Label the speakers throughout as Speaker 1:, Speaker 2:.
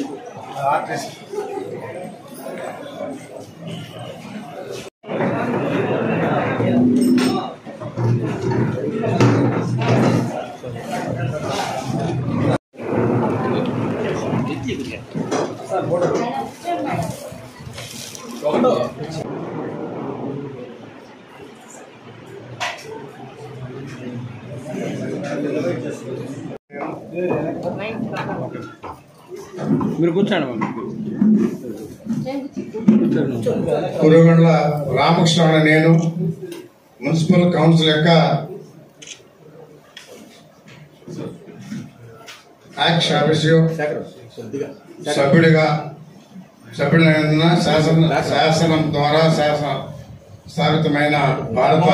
Speaker 1: మీరు కూర్చోండి మమ్మీ
Speaker 2: కురుగండ్ల రామకృష్ణ అనే నేను మున్సిపల్ కౌన్సిల్ యొక్క యాక్ట్ ఆఫీసు సభ్యుడిగా సభ్యుడైన శాసన శాసనం ద్వారా శాసన స్థాపితమైన భారత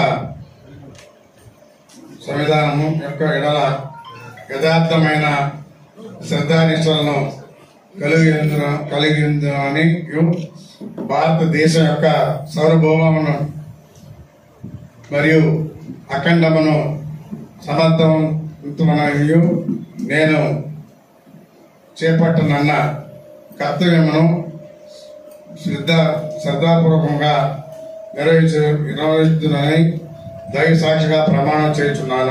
Speaker 2: సంవిధానము యొక్క ఎడల యథార్థమైన శ్రద్ధానిష్టలను కలిగి కలిగి ఉందని భారతదేశం యొక్క సార్వభౌమమును మరియు అఖండమును సమర్థవంతమనయు నేను చేపట్టనన్న కర్తవ్యమును శ్రద్ధ శ్రద్ధాపూర్వకంగా నిర్వహించ నిర్వహిస్తున్నని దైవ సాక్షిగా ప్రమాణం చేయుచున్నాను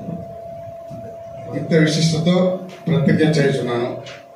Speaker 2: ఇంత విశిష్టతో ప్రతిజ్ఞ చేయుచున్నాను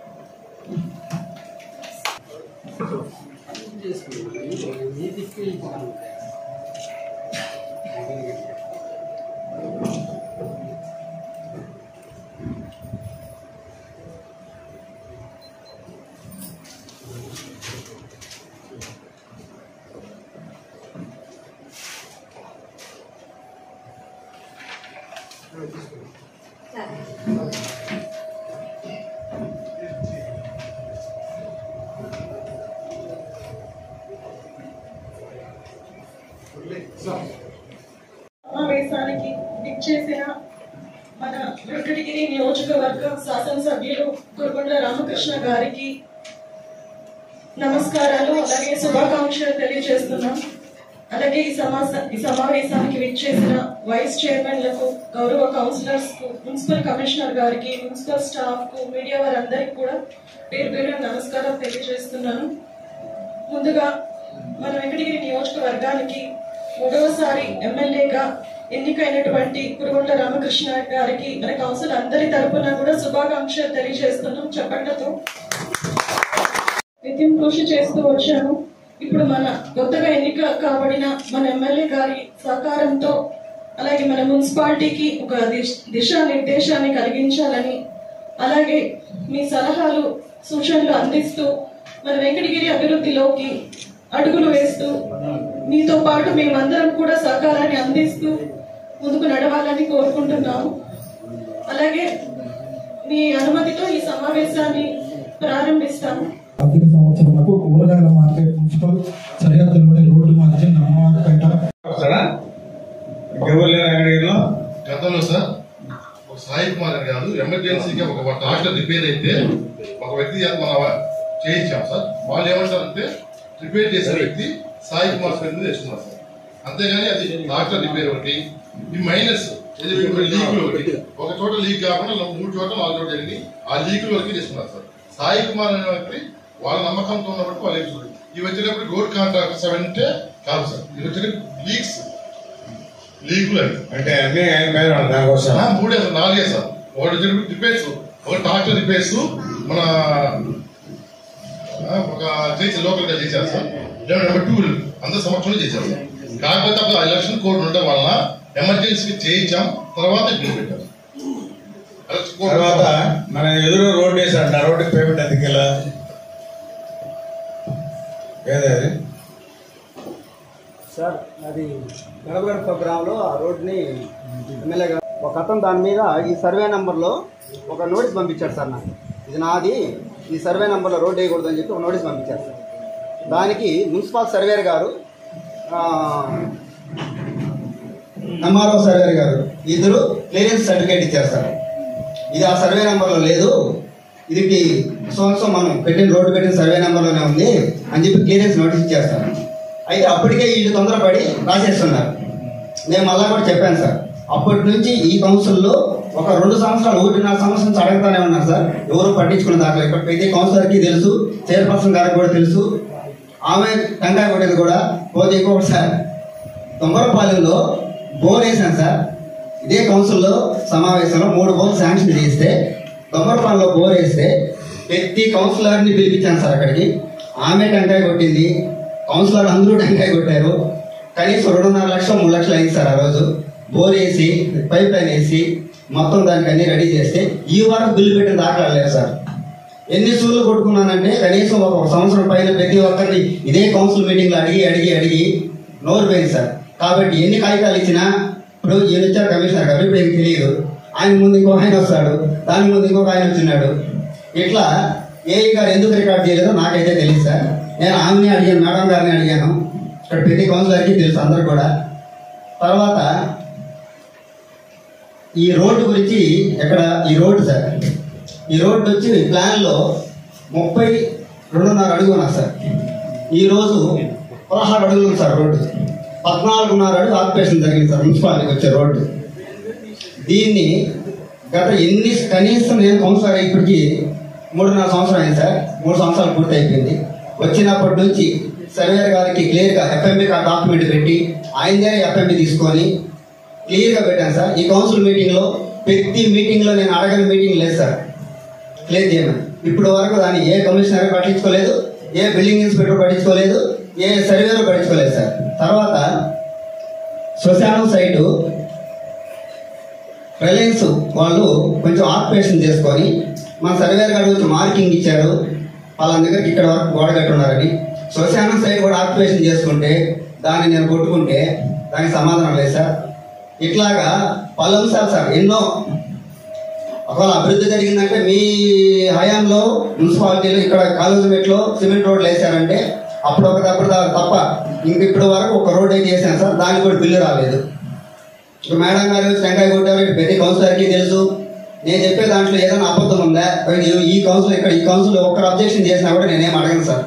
Speaker 3: సమావేశానికి ఇచ్చేసిన మన వెంకటగిరి నియోజకవర్గ శాసనసభ్యులు కురుగొండ రామకృష్ణ గారికి నమస్కారాలు అలాగే శుభాకాంక్షలు తెలియజేస్తున్నాం అలాగే ఈ సమాస ఈ సమావేశానికి విచ్చేసిన వైస్ చైర్మన్లకు గౌరవ కౌన్సిలర్స్ కు మున్సిపల్ కమిషనర్ గారికి మున్సిపల్ స్టాఫ్ కు మీడియా వారందరికీ కూడా పేరు పేరు నమస్కారం తెలియజేస్తున్నాను ముందుగా మన వెంకటగిరి నియోజకవర్గానికి మూడవసారి ఎమ్మెల్యేగా ఎన్నికైనటువంటి కురుగొండ రామకృష్ణ గారికి మన కౌన్సిల్ అందరి తరపున కూడా శుభాకాంక్షలు తెలియజేస్తున్నాం చెప్పండితో నిత్యం కృషి చేస్తూ వచ్చాను ఇప్పుడు మన కొత్తగా ఎన్నిక కాబడిన మన ఎమ్మెల్యే గారి సహకారంతో అలాగే మన మున్సిపాలిటీకి ఒక దిశ- దిశానిర్దేశాన్ని కలిగించాలని అలాగే మీ సలహాలు సూచనలు అందిస్తూ మన వెంకటగిరి అభివృద్ధిలోకి అడుగులు వేస్తూ మీతో పాటు మేమందరం కూడా సహకారాన్ని అందిస్తూ ముందుకు నడవాలని కోరుకుంటున్నాము అలాగే మీ అనుమతితో ఈ సమావేశాన్ని ప్రారంభిస్తాము
Speaker 4: ఆర్థిక సంవత్సరంలో కూరగాయల మార్కెట్ మున్సిపల్ సరిహద్దులోని రోడ్డు మధ్య నమ్మవారిపేట
Speaker 2: వస్తాడా ఇంకెవరు లేరు వెంకటగిరిలో
Speaker 5: గతంలో సార్ ఒక సాయి కుమార్ అని కాదు ఎమర్జెన్సీగా ఒక డాక్టర్ రిపేర్ అయితే ఒక వ్యక్తి చేత మనం చేయించాం సార్ వాళ్ళు ఏమంటారంటే రిపేర్ చేసిన వ్యక్తి సాయి కుమార్ పేరు మీద వేస్తున్నారు సార్ అంతేగాని అది డాక్టర్ రిపేర్ ఒకటి ఈ మైనస్ లీకులు ఒకటి ఒక చోట లీక్ కాకుండా నా- మూడు చోట్ల నాలుగు చోట్ల జరిగింది ఆ లీకుల వరకు చేస్తున్నారు సార్ సాయి కుమార్ అనే వ్యక్తి వాళ్ళ నమ్మకంతో ఉన్నప్పుడు వాళ్ళు వేస్తున్నారు ఇవి వచ్చేటప్పుడు రోడ్ కాంట్రాక్టర్స్ అంటే కాదు సార్ ఇవి వచ్చేటప్పుడు లీక్స్ లీకులు అవి
Speaker 2: అంటే అన్ని ఆయన పేరు ఉన్నాయి దానికోసం
Speaker 5: ఆ, మూడే సార్ నాలుగే సార్ ఒకటి వచ్చేటప్పుడు రిపేర్స్ ఒక ట్రాక్టర్ రిపేర్స్ మన ఆ, ఒక చేసి లోకల్ గా చేశారు సార్ లెవెన్ నెంబర్ టూ అందరు సమక్షంలో చేశారు సార్ కాకపోతే అప్పుడు ఆ ఎలక్షన్ కోడ్ ఉండడం వలన ఎమర్జెన్సీకి చేయించాం తర్వాత బిల్ పెట్టారు ఎలక్షన్ కోడ్
Speaker 2: తర్వాత మన ఎదురు రోడ్డు వేసాడు ఆ రోడ్డుకి పేమెంట్ ఎందుకు ఇలా ఏది అది
Speaker 6: సార్ అది గడపగడ ప్రోగ్రాంలో ఆ రోడ్ని ఎమ్మెల్యే గారు ఒక అతను దాని మీద ఈ సర్వే నెంబర్లో ఒక నోటీస్ పంపించాడు సార్ నాకు ఇది నాది ఈ సర్వే నెంబర్లో రోడ్ వేయకూడదని చెప్పి ఒక నోటీస్ పంపించారు సార్ దానికి మున్సిపల్ సర్వేర్ గారు ఎంఆర్ఓ సర్వేర్ గారు ఇద్దరు క్లియరెన్స్ సర్టిఫికేట్ ఇచ్చారు సార్ ఇది ఆ సర్వే నెంబర్లో లేదు ఇది సో సో మనం పెట్టిన రోడ్డు పెట్టిన సర్వే నెంబర్లోనే ఉంది అని చెప్పి క్లియరెన్స్ నోటీస్ ఇచ్చారు సార్ అయితే అప్పటికే వీళ్ళు తొందరపడి రాసేస్తున్నారు నేను మళ్ళా కూడా చెప్పాను సార్ అప్పటి నుంచి ఈ కౌన్సిల్లో ఒక రెండు సంవత్సరాలు ఒకటిన్నర సంవత్సరం నుంచి అడుగుతానే ఉన్నారు సార్ ఎవరు పట్టించుకున్న దాఖలు ఇక్కడ ప్రతి కౌన్సిలర్కి తెలుసు చైర్పర్సన్ గారికి కూడా తెలుసు ఆమె టంకాయ కొట్టేది కూడా పోతే ఇంకొకటి సార్ తొంగరపాలెంలో బోర్ వేసాను సార్ ఇదే కౌన్సిల్లో సమావేశంలో మూడు బోర్లు శాంక్షన్ చేస్తే తొంగరపాలెంలో బోర్ వేస్తే ప్రతి కౌన్సిలర్ని పిలిపించాను సార్ అక్కడికి ఆమె టెంకాయ కొట్టింది కౌన్సిలర్ అందరూ టెంకాయ కొట్టారు కనీసం రెండున్నర లక్షలు మూడు లక్షలు అయింది సార్ ఆ రోజు బోర్ వేసి పైప్ లైన్ వేసి మొత్తం దానికి అన్ని రెడీ చేస్తే ఈ వారం బిల్లు పెట్టిన దాఖలాలు లేవు సార్ ఎన్ని సూర్లు కొట్టుకున్నానంటే కనీసం ఒక సంవత్సరం పైన ప్రతి ఒక్కరిని ఇదే కౌన్సిల్ మీటింగ్లో అడిగి అడిగి అడిగి నోరు పోయింది సార్ కాబట్టి ఎన్ని కాగితాలు ఇచ్చినా ఇప్పుడు ఈయన వచ్చారు కమిషనర్ గారు ఇప్పుడు ఏం తెలియదు ఆయన ముందు ఇంకో ఆయన వస్తాడు దాని ముందు ఇంకొక ఆయన వచ్చినాడు ఇట్లా ఏఈ గారు ఎందుకు రికార్డ్ చేయలేదో నాకైతే తెలియదు సార్ నేను ఆమెని అడిగాను మేడం గారిని అడిగాను ఇక్కడ ప్రతి కౌన్సిలర్కి తెలుసు అందరు కూడా తర్వాత ఈ రోడ్డు గురించి ఎక్కడ ఈ రోడ్డు సార్ ఈ రోడ్డు వచ్చి ప్లాన్లో ముప్పై రెండున్నర అడుగు ఉన్నారు సార్ ఈరోజు పదహారు అడుగులు ఉంది సార్ రోడ్డు పద్నాలుగున్నర అడుగు ఆక్యుపేషన్ జరిగింది సార్ మున్సిపాలిటీకి వచ్చే రోడ్డు దీన్ని గత ఎన్ని కనీసం నేను కౌన్సిలర్ ఇప్పటికి మూడున్నర సంవత్సరం అయింది సార్ మూడు సంవత్సరాలు పూర్తి అయిపోయింది వచ్చినప్పటి నుంచి సర్వేర్ గారికి క్లియర్గా ఎఫ్ఎంబి డాక్యుమెంట్ పెట్టి ఆయనదే ఎఫ్ఎంబి తీసుకొని క్లియర్గా పెట్టాను సార్ ఈ కౌన్సిల్ మీటింగ్లో ప్రతి మీటింగ్లో నేను అడగని మీటింగ్ లేదు సార్ క్లియర్ చేయమని ఇప్పుడు వరకు దాన్ని ఏ కమిషనర్ పట్టించుకోలేదు ఏ బిల్డింగ్ ఇన్స్పెక్టర్ పట్టించుకోలేదు ఏ సర్వేర్ పట్టించుకోలేదు సార్ తర్వాత శ్మశానం సైటు రిలయన్స్ వాళ్ళు కొంచెం ఆక్యుపేషన్ చేసుకొని మన సర్వేర్ గారు వచ్చి మార్కింగ్ ఇచ్చారు వాళ్ళ దగ్గరికి ఇక్కడ వరకు గోడ కట్టున్నారని శ్మశానం సైడ్ కూడా ఆక్యుపేషన్ చేసుకుంటే దాన్ని నేను కొట్టుకుంటే దానికి సమాధానం లేదు సార్ ఇట్లాగా పలు అంశాలు సార్ ఎన్నో ఒకవేళ అభివృద్ధి జరిగిందంటే మీ హయాంలో మున్సిపాలిటీలో ఇక్కడ కాలేజ్ మెట్లో సిమెంట్ రోడ్లు వేసారంటే అప్పుడు ఒక అప్పుడు తప్ప ఇంక ఇప్పుడు వరకు ఒక రోడ్ అయితే వేసాను సార్ దానికి కూడా బిల్లు రాలేదు ఇప్పుడు మేడం గారు టెంకాయ కొట్టారు ఇటు ప్రతి కౌన్సిలర్కి తెలుసు నేను చెప్పే దాంట్లో ఏదైనా అబద్ధం ఉందా ఈ- ఈ కౌన్సిల్ ఇక్కడ ఈ కౌన్సిల్ ఒక్కరు అబ్జెక్షన్ చేసినా కూడా నేనేం అడగను సార్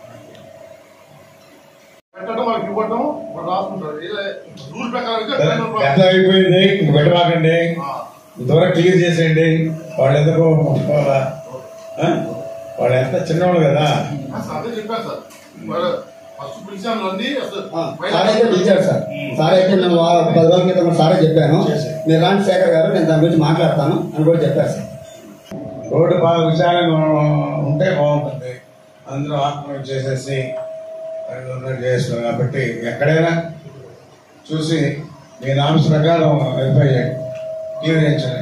Speaker 5: పెట్టడం వాళ్ళకి ఇవ్వడం వాళ్ళు రాసుకుంటారు ఇలా రూల్ ప్రకారం అయితే
Speaker 2: సరే,
Speaker 5: ట్రైన్
Speaker 2: గత అయిపోయింది ఇంక పెట్టమాకండి ఇంతవరకు క్లియర్ చేసేయండి వాళ్ళు ఎందుకు పోవాలా? ఆ? వాళ్ళు ఎంత చిన్నవాళ్ళు కదా
Speaker 5: సార్ అదే చెప్పాను సార్ మరి ఫస్ట్ పిలిచాను అన్ని అసలు
Speaker 6: సార్ అయితే పిలిచాడు సార్ సార్ అయితే నేను వా- పది రోజుల క్రితం కూడా సారే చెప్పాను మీరు రాంటి శేఖర్ గారు నేను దాని గురించి మాట్లాడతాను అని కూడా చెప్పారు సార్
Speaker 2: రోడ్డు బాగా విశాలంగా ఉంటే బాగుంటుంది అందరూ ఆక్రమణ చేసేసి అది ఉన్నట్టు చేస్తున్నారు కాబట్టి ఎక్కడైనా చూసి మీ నామ్స్ ప్రకారం వెరిఫై చేయండి క్లియర్ చేయించండి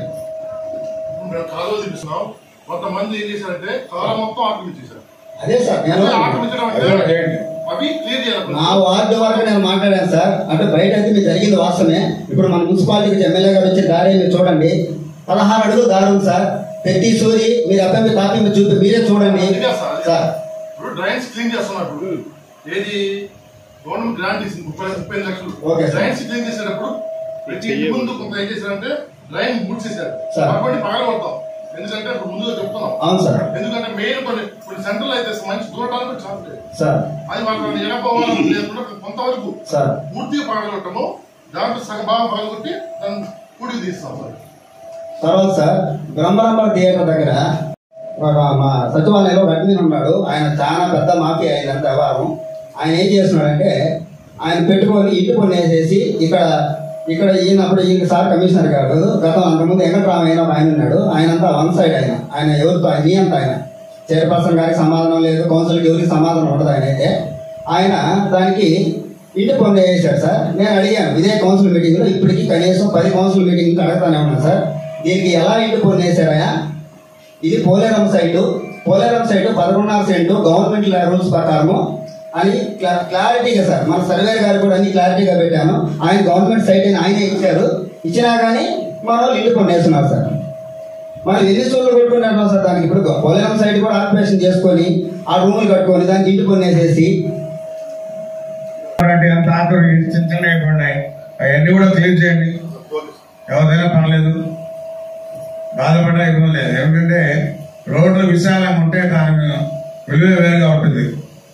Speaker 5: మేము కాలువ తీపిస్తున్నాం కొంతమంది ఏం చేశారంటే కాలం మొత్తం ఆక్రమించేశారు
Speaker 6: అదే సార్ నేను
Speaker 5: అదే ఆక్రమించడం
Speaker 2: అది కూడా
Speaker 5: అంటే
Speaker 2: చేయండి
Speaker 5: అవి క్లియర్ చేయాలి
Speaker 6: నా వార్డు వరకు నేను మాట్లాడాను సార్ అంటే బయట అయితే మీకు జరిగింది వాస్తవమే ఇప్పుడు మన మున్సిపాలిటీకి ఎమ్మెల్యే గారు వచ్చే దారి మీరు చూడండి పదహారు అడుగులు దారి ఉంది సార్ ప్రతి సూరి మీరు అబ్బాయి కాపీ మీరు చూపి మీరే చూడండి సార్
Speaker 5: ఇప్పుడు డ్రైన్స్ క్లీన్ చేస్తున్నారు ఇప్పుడు ఏది గవర్నమెంట్ గ్రాంట్ ఇస్తుంది ముప్పై ముప్పై ఐదు లక్షలు
Speaker 6: ఓకే సార్.
Speaker 5: డ్రైన్స్ క్లీన్ చేసేటప్పుడు ప్రతి ఇంటి ముందు కొంత ఏం చేశారంటే డ్రైన్ మూసేశారు
Speaker 6: సార్.
Speaker 5: కాబట్టి పగల కొడతాం ఎందుకంటే ఇప్పుడు ముందుగా చెప్తున్నాం
Speaker 6: అవును సార్
Speaker 5: ఎందుకంటే మెయిన్ కొన్ని కొన్ని సెంట్రల్ అయితే మంచి దూరటానికి ఛాన్స్ లేదు
Speaker 6: సార్
Speaker 5: అది వాళ్ళకి ఎనకపోవాలని లేకుండా కొంతవరకు
Speaker 6: సార్
Speaker 5: పూర్తిగా పగలగొట్టము దాంట్లో సగం భాగం పగలగొట్టి దాన్ని కూడికి తీస్తాం సార్
Speaker 6: తర్వాత సార్ బ్రహ్మరంభ థియేటర్ దగ్గర ఒక మా సచివాలయంలో ఒక అడ్మిన్ ఉన్నాడు ఆయన చాలా పెద్ద మాఫీ అయిందంత వ్యవహారం ఆయన ఏం చేస్తున్నాడంటే ఆయన పెట్టుకొని ఇంటి పన్ను వేసేసి ఇక్కడ ఇక్కడ ఈయనప్పుడు ఈయన సార్ కమిషనర్ గారు గతం అంతకుముందు వెంకటరామయ్య ఒక ఆయన ఉన్నాడు ఆయన అంతా వన్ సైడ్ ఆయన ఆయన ఎవరితో ఆయన నీ అంత ఆయన చైర్పర్సన్ గారికి సమాధానం లేదు కౌన్సిల్కి ఎవరికి సమాధానం ఉండదు ఆయన అయితే ఆయన దానికి ఇంటి పన్ను వేసాడు సార్ నేను అడిగాను ఇదే కౌన్సిల్ మీటింగ్లో ఇప్పటికి కనీసం పది కౌన్సిల్ మీటింగ్ అడుగుతానే ఉన్నాను సార్ దీనికి ఎలా ఇంటి పన్ను వేసారా ఇది పోలేరం సైటు పోలేరం సైటు పదకొండున్నర సెంటు గవర్నమెంట్ రూల్స్ ప్రకారము అని క్లా- క్లారిటీగా సార్ మన సర్వేర్ గారు కూడా అన్ని క్లారిటీగా పెట్టాను ఆయన గవర్నమెంట్ సైట్ అని ఆయనే ఇచ్చారు ఇచ్చినా కానీ మన వాళ్ళు ఇల్లు కొనేస్తున్నారు సార్ మనం ఎన్ని సోళ్ళు కొట్టుకుంటున్నాం సార్ దానికి ఇప్పుడు పోలేరం సైట్ కూడా ఆక్యుపేషన్ చేసుకొని ఆ రూములు కట్టుకొని దానికి ఇంటి కొనేసేసి
Speaker 2: అలాంటి అంత ఆటో చిన్న చిన్న ఉన్నాయి అవన్నీ కూడా క్లియర్ చేయండి ఎవరిదైనా పర్లేదు బాధపడ్డా ఇబ్బంది లేదు ఏమిటంటే రోడ్లు విశాలంగా ఉంటే దాని విలువ వేరుగా ఉంటుంది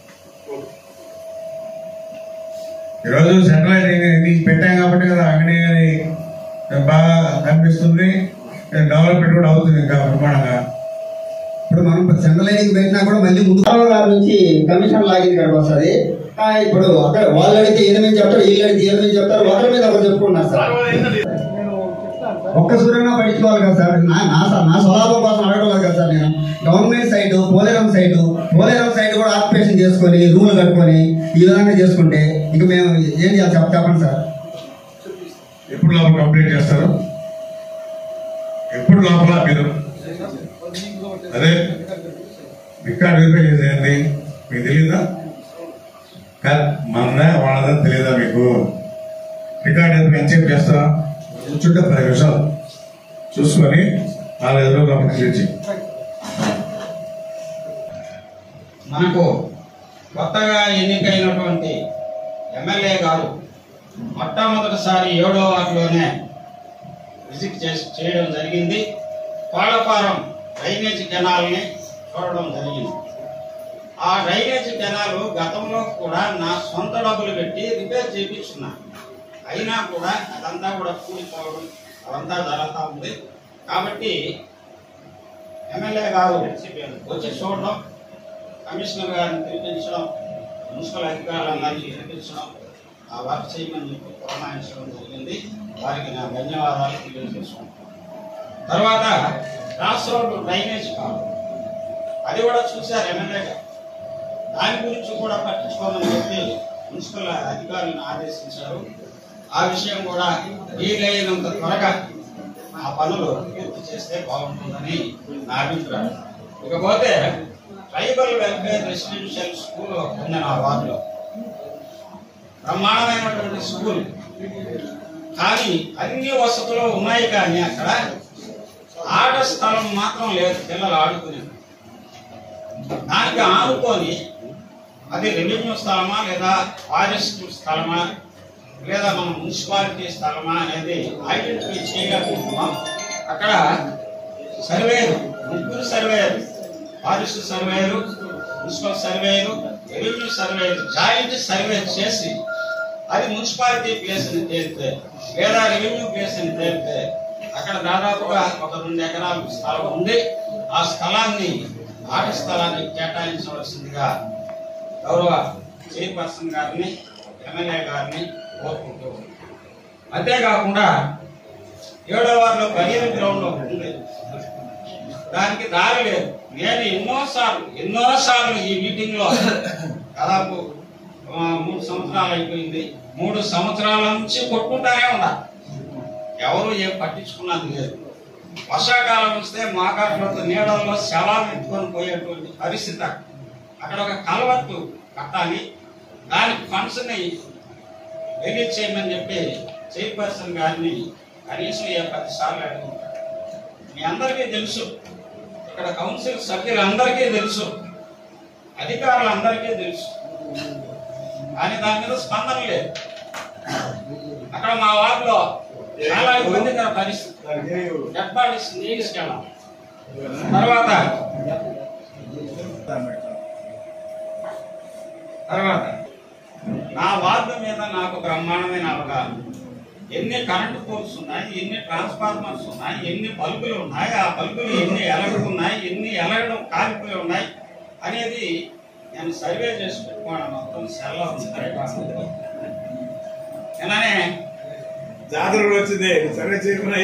Speaker 2: ఈరోజు సెటిలైట్ ఇది పెట్టాం కాబట్టి కదా అంగడి అది బాగా కనిపిస్తుంది డెవలప్మెంట్ కూడా అవుతుంది ఇంకా ప్రమాణంగా
Speaker 6: ఇప్పుడు మనం సెంట్రల్ లైనింగ్ పెట్టినా కూడా మళ్ళీ ముందు గారి నుంచి కమిషన్ లాగిన్ ఇక్కడికి వస్తుంది ఆ, ఇప్పుడు అక్కడ వాళ్ళు అడిగితే ఎనిమిది చెప్తారు వీళ్ళు అడిగితే ఎనిమిది చెప్తారు ఒకరి మీద ఒకరు చెప్పుకున్నారు సార్ ఒక్క సూర్యంగా పట్టించుకోవాలి కదా సార్ నా నా స- నా స్వలాభం కోసం అడగడం లేదు కదా సార్ నేను government site Poleram site Poleram site కూడా ఆక్యుపేషన్ చేసుకొని రూములు కట్టుకొని ఈ విధంగా చేసుకుంటే ఇక మేము ఏం చేయాలి చెప్ప- చెప్పండి సార్
Speaker 2: ఎప్పుడు లోపల కంప్లీట్ చేస్తారు ఎప్పుడు లోపల మీరు అదే రికార్డ్ వెరిఫై చేసేయండి మీకు తెలియదా కాదు మనదా వాళ్ళదా తెలియదా మీకు రికార్డ్ వెరిఫై ఎంతసేపు చేస్తా కూర్చుంటే పది నిమిషాలు చూసుకొని నాలుగైదు రోజులు లోపల క్లియర్ చేయి
Speaker 7: మనకు కొత్తగా ఎన్నికైనటువంటి ఎమ్మెల్యే గారు మొట్టమొదటిసారి ఏడో వార్డులోనే విజిట్ చేసి చేయడం జరిగింది కోళ్ళపారం డ్రైనేజ్ కెనాల్ని చూడడం జరిగింది ఆ డ్రైనేజ్ కెనాల్ గతంలో కూడా నా సొంత డబ్బులు పెట్టి రిపేర్ చేయించున్నా అయినా కూడా అదంతా కూడా కూలిపోవడం అదంతా జరుగుతూ ఉంది కాబట్టి ఎమ్మెల్యే గారు వచ్చి చూడడం కమిషనర్ గారిని పిలిపించడం మున్సిపల్ అధికారులందరినీ పిలిపించడం ఆ వర్క్ చేయమని చెప్పి పురమాయించడం జరిగింది వారికి నా ధన్యవాదాలు తెలియజేసుకుంటాను తర్వాత క్రాస్ రోడ్ డ్రైనేజ్ కాదు అది కూడా చూశారు ఎమ్మెల్యే గారు దాని గురించి కూడా పట్టించుకోమని చెప్పి మున్సిపల్ అధికారులను ఆదేశించారు ఆ విషయం కూడా వీలైనంత త్వరగా ఆ పనులు పూర్తి చేస్తే బాగుంటుందని నా అభిప్రాయం ఇకపోతే ట్రైబల్ వెల్ఫేర్ రెసిడెన్షియల్ స్కూల్ ఉంది నా వార్డులో బ్రహ్మాండమైనటువంటి స్కూల్ కానీ అన్ని వసతులు ఉన్నాయి కానీ అక్కడ ఆట స్థలం మాత్రం లేదు పిల్లలు ఆడుకునే దానికి ఆనుకొని అది రెవెన్యూ స్థలమా లేదా ఫారెస్ట్ స్థలమా లేదా మన మున్సిపాలిటీ స్థలమా అనేది ఐడెంటిఫై చేయగలుగుతున్నాం అక్కడ సర్వేలు ముగ్గురు సర్వేలు ఫారెస్ట్ సర్వేలు మున్సిపల్ సర్వేలు రెవెన్యూ సర్వేలు జాయింట్ సర్వే చేసి అది మున్సిపాలిటీ ప్లేస్ అని తేలితే లేదా రెవెన్యూ ప్లేస్ అని తేలితే అక్కడ దాదాపుగా ఒక రెండు ఎకరాల స్థలం ఉంది ఆ స్థలాన్ని ఆట స్థలాన్ని కేటాయించవలసిందిగా గౌరవ చైర్పర్సన్ గారిని ఎమ్మెల్యే గారిని కోరుకుంటూ ఉన్నాను. అంతేకాకుండా ఏడో వారిలో పదిహేను గ్రౌండ్ ఒకటి ఉంది దానికి దారి లేదు నేను ఎన్నోసార్లు ఎన్నోసార్లు ఈ మీటింగ్ లో దాదాపు ఆ, మూడు సంవత్సరాలు అయిపోయింది మూడు సంవత్సరాల నుంచి కొట్టుకుంటానే ఉన్నా ఎవరు ఏం పట్టించుకున్నది లేదు వర్షాకాలం వస్తే మాకాట్లతో నీడల్లో శవాలు ఎత్తుకొని పోయేటువంటి పరిస్థితి అక్కడ. అక్కడ ఒక కలవట్టు కట్టాలి దానికి ఫండ్స్ ని రిలీజ్ చేయమని చెప్పి చైర్పర్సన్ గారిని కనీసం ఏ పది సార్లు అడుగుతారు మీ అందరికీ తెలుసు ఇక్కడ కౌన్సిల్ సభ్యులందరికీ తెలుసు అధికారులందరికీ తెలుసు కానీ దాని మీద స్పందన లేదు అక్కడ మా వార్డులో చాలా ఇబ్బందికర పరిస్థితి డెడ్ బాడీస్ తీసుకెళ్ళాం తర్వాత తర్వాత నా వార్డు మీద నాకు బ్రహ్మాండమైన అవగాహన ఎన్ని కరెంటు పోల్స్ ఉన్నాయి ఎన్ని ట్రాన్స్ఫార్మర్స్ ఉన్నాయి ఎన్ని బల్బులు ఉన్నాయి ఆ బల్బులు ఎన్ని ఎలగడున్నాయి ఎన్ని ఎలగడం కాలిపోయి ఉన్నాయి అనేది నేను సర్వే చేసి పెట్టుకోవడం మొత్తం సెల్లో ఉంది నేననే
Speaker 1: జాతర కూడా వచ్చింది సర్వే చేయకుండా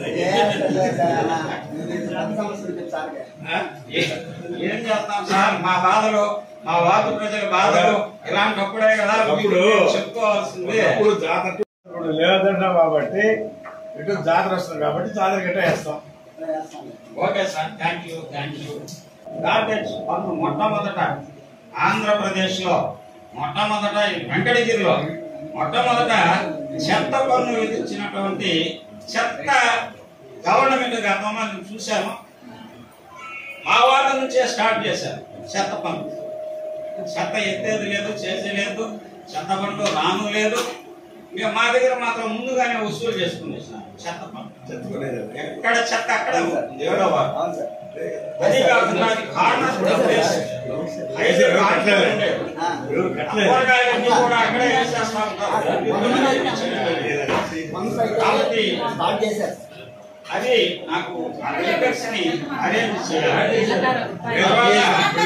Speaker 7: ఏ- ఏం చేస్తాం సార్ మా బాధలు మా వార్డు ప్రజల బాధలు ఇలాంటప్పుడే కదా
Speaker 1: అప్పుడు-
Speaker 7: మీకు చెప్పుకోవాల్సింది
Speaker 1: అప్పుడు జాతర ఇప్పుడు లేదంటాం కాబట్టి ఇటు జాతర వస్తుంది కాబట్టి జాతర గట్ట వేస్తాం
Speaker 7: okay sir thank you thank you garbage పన్ను మొట్టమొదట ఆంధ్రప్రదేశ్ లో మొట్టమొదట ఈ వెంకటగిరిలో మొట్టమొదట చెత్త పన్ను విధించినటువంటి చెత్త గవర్నమెంట్ గతంలో నేను చూశాను మా వాళ్ళ నుంచే స్టార్ట్ చేశారు చెత్త పన్ను చెత్త ఎత్తేది లేదు చేసేది లేదు చెత్త పన్ను రాను లేదు ఇక మా దగ్గర మాత్రం ముందుగానే వసూలు చేసుకునేసారు చెత్త పన్ను
Speaker 1: చెప్పుకునేది
Speaker 7: ఎక్కడ చెత్త అక్కడ ఉంటుంది ఏడో వారు అది కాకుండా అది కార్నర్ ప్లేస్ అయితే కార్నర్ ఉండేది.
Speaker 1: ఎవరు కట్టలేదు
Speaker 7: కూరగాయలన్నీ కూడా అక్కడే వేసేస్తా ఉంటారు కాబట్టి
Speaker 6: స్టార్ట్ చేశారు
Speaker 7: అది నాకు అగ్రికల్చర్స్ ని అరేంజ్ చేయాలి తర్వాత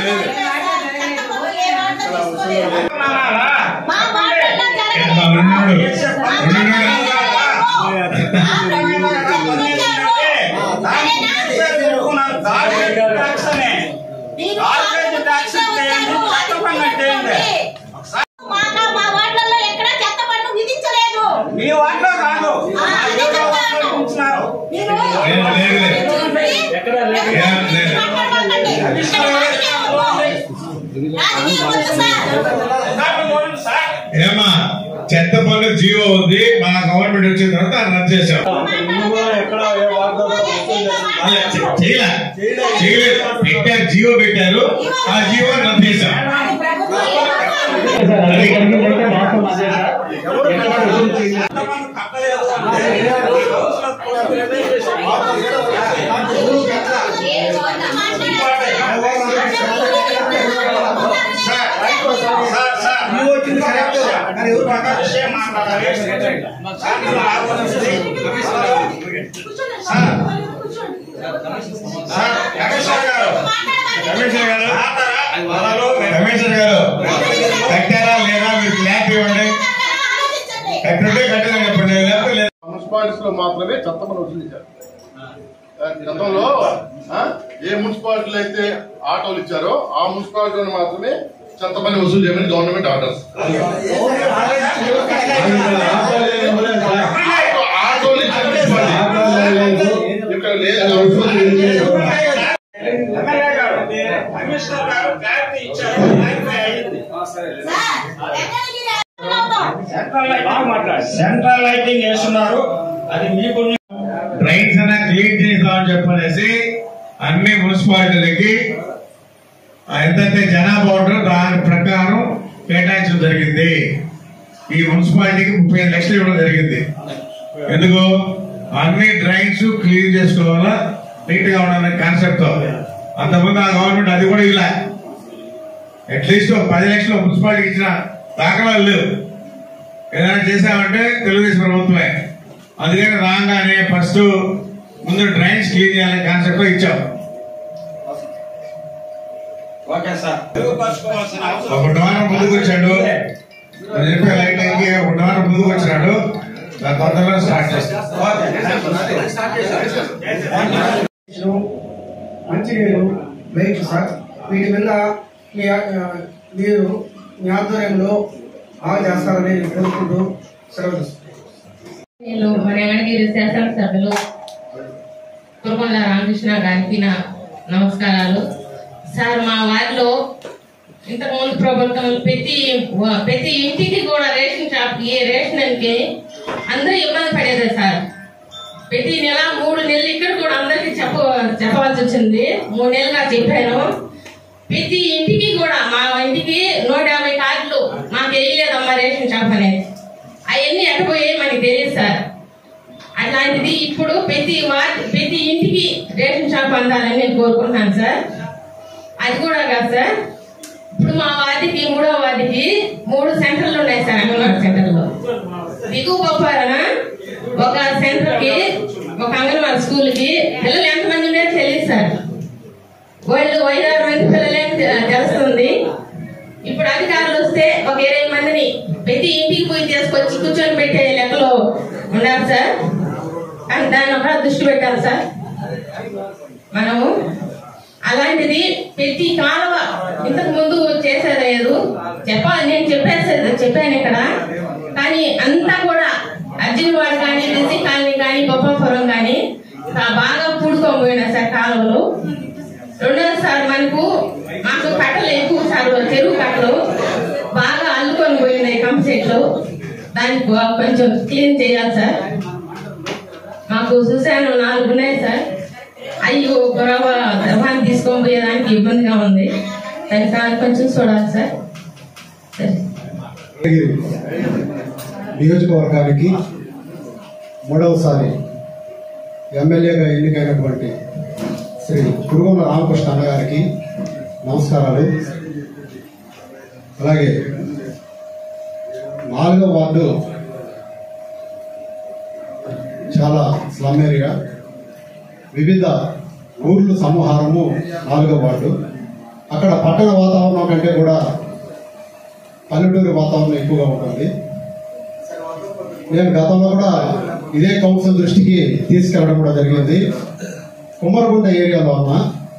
Speaker 7: ఉన్నారా? మీ వాటిలో కాదు మా ఊళ్ళో వాటిలో ఉంచినారు. సార్, చూడండి సార్.
Speaker 2: ఏమా చెత్త పన్ను జీవో ఉంది మా గవర్నమెంట్ వచ్చిన తర్వాత అది రద్దు చేశాం
Speaker 1: ఎక్కడ ఏ వార్తల్లో
Speaker 2: అలా చే- చేయలే చేయలేదు పెట్టారు జీవో పెట్టారు ఆ జీవో రద్దు చేశాం
Speaker 7: ఎంతమంది కట్టలేదు అంటే సార్, సార్, ఒక విషయం మాట్లాడాలి. సార్, మీరు ఆలోచించి. సార్, సార్, కమిషనర్ గారు
Speaker 2: కమిషనర్ గారు
Speaker 7: ఆధార వలలో
Speaker 2: కమిషనర్ గారు కట్టారా లేదా మీరు క్లాప్ ఇవ్వండి కట్టుంటే కట్టారని చెప్పండి లేకపోతే లేదు
Speaker 5: మున్సిపాలిటీస్ లో మాత్రమే చెత్తమని వసూలించారు గతంలో ఆ, ఏ మున్సిపాలిటీలు అయితే ఆటోలు ఇచ్చారో ఆ మున్సిపాలిటీలో మాత్రమే చెత్త పని వసూలు చేయమని గవర్నమెంట్ ఆర్డర్స్ ఆటోలు ఇచ్చిన మున్సిపాలిటీ ఇక్కడ లేదు
Speaker 7: ఎమ్మెల్యే గారు కమిషనర్ గారు క్లారిటీ ఇచ్చారు క్లారిఫై అయ్యింది సెంట్రల్ లైటింగ్ సెంట్రల్ లైటింగ్ వేస్తున్నారు అది మీకు
Speaker 2: డ్రైన్స్ అన్నా క్లీన్ చేస్తామని చెప్పనేసి అన్ని మున్సిపాలిటీలకి ఎంతైతే జనాభా ఉంటారో దాని ప్రకారం కేటాయించడం జరిగింది ఈ మున్సిపాలిటీకి ముప్పై ఐదు లక్షలు ఇవ్వడం జరిగింది ఎందుకు అన్ని డ్రైన్స్ క్లీన్ చేసుకోవాలా నీట్ గా ఉండాలనే కాన్సెప్ట్ తో అంతకుముందు ఆ గవర్నమెంట్ అది కూడా ఇలా అట్లీస్ట్ ఒక పది లక్షలు మున్సిపాలిటీకి ఇచ్చిన దాఖలాలు లేవు ఏదైనా చేసామంటే తెలుగుదేశం ప్రభుత్వమే అందుకని రాగానే ఫస్ట్ ముందు డ్రైన్స్ క్లీన్ చేయాలనే కాన్సెప్ట్ ఇచ్చాం
Speaker 7: ఓకే సార్ మెరుగుపరచుకోవాల్సిన అవసరం
Speaker 2: ఒక వారం ముందుకు వచ్చాడు నేను చెప్పే లైట్ అయ్యి ఒక వారం ముందుకు వచ్చినాడు దాని తొందరలో స్టార్ట్ చేస్తాం
Speaker 8: మంచినీరు బైక్ సార్ వీటి మీద మీ ఆ, మీరు మీ ఆధ్వర్యంలో బాగా చేస్తారని నేను కోరుకుంటూ సెలవు తీసుకుంటాను
Speaker 9: నేను మన వెంకటగిరి శాసనసభ్యులు కురుమల రామకృష్ణ గారికి నా నమస్కారాలు సార్ మా వారిలో ఇంతకు ముందు ప్రభుత్వం ప్రతి ప్రతి ఇంటికి కూడా రేషన్ షాప్ ఏ రేషన్కి అందరూ ఇబ్బంది పడేది సార్ ప్రతి నెల మూడు నెలలు ఇక్కడ కూడా అందరికి చెప్ప చెప్పవలసి వచ్చింది మూడు నెలలుగా చెప్పాను ప్రతి ఇంటికి కూడా మా ఇంటికి నూట యాభై కార్డులు మాకు వేయలేదమ్మా రేషన్ షాప్ అనేది అవన్నీ ఎట్టపోయాయి మనకి తెలియదు సార్ అట్లాంటిది ఇప్పుడు ప్రతి వార్డు ప్రతి ఇంటికి రేషన్ షాప్ అందాలని నేను కోరుకుంటున్నాను సార్ అది కూడా కాదు సార్ ఇప్పుడు మా వార్డుకి మూడో వార్డుకి మూడు సెంటర్లు ఉన్నాయి సార్ అంగన్వాడీ సెంటర్లు దిగువ గోపాలన ఒక సెంటర్ కి ఒక అంగన్వాడీ స్కూల్ కి పిల్లలు ఎంతమంది ఉండేది తెలియదు సార్ వాళ్ళు ఐదారు మంది పిల్లలే తె- తెలుస్తుంది ఇప్పుడు అధికారులు వస్తే ఒక ఇరవై మందిని ప్రతి ఇంటికి పోయి తీసుకొచ్చి కూర్చొని పెట్టే లెక్కలో ఉన్నారు సార్ కానీ దాన్ని ఒక దృష్టి పెట్టాలి సార్ మనము అలాంటిది ప్రతి కాలువ ఇంతకు ముందు చేసేది లేదు చెప్పాలి నేను చెప్పేసేది చెప్పాను ఇక్కడ కానీ అంతా కూడా అర్జునవాడ కానీ బిజీ కాలనీ కానీ గొప్పపురం కానీ చా- బాగా పూడుకోబోయినా సార్ కాలువలు రెండోది సార్ మనకు మాకు కట్టలు ఎక్కువ సార్ చెరువు కట్టలు బాగా అల్లుకొని పోయినాయి కంప చెట్లు దానికి బా- కొంచెం క్లీన్ చేయాలి సార్ మాకు చూశాను నాలుగు ఉన్నాయి సార్ అయ్యో గొడవ ద్రవాన్ని తీసుకొని పోయేదానికి ఇబ్బందిగా ఉంది దానికి దాన్ని కొంచెం చూడాలి సార్ సరే
Speaker 8: నియోజకవర్గానికి మూడవసారి ఎమ్మెల్యేగా ఎన్నికైనటువంటి శ్రీ కురుగొండ రామకృష్ణ అన్న గారికి నమస్కారాలు అలాగే నాలుగో వార్డు చాలా స్లమ్ ఏరియా
Speaker 10: వివిధ ఊర్లు సమూహారము నాలుగో వార్డు అక్కడ పట్టణ వాతావరణం కంటే కూడా పల్లెటూరు వాతావరణం ఎక్కువగా ఉంటుంది నేను గతంలో కూడా ఇదే కౌన్సిల్ దృష్టికి తీసుకెళ్ళడం కూడా జరిగింది కుమ్మరగుంట ఏరియాలో ఉన్న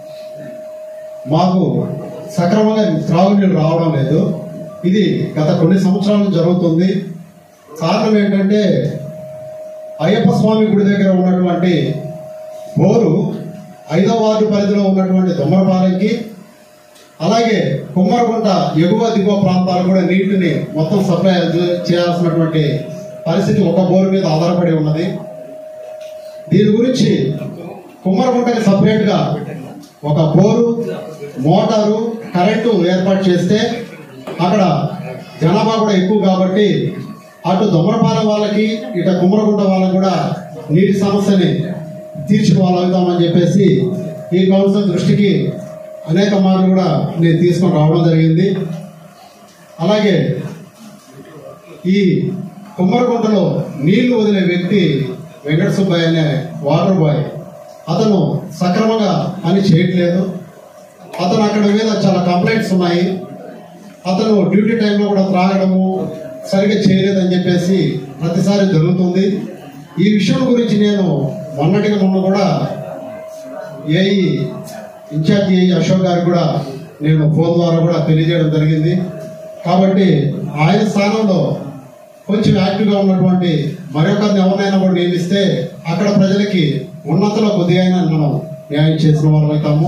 Speaker 10: మాకు సక్రమంగా త్రాగునీళ్ళు రావడం లేదు ఇది గత కొన్ని సంవత్సరాల నుంచి జరుగుతుంది కారణం ఏంటంటే అయ్యప్ప స్వామి గుడి దగ్గర ఉన్నటువంటి బోరు ఐదో వార్డు పరిధిలో ఉన్నటువంటి దొమ్మరపాలెంకి అలాగే కుమ్మరగుంట ఎగువ దిగువ ప్రాంతాలు కూడా నీటిని మొత్తం సప్లై చేయాల్సినటువంటి పరిస్థితి ఒక బోరు మీద ఆధారపడి ఉన్నది దీని గురించి కుమ్మరగుంటకి సపరేట్ గా ఒక బోరు మోటారు కరెంటు ఏర్పాటు చేస్తే అక్కడ జనాభా కూడా ఎక్కువ కాబట్టి అటు దొమ్మరపాలెం వాళ్ళకి ఇటు కుమ్మరగుంట వాళ్ళకి కూడా నీటి సమస్యని తీర్చుకోవాలవుతామని చెప్పేసి ఈ కౌన్సిల్ దృష్టికి అనేక మార్లు కూడా నేను తీసుకొని రావడం జరిగింది అలాగే ఈ కుమ్మరగుంటలో నీళ్లు వదిలే వ్యక్తి వెంకట సుబ్బయ్య అనే వాటర్ బాయ్ అతను సక్రమంగా పని చేయట్లేదు అతను అక్కడ మీద చాలా కంప్లైంట్స్ ఉన్నాయి అతను డ్యూటీ టైంలో కూడా త్రాగడము సరిగ్గా చేయలేదని చెప్పేసి ప్రతిసారి జరుగుతుంది ఈ విషయం గురించి నేను మొన్నటిగా మొన్న కూడా ఏఈ ఇన్ఛార్జి అశోక్ గారికి కూడా నేను ఫోన్ ద్వారా కూడా తెలియజేయడం జరిగింది కాబట్టి ఆయన స్థానంలో కొంచెం యాక్టివ్గా ఉన్నటువంటి మరొకరిని ఎవరినైనా కూడా నియమిస్తే అక్కడ ప్రజలకి ఉన్నతలో కొద్దిగా అయినా మనం న్యాయం చేసిన వారు అవుతాము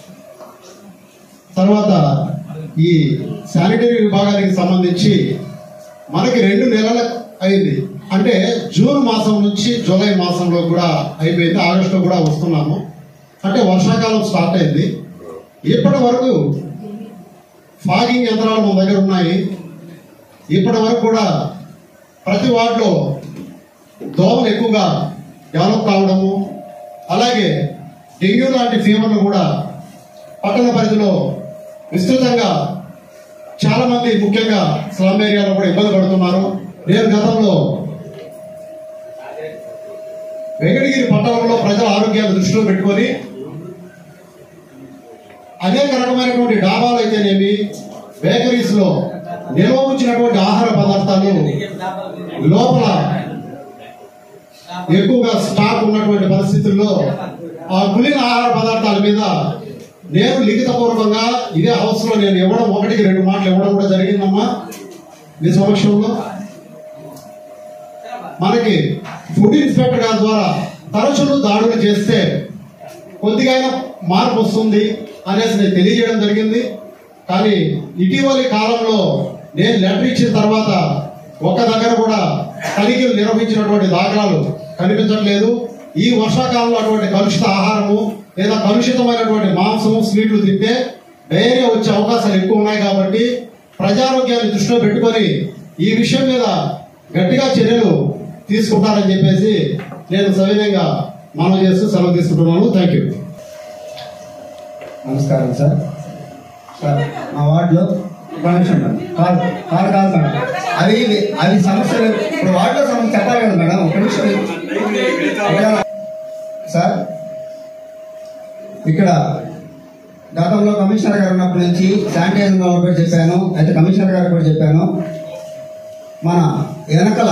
Speaker 10: తర్వాత ఈ శానిటరీ విభాగానికి సంబంధించి మనకి రెండు నెలల అయింది అంటే జూన్ మాసం నుంచి జూలై మాసంలో కూడా అయిపోయింది ఆగస్టులో కూడా వస్తున్నాము అంటే వర్షాకాలం స్టార్ట్ అయింది ఇప్పటి వరకు ఫాగింగ్ యంత్రాలు మన దగ్గర ఉన్నాయి ఇప్పటి వరకు కూడా ప్రతి వార్డులో దోమలు ఎక్కువగా డెవలప్ కావడము అలాగే డెంగ్యూ లాంటి ఫీవర్లు కూడా పట్టణ పరిధిలో విస్తృతంగా చాలా మంది ముఖ్యంగా స్లమ్ ఏరియాలో కూడా ఇబ్బంది పడుతున్నారు నేను గతంలో వెంకటగిరి పట్టణంలో ప్రజల ఆరోగ్యాన్ని దృష్టిలో పెట్టుకొని అనేక రకమైనటువంటి డాబాలు అయితేనేమి బేకరీస్ లో నిల్వ ఉంచినటువంటి ఆహార పదార్థాలు లోపల ఎక్కువగా స్టాక్ ఉన్నటువంటి పరిస్థితుల్లో ఆ కులిన ఆహార పదార్థాల మీద నేను లిఖితపూర్వకంగా ఇదే హౌస్ లో నేను ఇవ్వడం ఒకటికి రెండు మాటలు ఇవ్వడం కూడా జరిగిందమ్మా మీ సమక్షంలో మనకి ఫుడ్ ఇన్స్పెక్టర్ గారి ద్వారా తరచులు దాడులు చేస్తే కొద్దిగా మార్పు వస్తుంది అనేసి నేను తెలియజేయడం జరిగింది కానీ ఇటీవలి కాలంలో నేను లెటర్ ఇచ్చిన తర్వాత ఒక దగ్గర కూడా తనిఖీలు నిర్వహించినటువంటి దాఖలాలు కనిపించట్లేదు ఈ వర్షాకాలంలో అటువంటి కలుషిత ఆహారము లేదా కలుషితమైనటువంటి మాంసము స్వీట్లు తింటే డయేరియా వచ్చే అవకాశాలు ఎక్కువ ఉన్నాయి కాబట్టి ప్రజారోగ్యాన్ని దృష్టిలో పెట్టుకొని ఈ విషయం మీద గట్టిగా చర్యలు తీసుకుంటారని చెప్పేసి నేను సవినయంగా మనం చేస్తూ సెలవు తీసుకుంటున్నాను థ్యాంక్ యూ
Speaker 6: నమస్కారం సార్ సార్ మా వార్డులో ఒక నిమిషం మేడం. కాదు కాదు కాదు మేడం అవి అవి సమస్యలు ఇప్పుడు వార్డులో సమస్య చెప్పాలి కదా మేడం ఒక నిమిషం ఒకవేళ- సార్ ఇక్కడ గతంలో కమిషనర్ గారు ఉన్నప్పటి నుంచి శానిటైజర్ వాళ్ళకి కూడా చెప్పాను అయితే కమిషనర్ గారికి కూడా చెప్పాను మన వెనకల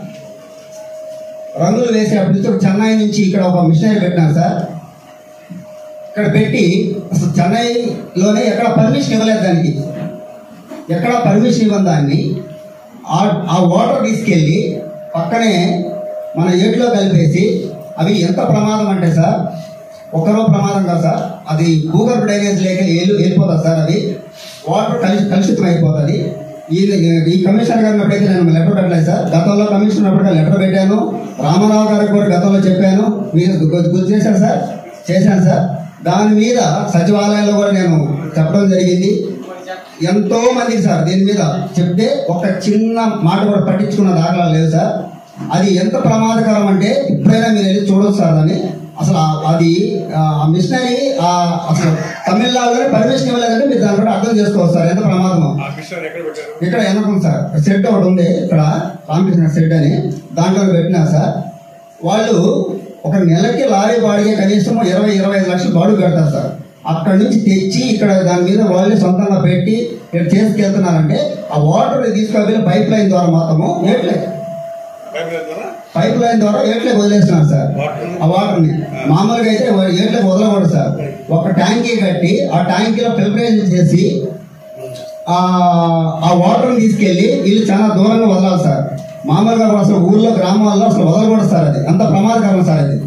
Speaker 6: రంగులు వేసేటప్పుడు నుంచి ఒక చెన్నై నుంచి ఇక్కడ ఒక మిషనరీ పెట్టినాను సార్ ఇక్కడ పెట్టి అసలు చెన్నైలోనే ఎక్కడ పర్మిషన్ ఇవ్వలేదు దానికి ఎక్కడ పర్మిషన్ ఇవ్వని దాన్ని ఆ ఆ వాటర్ తీసుకెళ్ళి పక్కనే మన ఏట్లో కలిపేసి అవి ఎంత ప్రమాదం అంటే సార్ ఒకరో ప్రమాదం కాదు సార్ అది భూగర్భ డ్రైనేజ్ లేక వెళ్ళి వెళ్ళిపోతుంది సార్ అది వాటర్ కలుషి కలుషితం అయిపోతుంది ఈ ఈ కమిషనర్ గారిని ఎప్పుడైతే నేను లెటర్ పెట్టలేదు సార్ గతంలో కమిషనర్ అప్పుడు లెటర్ పెట్టాను రామారావు గారికి కూడా గతంలో చెప్పాను మీరు గు- గుర్తు చేశారు సార్ చేశాను సార్ దాని మీద సచివాలయంలో కూడా నేను చెప్పడం జరిగింది ఎంతో మందికి సార్ దీని మీద చెప్తే ఒక చిన్న మాట కూడా పట్టించుకున్న దాఖలా లేదు సార్ అది ఎంత ప్రమాదకరం అంటే ఇప్పుడైనా మీరు వెళ్ళి చూడొచ్చు సార్ దాన్ని అసలు ఆ- అది ఆ మిషనరీ ఆ అసలు తమిళనాడులోనే పర్మిషన్ ఇవ్వలేదంటే మీరు దాన్ని కూడా అర్థం చేసుకోవచ్చు సార్ ఎంత ప్రమాదమో ఇక్కడ వెనకం సార్ షెడ్ ఒకటి ఉంది ఇక్కడ రామకృష్ణ షెడ్ అని దాంట్లో పెట్టినా సార్ వాళ్ళు ఒక నెలకి లారీ బాడిగే కనీసం ఇరవై ఇరవై ఐదు లక్షలు బాడుగు కడతారు సార్ అక్కడ నుంచి తెచ్చి ఇక్కడ దాని మీద వాళ్ళే సొంతంగా పెట్టి ఇక్కడ చేసుకెళ్తున్నారంటే ఆ వాటర్ తీసుకెళ్ళి పైప్ లైన్ ద్వారా మాత్రము ఏట్లే పైప్ లైన్ ద్వారా ఏట్లకు వదిలేస్తున్నారు సార్ ఆ వాటర్ ని మామూలుగా అయితే ఏట్లకు వదలకూడదు సార్ ఒక ట్యాంకీ కట్టి ఆ ట్యాంకీలో ఫిల్టరేషన్ చేసి ఆ ఆ వాటర్ తీసుకెళ్లి వీళ్ళు చాలా దూరంగా వదలాలి సార్ మామూలుగా అసలు ఊర్లో గ్రామాల్లో అసలు వదలకూడదు సార్ అది అంత ప్రమాదకరం సార్ అది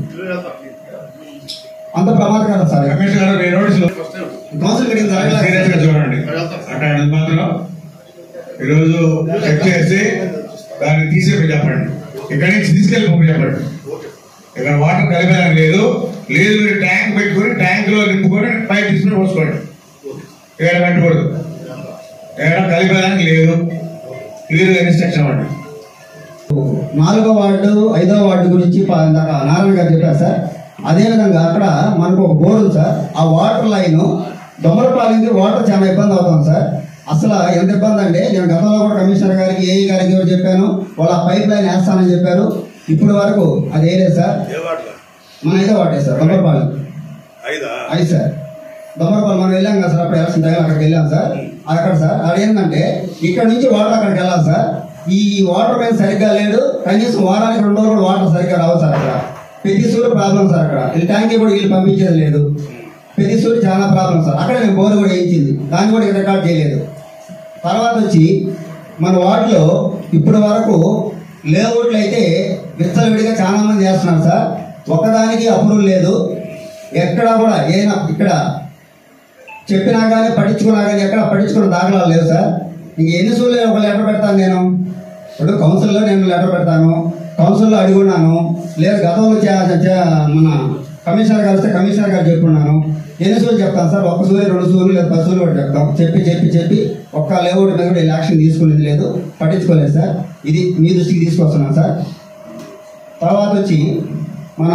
Speaker 6: అంత ప్రమాదకరం సార్ అది.
Speaker 2: రమేష్ గారు మీ నోటీసులు
Speaker 6: కౌన్సిల్ మీటింగ్ జరగలేదు.
Speaker 2: సీరియస్ గా చూడండి అంటే ఆయన మాత్రం ఈరోజు చెక్ చేసి దాన్ని తీసేపి చెప్పండి ఇక్కడి నుంచి తీసుకెళ్ళి పంపి చెప్పండి ఇక్కడ వాటర్ కలిపేదానికి లేదు లేదు మీరు ట్యాంక్ పెట్టుకొని ట్యాంక్ లో నింపుకొని పైకి తీసుకుని పోసుకోండి ఇక్కడ పెట్టకూడదు ఇక్కడ కలిపేదానికి లేదు క్లియర్ గా ఇన్స్ట్రక్షన్ ఇవ్వండి
Speaker 6: నాలుగో వార్డు ఐదో వార్డు గురించి ప- ఇందాక నారాయణ గారు చెప్పారు సార్ అదేవిధంగా అక్కడ మనకు ఒక బోర్ ఉంది సార్ ఆ వాటర్ లైన్ దొమ్మలపాలెంకి వాటర్ చాలా ఇబ్బంది అవుతుంది సార్ అసలు ఎంత ఇబ్బంది అంటే నేను గతంలో కూడా కమిషనర్ గారికి ఏఈ గారికి కూడా చెప్పాను వాళ్ళు ఆ పైప్ లైన్ వేస్తానని చెప్పారు ఇప్పుడు వరకు అది వేయలేదు సార్ మన ఐదో వాటే సార్ దొమ్మలపాలెం అయి సార్ దొమ్మలపాలెం మనం వెళ్ళాం కదా సార్ అప్పుడు ఎలక్షన్ టైం అక్కడికి వెళ్ళాం సార్ అక్కడ సార్ అది ఏంటంటే ఇక్కడ నుంచి వాటర్ అక్కడికి వెళ్ళాలి సార్ ఈ వాటర్ మీద సరిగ్గా లేదు కనీసం వారానికి రెండు రోజులు కూడా వాటర్ సరిగ్గా రావు సార్ అక్కడ ప్రతి సూరు ప్రాబ్లం సార్ అక్కడ ఈ ట్యాంక్ కూడా వీళ్ళు పంపించేది లేదు ప్రతి సూరు చాలా ప్రాబ్లం సార్ అక్కడ మేము బోర్ కూడా వేయించింది దాన్ని కూడా రికార్డ్ చేయలేదు తర్వాత వచ్చి మన వార్డులో ఇప్పటి వరకు లేఅవుట్లు అయితే విచ్చలవిడిగా చాలా మంది చేస్తున్నారు సార్ ఒక్కదానికి అప్రూవల్ లేదు ఎక్కడా కూడా ఏనా ఇక్కడ చెప్పినా కానీ పట్టించుకున్నా కానీ ఎక్కడ పట్టించుకున్న దాఖలాలు లేవు సార్ ఇంక ఎన్ని సూళ్ళు ఒక లెటర్ పెడతాను నేను ఇప్పుడు కౌన్సిల్లో నేను లెటర్ పెడతాను కౌన్సిల్లో అడుగున్నాను లేదు గతంలో చే- చే- మన కమిషనర్ కలిస్తే కమిషనర్ గారు చెప్పున్నాను ఎన్ని సూళ్ళు చెప్తాను సార్ ఒక్క సూర్య రెండు సూర్యులు లేదా పది సూర్యులు కూడా చెప్తాం చెప్పి చెప్పి చెప్పి ఒక్క లేఅవుట్ మీద కూడా యాక్షన్ తీసుకునేది లేదు పట్టించుకోలేదు సార్ ఇది మీ దృష్టికి తీసుకొస్తున్నాను సార్ తర్వాత వచ్చి మన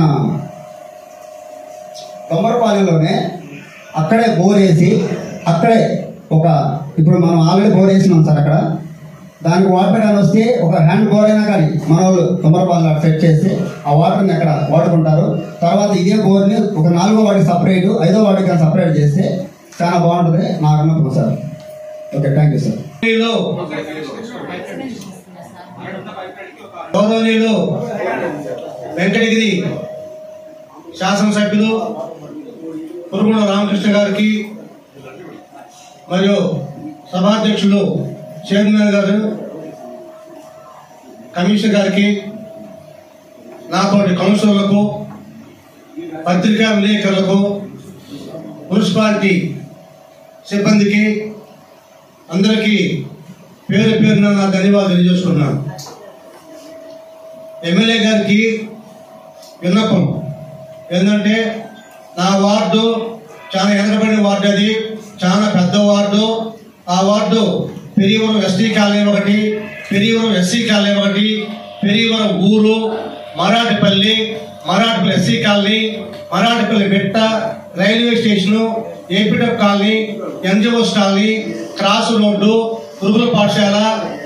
Speaker 6: కొమ్మరపాలెంలోనే అక్కడే బోర్ వేసి అక్కడే ఒక ఇప్పుడు మనం ఆల్రెడీ బోర్ వేసినాం సార్ అక్కడ దానికి వాటర్ కానీ వస్తే ఒక హ్యాండ్ బోర్ అయినా కానీ మన వాళ్ళు కొమ్మరపాలెం సెట్ చేసి ఆ వాటర్ని అక్కడ వాడుకుంటారు తర్వాత ఇదే బోర్ని ఒక నాలుగో వాటికి సపరేట్ ఐదో వాటికి కానీ సపరేట్ చేస్తే చాలా బాగుంటుంది నా అన్నప్పుడు sir okay thank you sir
Speaker 11: గౌరవనీయులు వెంకటగిరి శాసనసభ్యులు కురుమల రామకృష్ణ గారికి మరియు సభాధ్యక్షులు చైర్మన్ గారు కమిషనర్ గారికి నాతోటి కౌన్సిలర్లకు పత్రికా విలేకరులకు మున్సిపాలిటీ సిబ్బందికి అందరికీ పేరు పేరున నా ధన్యవాదాలు తెలియజేసుకున్నాను ఎమ్మెల్యే గారికి విన్నపం ఏంటంటే నా వార్డు చాలా వెనకబడిన వార్డు అది చాలా పెద్ద వార్డు ఆ వార్డు పెరియవరం ఎస్టీ కాలనీ ఒకటి పెరియవరం ఎస్సీ కాలనీ ఒకటి పెరియవరం ఊరు మరాఠపల్లి మరాఠపల్లి ఎస్సీ కాలనీ మరాఠపల్లి బెట్ట రైల్వే స్టేషను ఏపీటప్ colony NGOs colony cross road పురుగుల పాఠశాల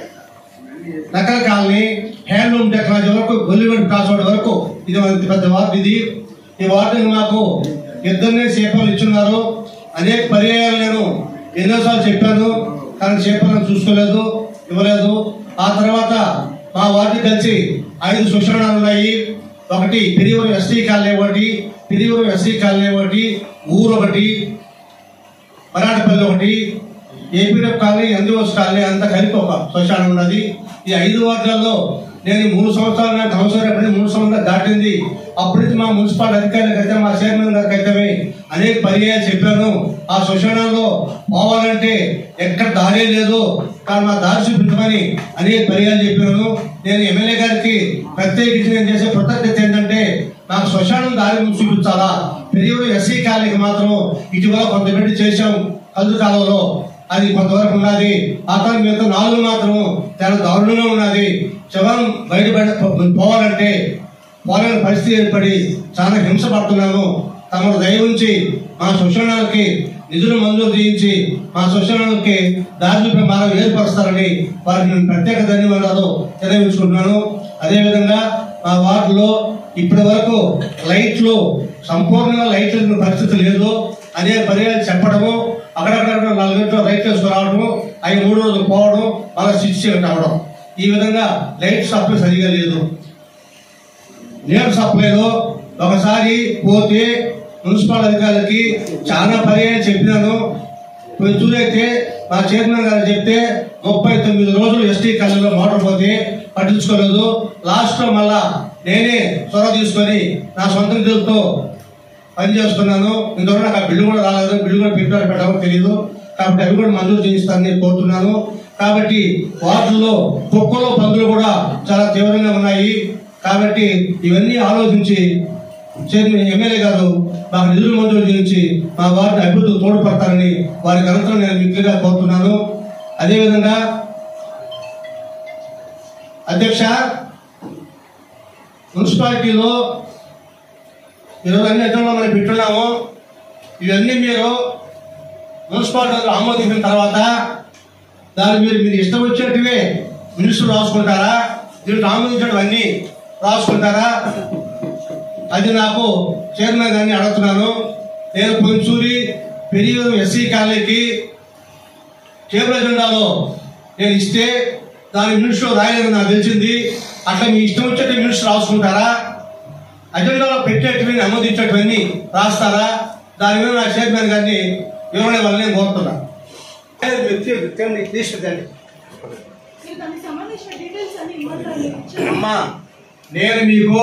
Speaker 11: నకల కాలనీ హ్యాండ్లూమ్ టెక్నాలజీ వరకు గొల్లివెంట్ క్రాస్ రోడ్ వరకు ఇది మన పెద్ద వార్డు ఇది ఈ వార్డుని మాకు ఇద్దరినే సేపలు ఇచ్చున్నారు అనేక పర్యాయాలు నేను ఎన్నోసార్లు చెప్పాను కానీ సేపలను చూసుకోలేదు ఇవ్వలేదు ఆ తర్వాత మా వార్డు కలిసి ఐదు సుషరణాలు ఉన్నాయి ఒకటి పిరివరం ఎస్టీ కాలనీ ఒకటి పిరివరం ఎస్టీ కాలనీ ఒకటి ఊరు ఒకటి మరాఠపల్లి ఒకటి ఏపీఎఫ్ కాలనీ ఎన్జిఓస్ కాలనీ అంతా కలిపి ఒక శ్మశానం ఉన్నది ఈ ఐదు వార్డులలో నేను ఈ మూడు సంవత్సరాలు నాకు అవసరం ఎప్పుడైతే మూడు సంవత్సరాలు దాటింది అప్పటి నుంచి మా మున్సిపల్ అధికారులకు అయితే మా చైర్మన్ గారికి అయితే అనేక పర్యాయాలు చెప్పాను ఆ శ్మశానంలో పోవాలంటే ఎక్కడ దారే లేదు కానీ మా దారి చూపించమని అనేక పర్యాయాలు చెప్పాను నేను ఎమ్మెల్యే గారికి ప్రత్యేకించి నేను చేసే కృతజ్ఞత ఏంటంటే నాకు శ్మశానం దారి చూపించాలా పెరిగిన ఎస్సీ కాలనీకి మాత్రం ఇటీవల కొంత పెట్టి చేశాం కల్లు కాలంలో అది కొంతవరకు ఉన్నది ఆ కానీ మిగతా నాలుగు మాత్రం చాలా దారుణంగా ఉన్నది శవం బయటపడ పోవాలంటే పోలేని పరిస్థితి ఏర్పడి చాలా హింస పడుతున్నాను తమను దయ ఉంచి మా శోషణాలకి నిధులు మంజూరు చేయించి మా శోషణాలకి దారి మార్గం ఏర్పరుస్తారని వారికి నేను ప్రత్యేక ధన్యవాదాలు తెలియజేసుకుంటున్నాను అదేవిధంగా మా వార్డులో ఇప్పటి వరకు లైట్లు సంపూర్ణంగా లైట్లు ఉన్న పరిస్థితి లేదు అదే పర్యాలు చెప్పడము అక్కడక్కడ నాలుగు గంటలు లైట్లు వేసుకురావడము అవి మూడు రోజులు పోవడం మళ్ళీ స్విచ్ అవ్వడం ఈ విధంగా లైట్ సప్లై సరిగా లేదు నీరు సప్లైలో ఒకసారి పోతే మున్సిపల్ అధికారులకి చాలా పర్యాయం చెప్పినాను ఇప్పుడు చూడైతే మా చైర్మన్ గారు చెప్తే ముప్పై తొమ్మిది రోజులు ఎస్టీ కాలనీలో మోటార్ పోతే పట్టించుకోలేదు లాస్ట్ లో మళ్ళా నేనే చొరవ తీసుకొని నా సొంత నిధులతో పని చేస్తున్నాను ఇంతవరకు నాకు ఆ బిల్లు కూడా రాలేదు బిల్లు కూడా పెట్టారు పెట్టామో తెలియదు కాబట్టి అవి కూడా మంజూరు చేయిస్తానని కోరుతున్నాను కాబట్టి వార్డుల్లో కుక్కలు పందులు కూడా చాలా తీవ్రంగా ఉన్నాయి కాబట్టి ఇవన్నీ ఆలోచించి చైర్మన్ ఎమ్మెల్యే గారు మాకు నిధులు మంజూరు చేయించి మా వారిని అభివృద్ధికి తోడ్పడతారని వారి ఘనతను నేను మిక్కిలిగా కోరుతున్నాను అదేవిధంగా అధ్యక్ష మున్సిపాలిటీలో ఈరోజు అన్ని ఎజెండాలు మనం పెట్టున్నాము ఇవన్నీ మీరు మున్సిపాలిటీలో ఆమోదించిన తర్వాత దాన్ని మీరు మీరు ఇష్టం వచ్చినట్టువే మినిస్టర్ రాసుకుంటారా దీంట్లో ఆమోదించినవన్నీ రాసుకుంటారా అది నాకు చైర్మన్ గారిని అడుగుతున్నాను నేను కొంచూరి పెరిగి ఎస్సీ కాలేజీకి కేబుల్ ఎజెండాలో నేను ఇస్తే దాని మినిస్టర్ రాయలేదని నాకు తెలిసింది అట్లా మీ ఇష్టం వచ్చేట్టు మినిస్టర్ రాసుకుంటారా అజెండాలో పెట్టేటివి ఆమోదించేటివన్నీ రాస్తారా దాని మీద నా చైర్మన్ గారిని వివరణ ఇవ్వాలని నేను కోరుతున్నా తీసుకుందండి
Speaker 3: మీరు దానికి సంబంధించిన డీటెయిల్స్ అన్ని ఇవ్వమంటారు
Speaker 11: అమ్మా నేను మీకు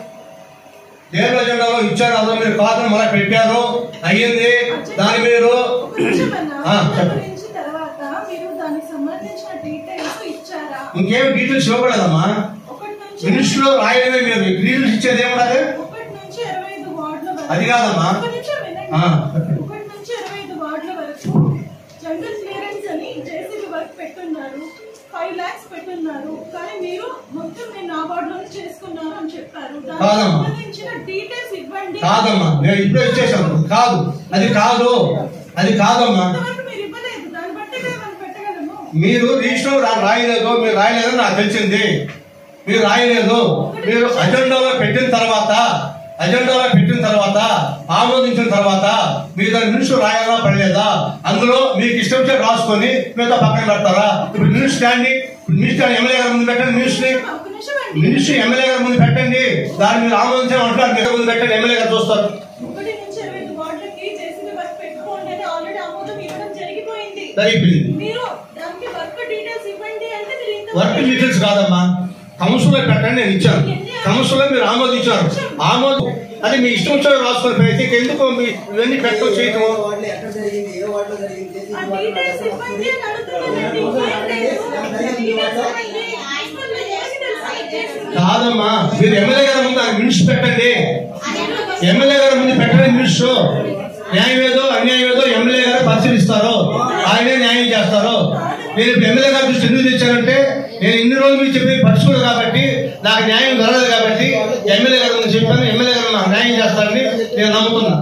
Speaker 11: దేవుల జెండాలో ఇచ్చాను అందులో మీరు ఖాతాను మళ్ళీ పెట్టారు అయ్యింది దాని మీరు
Speaker 3: ఒక నిమిషం అన్నా.
Speaker 11: ఆ,
Speaker 3: దాని
Speaker 11: చెప్పండి.
Speaker 3: గురించి తర్వాత మీరు దానికి సంబంధించిన డీటెయిల్స్ ఇచ్చారా
Speaker 11: ఇంకేం డీటెయిల్స్ ఇవ్వకూడదమ్మా
Speaker 3: ఒకటి నుంచి
Speaker 11: మినిస్టర్ రాయడమే మీరు డీటెయిల్స్ ఇచ్చేది ఏముండదు
Speaker 3: ఒకటి నుంచి ఇరవై ఐదు వార్డుల వరకు
Speaker 11: అది కాదమ్మా.
Speaker 3: ఒక నిమిషం వినండి.
Speaker 11: ఆ.
Speaker 3: ఒకటి నుంచి ఇరవై ఐదు వార్డుల వరకు జంగల్ క్లియరెన్స్ అని జేసీబీ వర్క్ పెట్టున్నారు ఫైవ్ లాక్స్ పెట్టున్నారు కానీ మీరు మొత్తం నేను నా వార్డులోనే చేసుకున్నారు అని చెప్పారు దానికి
Speaker 11: కాదమ్మా.
Speaker 3: సంబంధించిన డీటెయిల్స్ ఇవ్వండి
Speaker 11: కాదమ్మా నేను ఇప్పుడే ఇచ్చేసాను కాదు అది కాదు అది కాదమ్మా
Speaker 3: ఇంతవరకు మీరు ఇవ్వలేదు దాన్ని బట్టి మేము మనం పెట్టగలము
Speaker 11: మీరు రిజిస్టర్ రా- రాయలేదు మీరు రాయలేదని నాకు తెలిసింది మీరు రాయలేదు మీరు అజెండాలో పెట్టిన తర్వాత అజెండాలో పెట్టిన తర్వాత ఆమోదించిన తర్వాత మీరు దాని మినిస్టర్ రాయాలా పడలేదా అందులో మీకు ఇష్టం వచ్చే రాసుకొని మీతో పక్కన పెడతారా ఇప్పుడు మినిస్టర్ స్టాండ్ మినిస్టర్ ఎమ్మెల్యే గారి ముందు పెట్టండి మినిస్టర్
Speaker 3: ఒక నిమిషం అండి
Speaker 11: మినిస్టర్ ఎమ్మెల్యే గారి ముందు పెట్టండి దాన్ని మీరు ఆమోదించడం అంటారు మీరు ముందు పెట్టండి ఎమ్మెల్యే గారు చూస్తారు
Speaker 3: ఒకటి నుంచి ఇరవై ఐదు వార్డులకి జేసీబీ వర్క్ పెట్టుకోండి అని ఆల్రెడీ ఆమోదం ఇవ్వడం జరిగిపోయింది
Speaker 11: జరిగిపోయింది
Speaker 3: మీరు దానికి వర్క్ డీటెయిల్స్ ఇవ్వండి అంటే మీరు ఇంత
Speaker 11: వర్క్ డీటెయిల్స్ కాదమ్మా కౌన్సిల్లో పెట్టండి నేను ఇచ్చాను కౌన్సిల్లో మీరు ఆమోదించారు ఆమోదం అది మీ ఇష్టం వచ్చిన రాసుకొని పెడితే ఇక ఎందుకు మీ ఇవన్నీ పెట్టడం చేయటము
Speaker 6: వార్డులో ఎక్కడ జరిగింది ఏ వార్డులో జరిగింది
Speaker 3: ఆ డీటెయిల్స్ ఇవ్వండి అని అడుగుతున్నానండి ఏం లేదు. డీటెయిల్స్ ఇవ్వండి. హాస్పిటల్లో ఏమి తెలుసు? చేసింది.
Speaker 11: కాదమ్మా మీరు ఎమ్మెల్యే గారి ముందు ఆయన మినిస్టర్ పెట్టండి ఎమ్మెల్యే గారి ముందు పెట్టండి మినిస్టర్ న్యాయం ఏదో అన్యాయం ఏదో ఎమ్మెల్యే గారు పరిశీలిస్తారు ఆయనే న్యాయం చేస్తారు నేను ఇప్పుడు ఎమ్మెల్యే గారి దృష్టి ఎందుకు తెచ్చానంటే నేను ఇన్ని రోజులు మీరు చెప్పి పట్టుకోలేదు కాబట్టి నాకు న్యాయం జరగదు కాబట్టి ఎమ్మెల్యే గారి ముందు చెప్పాను ఎమ్మెల్యే గారు నాకు న్యాయం చేస్తారని నేను నమ్ముతున్నా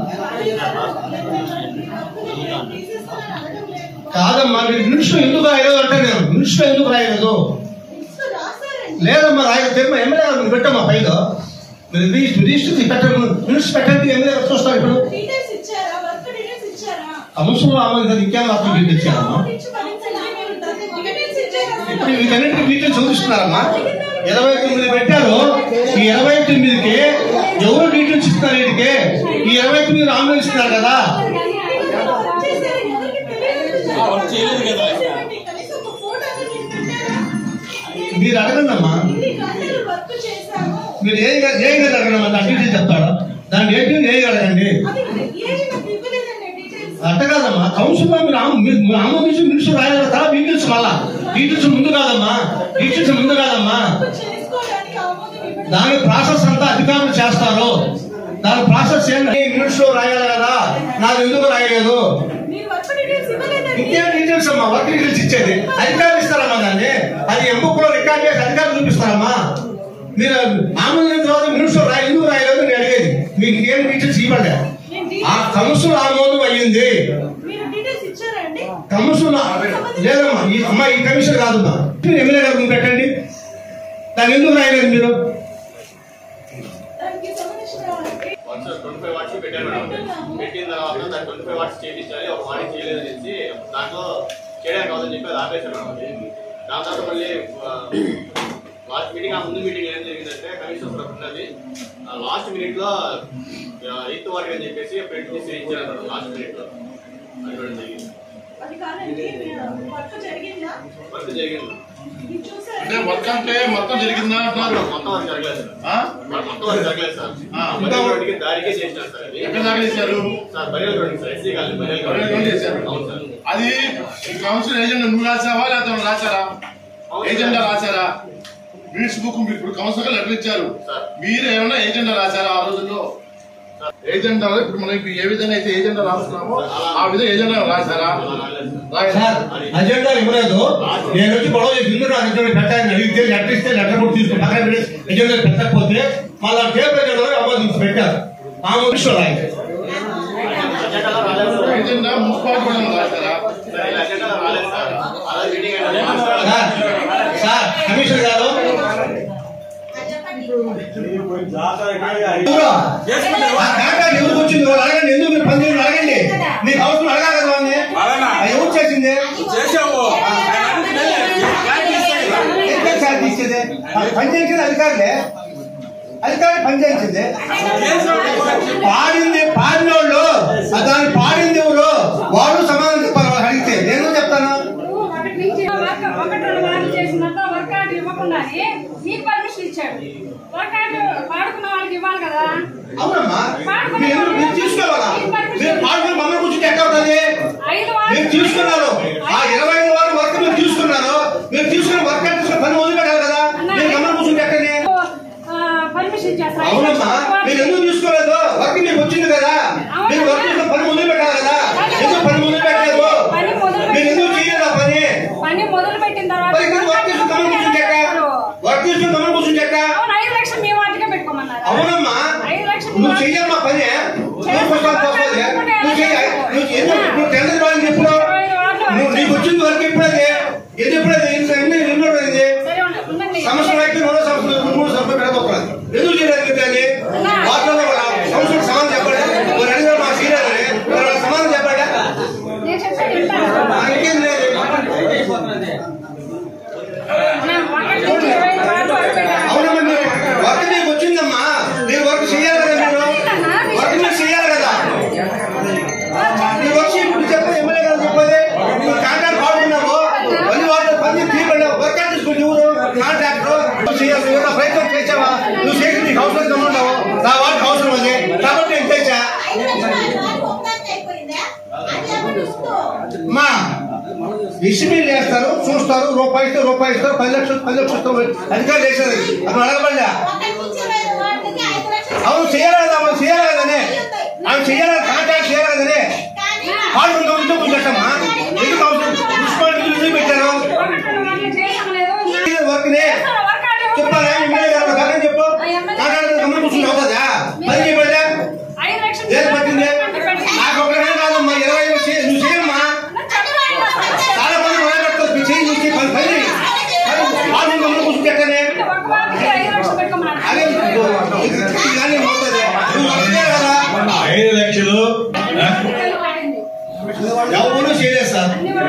Speaker 3: తీసేస్తానని అడగడం లేదు.
Speaker 11: కాదమ్మా మీరు మినిస్టర్ ఎందుకు రాయలేదు అంటే నేను మినిస్టర్ ఎందుకు రాయలేదు
Speaker 3: లిస్టు రాశారండి.
Speaker 11: లేదమ్మా రాయ తెమ్మ ఎమ్మెల్యే గారు మీరు పెట్టమ్మా పైలో మీరు రిజిస్టర్ రిజిస్టర్ పెట్టండి మినిస్టర్ పెట్టండి ఎమ్మెల్యే గారు చూస్తారు ఇప్పుడు
Speaker 3: డీటెయిల్స్ ఇచ్చారా వర్క్ డీటెయిల్స్ ఇచ్చారా
Speaker 11: కౌన్సిల్ ఆమోదించారు ఇంకేం అర్థం ఇచ్చారమ్మా
Speaker 3: ఇచ్చి భరించండి. మీరు దానికి డీటెయిల్స్ ఇచ్చారా
Speaker 11: ఇప్పుడు వీటన్నిటికీ డీటెయిల్స్ చూపిస్తున్నారమ్మా ఇరవై తొమ్మిది పెట్టారు ఈ ఇరవై తొమ్మిదికి ఎవరు డీటెయిల్స్ ఇస్తున్నారు వీటికి ఈ ఇరవై తొమ్మిది ఆమోదిస్తున్నారు కదా
Speaker 3: కనీసం ఒక ఫోటో అనేది పెట్టారా?
Speaker 11: మీరు అడగండి అమ్మా
Speaker 3: ఇన్ని గంటలు వర్క్ చేశాము
Speaker 11: మీరు ఏ ఏ గారు అడగండి అమ్మా దాని డీటెయిల్స్ చెప్తాడా దాని ఏంటి ఏ గారు అడగండి
Speaker 3: అది ఏమి నాకు ఇవ్వలేదండి డీటెయిల్స్
Speaker 11: అట్ట కాదమ్మా కౌన్సిల్ లో మీరు ఆమో- మీరు మీరు ఆమోదించి మినిస్టర్ రాయాలి కదా డీటెయిల్స్ మళ్ళా డీటెయిల్స్ ముందు కాదమ్మా డీటెయిల్స్ ముందు కాదమ్మా
Speaker 3: చేసుకోవడానికి ఆమోదం ఇవ్వడం
Speaker 11: దాని ప్రాసెస్ అంతా అధికారులు చేస్తారు దాని ప్రాసెస్ ఏంటి మినిస్టర్ రాయాలి కదా నాకు ఎందుకు రాయలేదు
Speaker 3: మీరు వర్క్ డీటెయిల్స్ ఇవ్వలేదండి
Speaker 11: ఇంకేం డీటెయిల్స్ అమ్మా వర్క్ డీటెయిల్స్ ఇచ్చేది అధికారులు ఇస్తారమ్మా దాన్ని అది ఎంబుక్లో రికార్డ్ చేసి అధికారులు చూపిస్తారమ్మా మీరు ఆమోదించిన తర్వాత మినిస్టర్ రాయ ఎందుకు రాయలేదు నేను అడిగేది మీకు ఏం డీటెయిల్స్ ఇవ్వండి
Speaker 3: నేను
Speaker 11: ఆ కౌన్సిల్ ఆమోదం అయ్యింది
Speaker 3: మీరు డీటెయిల్స్ ఇచ్చారండి
Speaker 11: కమిషన్ లేదమ్మా ఈ అమ్మా ఈ కమిషన్ కాదమ్మా ఎమ్మెల్యే గారు ముందు పెట్టండి దాన్ని ఎందుకు రాయలేదు మీరు
Speaker 12: వన్స్ ట్వంటీ ఫైవ్ వాట్స్ పెట్టారు మేడం పెట్టిన తర్వాత దాన్ని ట్వంటీ ఫైవ్ వాట్స్ చేయించాలి ఒక వాడి చేయలేదు అనేసి దాంట్లో చేయడానికి కావాలని చెప్పి అది ఆపేశారు మేడం దాని తర్వాత మళ్ళీ లాస్ట్ మీటింగ్ ఆ ముందు మీటింగ్ ఏం జరిగిందంటే కమిషన్ తరఫు ఉన్నది లాస్ట్ మినిట్ లో ఎయిత్ వార్డ్ అని చెప్పేసి ప్రింట్ తీసి ఇచ్చారు లాస్ట్ మినిట్ లో అది కూడా జరిగింది
Speaker 3: అది కాదండి వర్క్ జరిగిందా
Speaker 12: వర్క్ జరిగింది
Speaker 3: ఇది చూసారా?
Speaker 5: అంటే వర్క్ అంటే మొత్తం జరిగిందా అంటున్నారు
Speaker 12: మొత్తం వర్క్ జరగలేదు సార్
Speaker 5: ఆ?
Speaker 12: మొత్తం వర్క్ జరగలేదు సార్
Speaker 5: ఆ.
Speaker 12: బరియల్ రోడ్డుకి దారికే చేసినారు సార్ అది
Speaker 5: ఎక్కడ దాకా చేశారు?
Speaker 12: Sir burial road sir SC colony burial
Speaker 5: burial road చేశారు.
Speaker 12: అవును సార్
Speaker 5: అది కౌన్సిల్ ఏజెంట్ నువ్వు రాసావా లేకపోతే ఎవరు రాశారా ఏజెండా రాశారా బీట్స్ బుక్ మీకు ఇప్పుడు కౌన్సిలర్ లెటర్ ఇచ్చారు మీరు ఏమన్నా ఏజెండా రాశారా ఆ రోజుల్లో ఏజెండా ఇప్పుడు మనం ఇప్పుడు ఏ విధంగా అయితే ఏజెండా రాస్తున్నామో ఆ విధంగా ఏజెండా రాశారా
Speaker 11: సార్ అజెండా ఇవ్వలేదు నేను వచ్చి గొడవ చేసి ఇందులో అజెండా పెట్టాలని అడిగితే లెటర్ ఇస్తే లెటర్ కూడా తీసుకుని పక్కన పెట్టి ఎజెండా పెట్టకపోతే మళ్ళీ టేబుల్ ఎజెండా ఆమోదించి పెట్టారు ఆమోదించారు ఆయన
Speaker 5: ఏజెండా మున్సిపాలిటీ కూడా రాశారా
Speaker 12: అజెండా రాలేదు సార్ అలా మీటింగ్
Speaker 11: సార్ సార్ కమిషనర్ గారు ఇదిగో, ఆ కాంట్రాక్ట్ ఎవరికి వచ్చింది వాళ్ళు అడగండి ఎందుకు మీరు పని చేయడం అడగండి మీకు అవసరం అడగాలి కదా వాళ్ళని. అది ఎవరు చేసింది ఎంత సార్ తీసేది ఆ పని చేసింది అధికారులే అధికారులు పని చేయించింది పాడింది పాడినోళ్ళు ఆ దాన్ని పాడింది ఎవరు వాళ్ళు సమాధానం చెప్పాలి వాళ్ళు అడిగితే నేను చెప్తాను
Speaker 13: ఒకటి నుంచి వర్క్ ఒకటి రెండు వారాలు చేసినంత వర్క్ కార్డు ఇవ్వకుండానే నీకు పర్మిషన్ ఇచ్చాడు వర్క్ కార్డు పాడుకున్న వాళ్ళకి ఇవ్వాలి కదా
Speaker 11: అవునమ్మా
Speaker 13: పాడుకున్న
Speaker 11: మీరు
Speaker 13: వాళ్ళకి
Speaker 11: మీరు తీసుకోవాలా
Speaker 13: నీకు permission
Speaker 11: మీరు పాడుకుని మమ్మల్ని కూర్చుంటే ఎక్కడ అవుతుంది
Speaker 13: ఐదు వారాలు
Speaker 11: మీరు తీసుకున్నారు ఆ ఇరవై ఐదు వారం వర్క్ మీరు తీసుకున్నారు మీరు తీసుకున్న వర్క్ తీసుకుని పని మొదలు పెట్టాలి కదా మీరు మమ్మల్ని కూర్చుంటే ఎక్కడనే
Speaker 13: పర్మిషన్ ఇచ్చేస్తారు
Speaker 11: అవునమ్మా మీరు ఎందుకు తీసుకోలేదు వర్క్ మీకు వచ్చింది కదా మీరు వర్క్ తీసుకుని పని మొదలు పెట్టాలి కదా ఎందుకు పని మొదలు పెట్టలేదు
Speaker 13: పని మొదలు
Speaker 11: మీరు ఎందుకు చేయలేదు ఆ పని
Speaker 13: పని మొదలు పెట్టిన తర్వాత
Speaker 11: మరి ఎందుకు వర్క్ తీసుకుని కమ్మని కూర్చుంటే ఎక్కడ వర్క్ తీసుకుని కమ్మని కూర్చుంటే ఎక్కడ
Speaker 13: అవును ఐదు లక్షలు మీ వాటికే పెట్టుకోమన్నారు
Speaker 11: అవునమ్మా
Speaker 13: ఐదు లక్షలు
Speaker 11: నువ్వు చెయ్యమ్మా పని నువ్వు కొంచెం తప్పదు నువ్వు చెయ్యి నువ్వు ఎందుకు నువ్వు టెండర్ వాళ్ళకి ఎప్పుడు నువ్వు నీకు వచ్చింది వరకు ఎప్పుడది ఇది ఎప్పుడది ఎన్ని ఎన్నో ఇది సంవత్సరం అయితే మూడో సంవత్సరం మూడు సంవత్సరం పెడతారు ఎందుకు చేయడానికి దాన్ని వాటిలో సంవత్సరం సమాధానం చెప్పండి మీరు అడిగారు మా సీనియర్ అని మరి వాళ్ళకి సమాధానం చెప్పండి
Speaker 13: నేను చెప్పేది వింటారా?
Speaker 11: ఇంకేం లేదు
Speaker 13: నేను ఒకటి నుంచి ఇరవై ఐదు వారాలు వర్క్ పెట్టాను.
Speaker 11: అవునమ్మా మీరు వర్క్ మీకు వచ్చిందమ్మా మీరు వర్క్ చేయాలి కదా మీరు వర్క్ మీరు చేయాలి కదా మీరు వచ్చి ఇప్పుడు చెప్ప ఎమ్మెల్యే గారు చెప్పేది నువ్వు కాంట్రాక్ట్ పాడుకున్నావు పని వాళ్ళు పని తీయబడి వర్క్ తీసుకుని ఎవరు కాంట్రాక్టర్ నువ్వు చేయాలి నువ్వు ఏమైనా ప్రయత్నం చేసావా నువ్వు చేసి నీకు అవసరం కమ్ముంటావు నా వాళ్ళకి అవసరం అది కాబట్టి నేను చేశా మా ఇసుమీలు వేస్తారు చూస్తారు రూపాయి ఇస్తే రూపాయి ఇస్తారు పది లక్షలు పది లక్షలు ఇస్తారు అధికారులు చేసేది అది అడగబడ్డా అవును చేయాలి కదా అవును చేయాలి కదనే ఆమె చేయాలి కాంటాక్ట్ చేయాలి కదనే వాళ్ళు ఉందో ఇంట్లో కూర్చోటమ్మా ఎందుకు అవసరం మున్సిపాలిటీ ఎందుకు పెట్టారు
Speaker 13: ఒకటి రెండు వారాలు చేసాం లేదు.
Speaker 11: వర్క్ నే చెప్పాలా ఎమ్మెల్యే గారు కాదని చెప్పు కాంటాక్ట్ గమనం కూర్చుని అవుతుందా పని చేయబడ్డా
Speaker 13: ఐదు లక్షలు
Speaker 11: ఏది పట్టింది నాకు ఒకటే కాదమ్మా ఇరవై ఐదు చే- నువ్వు చేయమ్మా చాలా మంది మొదలు పెడతారు నువ్వు చేయి నువ్వు చేయి పని పని చేయి. కానీ వాళ్ళు గమనం కూర్చుంటే ఎక్కడనే
Speaker 13: ఒక వారానికి ఐదు లక్షలు పెట్టుకోమన్నారు.
Speaker 11: అదే ఇది కానీ అవుతుంది నువ్వు వర్కే కదా
Speaker 1: ఐదు లక్షలు
Speaker 11: ఎవరు చేయలేదు సార్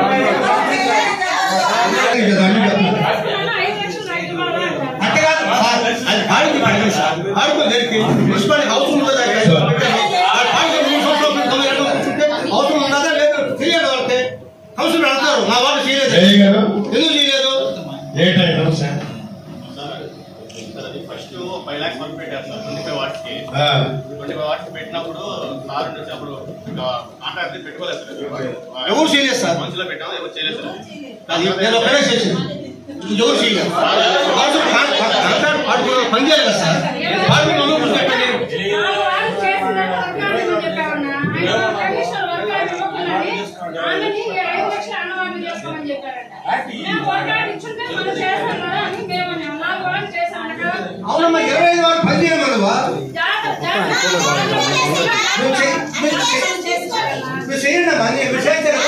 Speaker 11: అంటే కాదు సార్, అది ఆడికి పడింది సార్ ఆడుకో దానికి మున్సిపాలిటీ అవసరం ఉందా దానికి? ఆ పార్టీ మూడు సంవత్సరాలు పెట్టి తొమ్మిది ఏళ్ళు కూర్చుంటే అవసరం ఉన్నదా లేదు తెలియదు వాళ్ళకి కౌన్సిల్ అడతారు నా వాళ్ళు చేయలేదు
Speaker 1: ఏయ్ గారు.
Speaker 11: ఎందుకు చేయలేదు
Speaker 1: లేట్ అయింది సార్
Speaker 12: సార్ అది ఫస్ట్ ఫైవ్ లాక్స్ వర్క్ పెట్టారు సార్ ట్వంటీ ఫైవ్ వాట్స్ కి
Speaker 1: ఆ.
Speaker 12: ట్వంటీ ఫైవ్ వాట్స్ పెట్టినప్పుడు సార్ నుంచి అప్పుడు కాంట్రాక్ట్ పెట్టుకోలేదు సార్
Speaker 11: ఎవరు చేయలేదు సార్
Speaker 12: మనుషులో పెట్టాము ఎవరు చేయలేదు సార్
Speaker 11: అది నేను ఒకటే చేసింది ఎవరు చేయలేదు అవసరం కాన్- కాంట్రాక్ట్ పార్టీ పని చేయాలి కదా సార్ పార్టీ మనం కూర్చోబెట్టండి.
Speaker 13: నాలుగు వారాలు చేసినట్టు వర్క్ కార్డు ఇవ్వని చెప్పామన్నా. ఐదు కండిషనల్ వర్క్ కార్డు ఇవ్వకుండానే ఆమెని ఐదు లక్షలు అన్నవాళ్ళు చేసుకోమని చెప్పారంట. మేము వర్క్ కార్డు ఇచ్చుంటే మనం చేస్తాం కదా అని మేము అన్నాం. నాలుగు వారాలు చేశామన్న కదా.
Speaker 11: అవునమ్మా ఇరవై ఐదు వారు పని చేయమన్నవా
Speaker 13: జాగ్రత్త, జాగ్రత్త.
Speaker 11: నువ్వు చెయ్యి నువ్వు చెయ్యి. నువ్వు చేయండి అమ్మా నీ మీరు చేయండి కదా.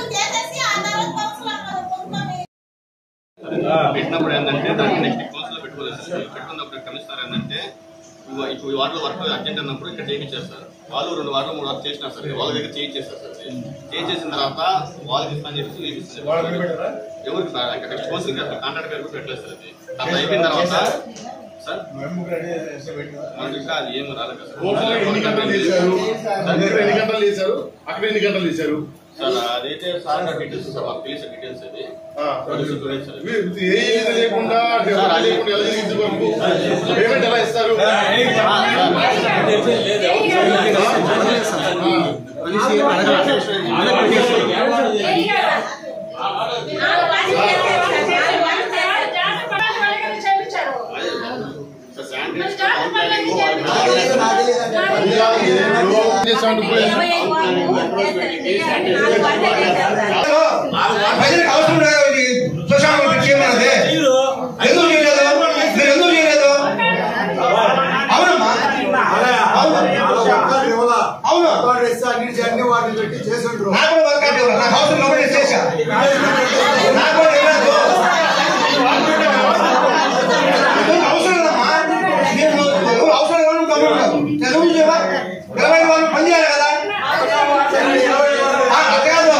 Speaker 12: పెట్టినప్పుడు ఏంటంటే దానికి నెక్స్ట్ కౌన్సిల్ పెట్టుకోలేదు సార్ వీళ్ళు పెట్టుకున్నప్పుడు కమిషనర్ ఏంటంటే ఇవ్వ- ఇప్పుడు ఈ వాటిలో వర్క్ అర్జెంట్ అన్నప్పుడు ఇక్కడ చేయించారు సార్ వాళ్ళు రెండు వారాలు మూడు వారాలు చేసినారు సార్ వాళ్ళ దగ్గర చేయించేస్తారు సార్ చేయించేసిన తర్వాత వాళ్ళకి ఇస్తాను చెప్పి వీళ్ళకి ఇస్తారు. ఎవరికి సార్ అక్కడ ఎక్స్పోజింగ్ కాంట్రాక్ట్ పేరు కూడా పెట్టలేదు సార్ అది అట్లా అయిపోయిన తర్వాత సార్ మనకి ఇంకా అది ఏం రాలేదు కదా
Speaker 5: లోపల ఎన్ని గంటలు తీశారు దగ్గర ఎన్ని గంటలు తీశారు అక్కడ ఎన్ని గంటలు తీశారు
Speaker 12: సార్ అదైతే సార్ డీటెయిల్స్ సార్ మాకు తెలిసిన డీటెయిల్స్ అది అది చూడండి సార్.
Speaker 5: మీరు ఏ ఇది లేకుండా డెవలప్ లేకుండా ఎలా చేయించే వరకు పేమెంట్ ఎలా ఇస్తారు
Speaker 11: ప్రజలకు అవసరం లేదు ఇది శ్మశానం గురించి చేయమన్నది ఎందుకు చేయలేదు మీరు ఎందుకు చేయలేదు అవునమ్మా అవును అవును
Speaker 14: అన్ని వాటిని పెట్టి చేసిండ్రు
Speaker 11: నాకు కూడా వర్క్ అంటే నాకు అవసరం కాబట్టి నేను చేశా నాకు కూడా తెలియదు ఎందుకు అవసరం లేదమ్మా నేను ఎవరు అవసరం లేదని గమనించాను ఎందుకు చేయవా ఇరవై ఐదు వాళ్ళు పని చేయాలి కదా ఆ, అది కాదు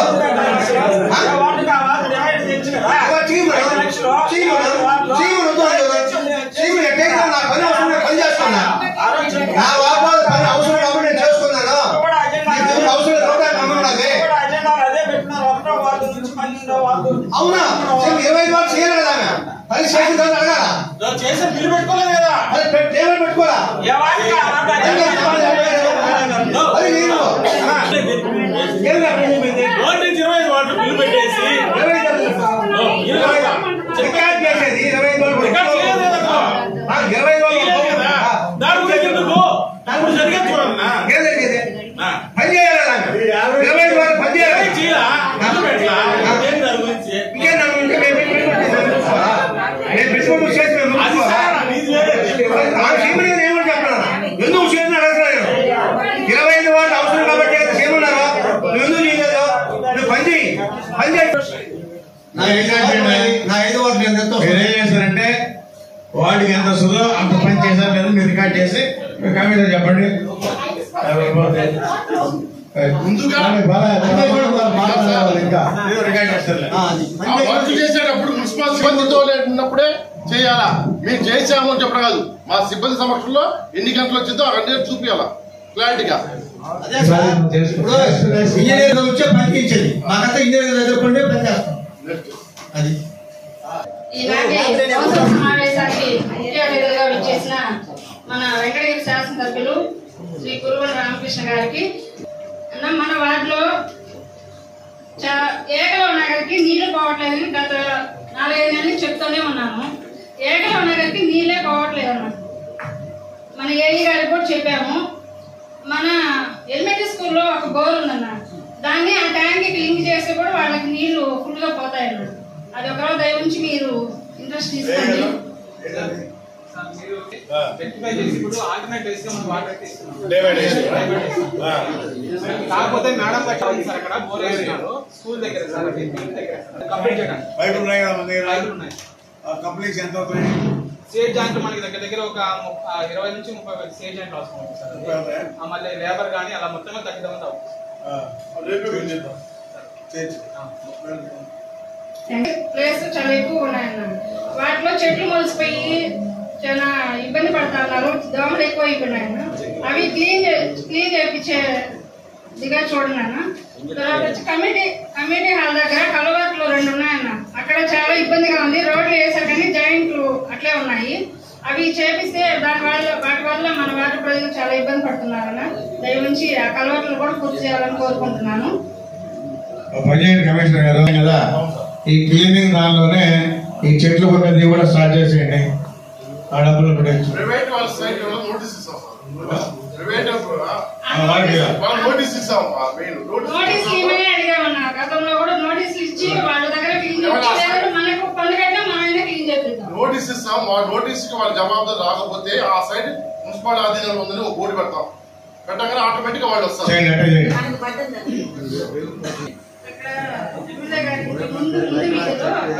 Speaker 11: ఆ? చేయమను. చేయమను. చేయమను వద్దు కదా. చేయమను. ఎట్లయితే నా పని అవసరం నేను పని చేస్తున్నా నా వ్యాపార పని అవసరం కాబట్టి నేను చేసుకున్నాను నీకు అవసరం లేదు కాబట్టి ఆయన నమ్మన్నది. అవునా సరే, ఇరవై ఐదు వాళ్ళు చేయాలి కదా ఆమె. పని చేసిన తర్వాత అడగాలా
Speaker 7: చేసి బిల్లు పెట్టుకోలేదు కదా
Speaker 11: అది పెట్- టేబుల్ పెట్టుకోరా అది నేను ఏం కాదు.
Speaker 7: రోడ్ నుంచి ఇరవై ఐదు వాటర్ బిల్లు పెట్టేసి
Speaker 11: ఇరవై ఐదు వాళ్ళు. ఇరవై ఐదు. రికార్డ్ చేసేది ఇరవై ఐదు వాళ్ళు.
Speaker 7: రికార్డ్ చేయలేదు కదా.
Speaker 11: ఆ, ఇరవై ఐదు వాళ్ళు.
Speaker 7: చేయలేదు కదా. దాని గురించి ఎందుకు ఇప్పుడు జరిగేది చూడన్నా
Speaker 11: ఏం జరిగేది పని చేయాలి కదా ఆమె. ఇరవై ఐదు వాళ్ళు పని చేయాలి
Speaker 7: చేయలా బిల్లు పెట్టలా ఏం దాని గురించి
Speaker 11: ఇంకేం దాని గురించి మేము పెట్టుకుంటే మేము చూసుకోవాలా? మేము పెట్టుకుంటూ చేసి మేము
Speaker 7: అది
Speaker 11: చూసుకోవాలా?
Speaker 7: సార్ నీది వేరే
Speaker 11: ఆ సీఎం గారు ఏమని చెప్తున్నా ఎందుకు చేయని అడగలేదు నేను ఇరవై ఐదు వాళ్ళు అవసరం కాబట్టి చేయమన్నారు నువ్వు ఎందుకు చేయలేదు నువ్వు పని చేయి పని చేయి
Speaker 2: నా ఏంటంటే
Speaker 11: నా ఐదు వాళ్ళు నేను ఎంతో
Speaker 2: మీరు ఏం చేస్తారంటే వాడికి ఎంత వస్తుందో అంత పని చేశారు లేదా మీరు రికార్డ్ చేసి మీ కమిషన్ చెప్పండి
Speaker 5: ముందుగా
Speaker 2: ఇంకా రికార్డ్ చేస్తారు
Speaker 5: ఆ వర్క్ చేసేటప్పుడు మున్సిపల్ సిబ్బందితో ఉన్నప్పుడే చేయాలా మేము చేసాము అని చెప్పడం కాదు మా సిబ్బంది సమక్షంలో ఎన్ని గంటలు వచ్చిందో అవన్నీ చూపించాలా క్లారిటీగా
Speaker 11: ఇప్పుడు ఇంజనీర్ వచ్చే పని ఇచ్చేది మాకంతా ఇంజనీర్ ఎదుర్కొంటే పని చేస్తాం అది
Speaker 13: ఈనాటి కౌన్సిల్ సమావేశానికి ముఖ్య అతిథిగా విచ్చేసిన మన వెంకటగిరి శాసనసభ్యులు శ్రీ కురువల రామకృష్ణ గారికి అన్న మన వార్డులో చా- ఏకలవ నగర్కి నీళ్లు పోవట్లేదని గత నాలుగైదు నెలల నుంచి చెప్తూనే ఉన్నాను ఏకలవ నగర్కి నీళ్ళే పోవట్లేదు అన్నమాట మన ఏఈ గారికి కూడా చెప్పాము మన ఎలిమెంటరీ స్కూల్లో ఒక బోర్ ఉందన్న దాన్ని ఆ ట్యాంక్కి లింక్ చేస్తే కూడా వాళ్ళకి నీళ్లు ఫుల్గా పోతాయి అన్నమాట అది ఒకవేళ దయ ఉంచి మీరు ఇంట్రెస్ట్ తీసుకోండి
Speaker 15: రెక్టిఫై చేసి ఇప్పుడు ఆల్టర్నేట్ వేసి మనం వాటర్ అయితే ఇస్తున్నాం.
Speaker 1: Divide చేసి. ఆ.
Speaker 15: కాకపోతే మేడం గారు సార్ అక్కడ బోర్ వేసినారు స్కూల్ దగ్గర సార్ అది ఇంటి దగ్గర కంప్లీట్ చేయడానికి
Speaker 1: పైపులు ఉన్నాయి కదా మన దగ్గర
Speaker 15: పైపులు ఉన్నాయి
Speaker 1: కంప్లీట్స్ ఎంత అవుతుంది
Speaker 15: సేట్ జాయింట్ మనకి దగ్గర దగ్గర ఒక ము- ఆ, ఇరవై నుంచి ముప్పై వేలు సేట్ జాయింట్ అవసరం అవుతుంది సార్ అది.
Speaker 1: ముప్పై అవుతాయా?
Speaker 15: ఆ, మళ్ళీ లేబర్ కానీ అలా మొత్తం తగ్గిద్దాం అవుతుంది
Speaker 1: రేపు చేద్దాం చేయొచ్చు
Speaker 13: ప్లేస్ చాలా ఎక్కువ ఉన్నాయన్న వాటిలో చెట్లు మొలిసిపోయి చాలా ఇబ్బంది పడతా ఉన్నారు దోమలు ఎక్కువ అయిపోయినాయన్న అవి క్లీన్ క్లీన్ చేయించే దిగా చూడండి అన్న తర్వాత వచ్చి కమిటీ కమిటీ హాల్ దగ్గర కలవాట్లు రెండు ఉన్నాయన్న అక్కడ చాలా ఇబ్బందిగా ఉంది రోడ్లు వేసారు కానీ జాయింట్లు అట్లే ఉన్నాయి అవి చేపిస్తే దాని వల్ల వాటి వల్ల మన వాటి ప్రజలు చాలా ఇబ్బంది పడుతున్నారన్న దయవుంచి ఆ కలవాట్లు కూడా పూర్తి చేయాలని కోరుకుంటున్నాను
Speaker 2: పంచాయతీ కమిషనర్ గారు కదా ఈ క్లీనింగ్ దానిలోనే ఈ చెట్లు కొన్నది కూడా స్టార్ట్ చేసేయండి ఆ డబ్బులు పెట్టచ్చు
Speaker 5: ప్రైవేట్ వాళ్ళ సైడ్ నోటీస్ ఇస్తాం సార్ ప్రైవేట్
Speaker 2: వాళ్ళకి
Speaker 5: వాళ్ళు నోటీస్ ఇస్తాం మెయిన్
Speaker 13: నోటీసులు ఇవ్వనే అడిగామన్నా గతంలో కూడా నోటీసులు ఇచ్చి వాళ్ళ దగ్గర క్లీన్ చేయించి లేదంటే మనకు పన్ను కట్టినా మనమే క్లీన్ చేపిద్దాం
Speaker 5: నోటీస్ ఇస్తాం వాళ్ళ నోటీస్ కి వాళ్ళ జవాబుదారు రాకపోతే ఆ సైడ్ మున్సిపల్ ఆధీనంలో ఉందని ఒక బోర్డు పెడతాం పెట్టగానే ఆటోమేటిక్ గా వాళ్ళు వస్తారు
Speaker 2: చేయండి అట్టే చేయండి
Speaker 13: ఎమ్మెల్యే గారికి ముందు ముందు వీధిలో
Speaker 15: చేసి-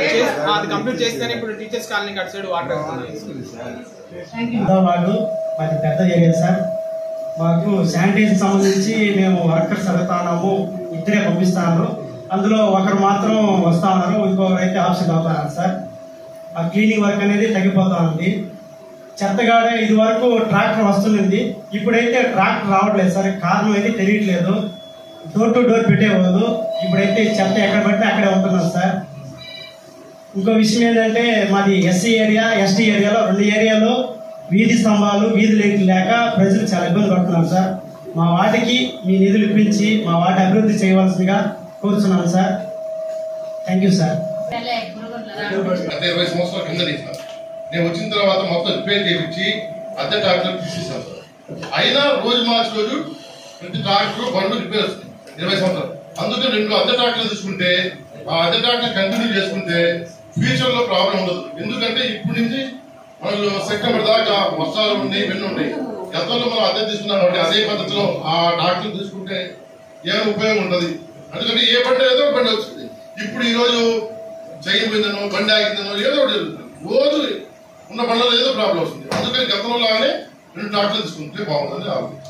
Speaker 15: అది కంప్లీట్ చేస్తేనే ఇప్పుడు టీచర్స్ కాలనీ అటు సైడ్ వాటర్ వస్తుంది
Speaker 16: వాళ్ళు మాది పెద్ద ఏరియా సార్ మాకు శానిటైజర్ సంబంధించి మేము వర్కర్స్ అడుగుతున్నాము ఇద్దరే పంపిస్తాను అందులో ఒకరు మాత్రం వస్తా ఉన్నారు ఇంకొకరు అయితే ఆప్షన్ అవుతున్నారు సార్ ఆ క్లీనింగ్ వర్క్ అనేది తగ్గిపోతా ఉంది చెత్తగాడే ఇది వరకు ట్రాక్టర్ వస్తుంది ఇప్పుడైతే ట్రాక్టర్ రావట్లేదు సార్ కారణం అయితే తెలియట్లేదు డోర్ టు డోర్ పెట్టేవాళ్ళు ఇప్పుడైతే చెత్త ఎక్కడ పడితే అక్కడే ఉంటున్నాం సార్ ఇంకో విషయం ఏంటంటే మాది ఎస్సీ ఏరియా ఎస్టీ ఏరియాలో రెండు ఏరియాలో వీధి స్తంభాలు వీధి లైట్లు లేక ప్రజలు చాలా ఇబ్బంది పడుతున్నారు సార్ మా వాటికి మీ నిధులు ఇప్పించి మా వాటి అభివృద్ధి చేయవలసిందిగా కోరుతున్నాను సార్ థ్యాంక్ యూ సార్
Speaker 5: గత ఇరవై సంవత్సరాల కింద సార్ నేను వచ్చిన తర్వాత మొత్తం రిపేర్ చేయించి అద్దె ట్రాక్టర్ తీసేసాను సార్ అయినా రోజు మార్చి రోజు ప్రతి ట్రాక్టర్ బండ్లు రిపేర్ వస్తుంది ఇరవై సంవత్సరాలు అందుకే రెండు అద్దె ట్రాక్టర్లు తీసుకుంటే ఆ అద్దె ట్రాక్టర్ కంటిన్యూ చేసుకుంటే ఫ్యూచర్ లో ప్రాబ్లం ఉండదు ఎందుకంటే ఇప్పటి నుంచి మనకు సెప్టెంబర్ దాకా వర్షాలు ఉన్నాయి ఇవన్నీ ఉన్నాయి గతంలో మనం అద్దె తీసుకున్నాం కాబట్టి అదే పద్ధతిలో ఆ ట్రాక్టర్ తీసుకుంటే ఏమైనా ఉపయోగం ఉండదు అందుకని ఏ బండి ఏదో ఒక బండి వచ్చింది ఇప్పుడు ఈ రోజు చైన్ పోయిందనో బండి ఆగిందనో ఏదో ఒకటి జరుగుతుంది రోజు ఉన్న బండ్లలో ఏదో ప్రాబ్లం వస్తుంది అందుకని గతంలో లాగానే రెండు ట్రాక్టర్లు తీసుకుంటే బాగుంటుంది ఆలోచన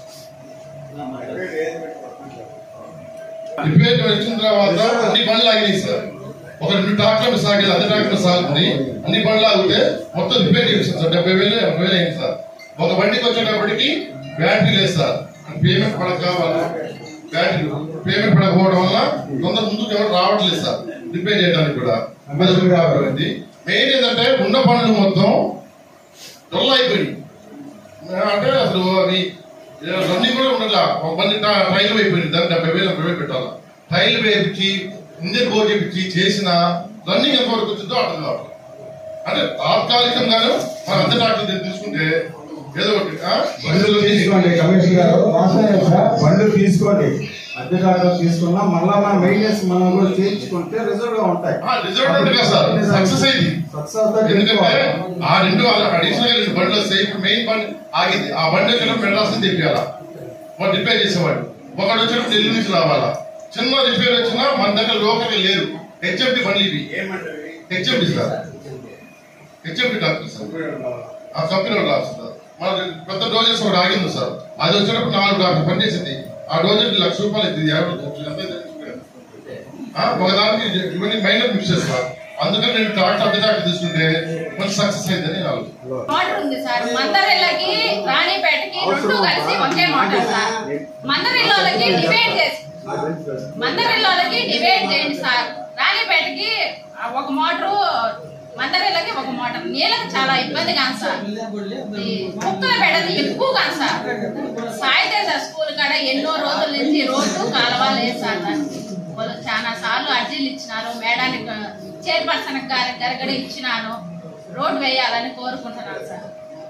Speaker 5: రిపేర్ వచ్చిన తర్వాత అన్ని బండ్లు ఆగినాయి సార్ ఒక రెండు ట్రాక్టర్లు సాగేది అదే ట్రాక్టర్ సాగుతుంది అన్ని బండ్లు ఆగితే మొత్తం రిపేర్ చేస్తాం సార్ డెబ్బై వేలు ఎనభై వేలు అయింది సార్ ఒక బండికి వచ్చేటప్పటికి బ్యాటరీ లేదు సార్ పేమెంట్ పడక వాళ్ళు బ్యాటరీ పేమెంట్ పడకపోవడం వల్ల తొందర ముందుకు ఎవరు రావట్లేదు సార్ రిపేర్ చేయడానికి కూడా అది ఒక ప్రాబ్లం ఉంది మెయిన్ ఏంటంటే ఉన్న పనులు మొత్తం డొల్ల అయిపోయింది అంటే అసలు అది రన్నింగ్ కూడా ఉండట్లా ఒక బండి టై- టైల్ అయిపోయింది దాన్ని డెబ్బై వేలు ఎనభై వేలు పెట్టాలి టైల్ వేపించి ఇంజన్ బోర్ చేపించి చేసిన రన్నింగ్ ఎంత వరకు వచ్చిందో అర్థం కావాలి అంటే తాత్కాలికంగాను మన అంత డాక్టర్ తీసుకుంటే ఏదో ఒకటి ఆ?
Speaker 2: బండ్లు తీసుకోండి కమిషనర్ గారు బండ్లు తీసుకోండి అద్దె డాక్టర్ తీసుకున్నా మళ్ళా మన మెయింటెనెన్స్ మనం కూడా చేయించుకుంటే రిజర్వ్ గా ఉంటాయి
Speaker 5: రిజర్వ్ ఉంటుంది కదా సార్ సక్సెస్ అయింది
Speaker 2: సక్సెస్
Speaker 5: ఎందుకంటే ఆ రెండు అడిషనల్ రెండు బండ్లు వస్తాయి ఇప్పుడు మెయిన్ బండి ఆగింది ఆ బండి వచ్చినప్పుడు మెడ్రాస్ నుంచి తెప్పియాలా వాడు రిపేర్ చేసేవాడు ఒకడు వచ్చినప్పుడు ఢిల్లీ నుంచి రావాలా చిన్న రిపేర్ వచ్చినా మన దగ్గర లోకల్ లేరు హెచ్ఎండి బండ్లు ఇవి HMD sir HMD doctor sir ఆ కంపెనీ వాళ్ళు రాస్తారు మన పెద్ద డోజెస్ ఒకటి ఆగింది సార్ అది వచ్చినప్పుడు నాలుగు డాక్టర్ పనిచేసింది ఆ డోజెస్ లక్ష రూపాయలు ఇస్తుంది యాభై లక్షలు ఎంత అయితే తెలుసుకోలేదు. ఆ, ఒకదానికి ఇవన్నీ మైనర్ మిక్సెస్ సార్ అందుకని నేను డాక్టర్ అద్దె డాక్టర్ తీసుకుంటే కొంచెం సక్సెస్ అయిందని ఆలోచన
Speaker 13: మోటార్ ఉంది సార్ మందరిళ్ళకి రాణిపేటకి రెండు కలిసి ఒకే మోటార్ సార్ మందరిళ్ళకి డివైడ్ చేసి మందరిళ్ళకి డివైడ్ చేయండి సార్ రాణిపేటకి ఆ ఒక మోటారు మందరిళ్ళకి ఒక మోటార్ నీళ్ళకి చాలా ఇబ్బంది కాదు సార్ ఈ కుక్కల బెడలు ఎక్కువ కాదు సార్ సాయితేజ స్కూల్ కాడ ఎన్నో రోజుల నుంచి రోడ్డు కాలువ లేదు సార్ దానికి వాళ్ళు చాలా సార్లు అర్జీలు ఇచ్చినారు మేడానికి చైర్పర్సన్ గారికి గరగడ ఇచ్చినాను రోడ్డు వేయాలని కోరుకుంటున్నాను సార్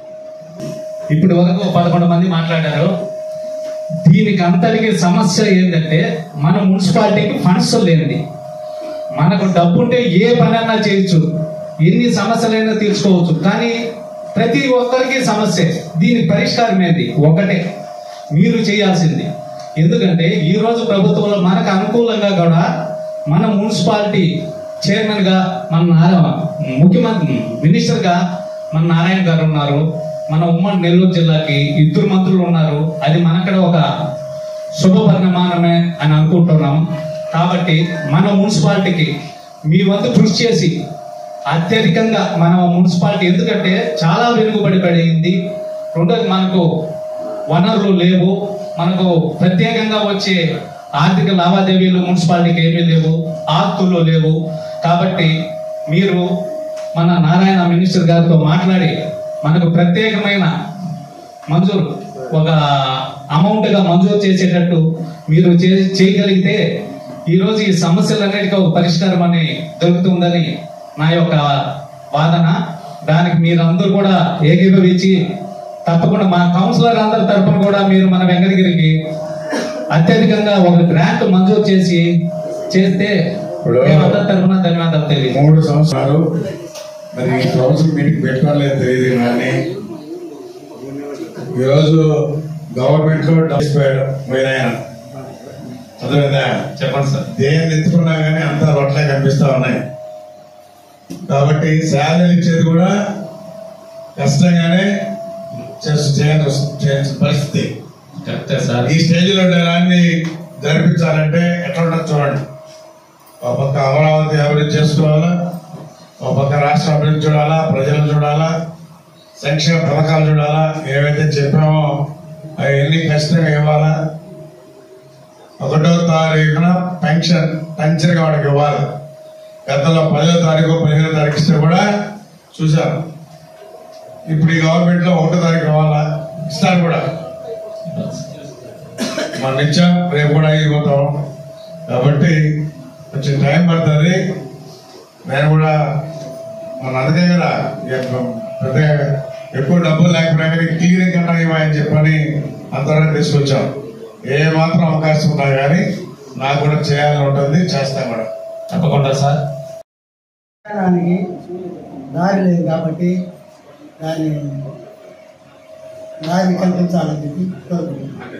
Speaker 17: ఇప్పటి వరకు పదకొండు మంది మాట్లాడారు దీనికి అంతటికి సమస్య ఏంటంటే మన మున్సిపాలిటీకి ఫండ్స్ లేనిది మనకు డబ్బు ఉంటే ఏ పని అన్నా చేయొచ్చు ఎన్ని సమస్యలైనా తీర్చుకోవచ్చు కానీ ప్రతి ఒక్కరికి సమస్య దీనికి పరిష్కారం ఏంది ఒకటే మీరు చేయాల్సింది ఎందుకంటే ఈ రోజు ప్రభుత్వంలో మనకు అనుకూలంగా కూడా మన మున్సిపాలిటీ చైర్మన్ గా మన నారా ముఖ్యమంత్రి మినిస్టర్ గా మన నారాయణ గారు ఉన్నారు మన ఉమ్మడి నెల్లూరు జిల్లాకి ఇద్దరు మంత్రులు ఉన్నారు అది మనకడ ఒక శుభ పరిణామమే అని అనుకుంటున్నాం కాబట్టి మన మున్సిపాలిటీకి మీ వంతు కృషి చేసి అత్యధికంగా మన మున్సిపాలిటీ ఎందుకంటే చాలా వెనుకబడి పడింది రెండోది మనకు వనరులు లేవు మనకు ప్రత్యేకంగా వచ్చే ఆర్థిక లావాదేవీలు మున్సిపాలిటీకి ఏమీ లేవు ఆస్తులు లేవు కాబట్టి మీరు మన నారాయణ మినిస్టర్ గారితో మాట్లాడి మనకు ప్రత్యేకమైన మంజూరు ఒక అమౌంట్ గా మంజూరు చేసేటట్టు మీరు చే- చేయగలిగితే ఈ రోజు ఈ సమస్యలన్నిటికీ ఒక పరిష్కారం అని దొరుకుతుందని నా యొక్క వాదన దానికి మీరందరూ కూడా ఏకీభవించి తప్పకుండా మా కౌన్సిలర్ అందరి తరపున కూడా మీరు మన వెంకటగిరికి అత్యధికంగా ఒక గ్రాంట్ మంజూరు చేసి చేస్తే మేమందరి తరపున ధన్యవాదాలు తెలియదు
Speaker 2: మూడు సంవత్సరాలు మరి ఈ కౌన్సిల్ మీటింగ్ పెట్టుకోలేదు తెలియదు కానీ ఈరోజు గవర్నమెంట్ లో డబ్బు పోయినాయి అర్థమైందా
Speaker 17: చెప్పండి సార్
Speaker 2: దేన్ని ఎత్తుకున్నా కానీ అంతా రొట్లే కనిపిస్తా ఉన్నాయి కాబట్టి శాలరీ ఇచ్చేది కూడా కష్టంగానే చేస్తూ చేయాల్సి వస్తుంది- చేయాల్సిన పరిస్థితి
Speaker 17: కరెక్టే సార్
Speaker 2: ఈ స్టేజ్లో దాన్ని జరిపించాలంటే ఎట్లా ఉండదు చూడండి ఒక పక్క అమరావతి అభివృద్ధి చేసుకోవాలా ఒక పక్క రాష్ట్ర అభివృద్ధి చూడాలా ప్రజలు చూడాలా సంక్షేమ పథకాలు చూడాలా ఏవైతే చెప్పామో అవన్నీ ఖచ్చితంగా ఇవ్వాలా ఒకటో తారీఖున పెన్షన్ పెన్షన్గా వాడికి ఇవ్వాలి గతంలో పదో తారీఖు పదిహేనో తారీఖు ఇస్తే కూడా చూశాను ఇప్పుడు ఈ గవర్నమెంట్ లో ఒకటో తారీఖు ఇవ్వాలా ఇస్తారు కూడా మన ఇచ్చాం రేపు కూడా అయిపోతాం కాబట్టి కొంచెం టైం పడుతుంది నేను కూడా మన అందుకే కదా ఎప్ప- పెద్దగా ఎక్కువ డబ్బులు లేకపోయినా కానీ క్లియరింగ్ కన్నా ఇవ్వని చెప్పని అంతవరకు తీసుకొచ్చాం ఏ మాత్రం అవకాశం ఉన్నా కానీ నాకు కూడా చేయాలని ఉంటుంది చేస్తాం కూడా
Speaker 17: తప్పకుండా సార్
Speaker 18: దానికి దారి లేదు కాబట్టి దాన్ని దారి కల్పించాలని చెప్పి కోరుకుంటున్నాను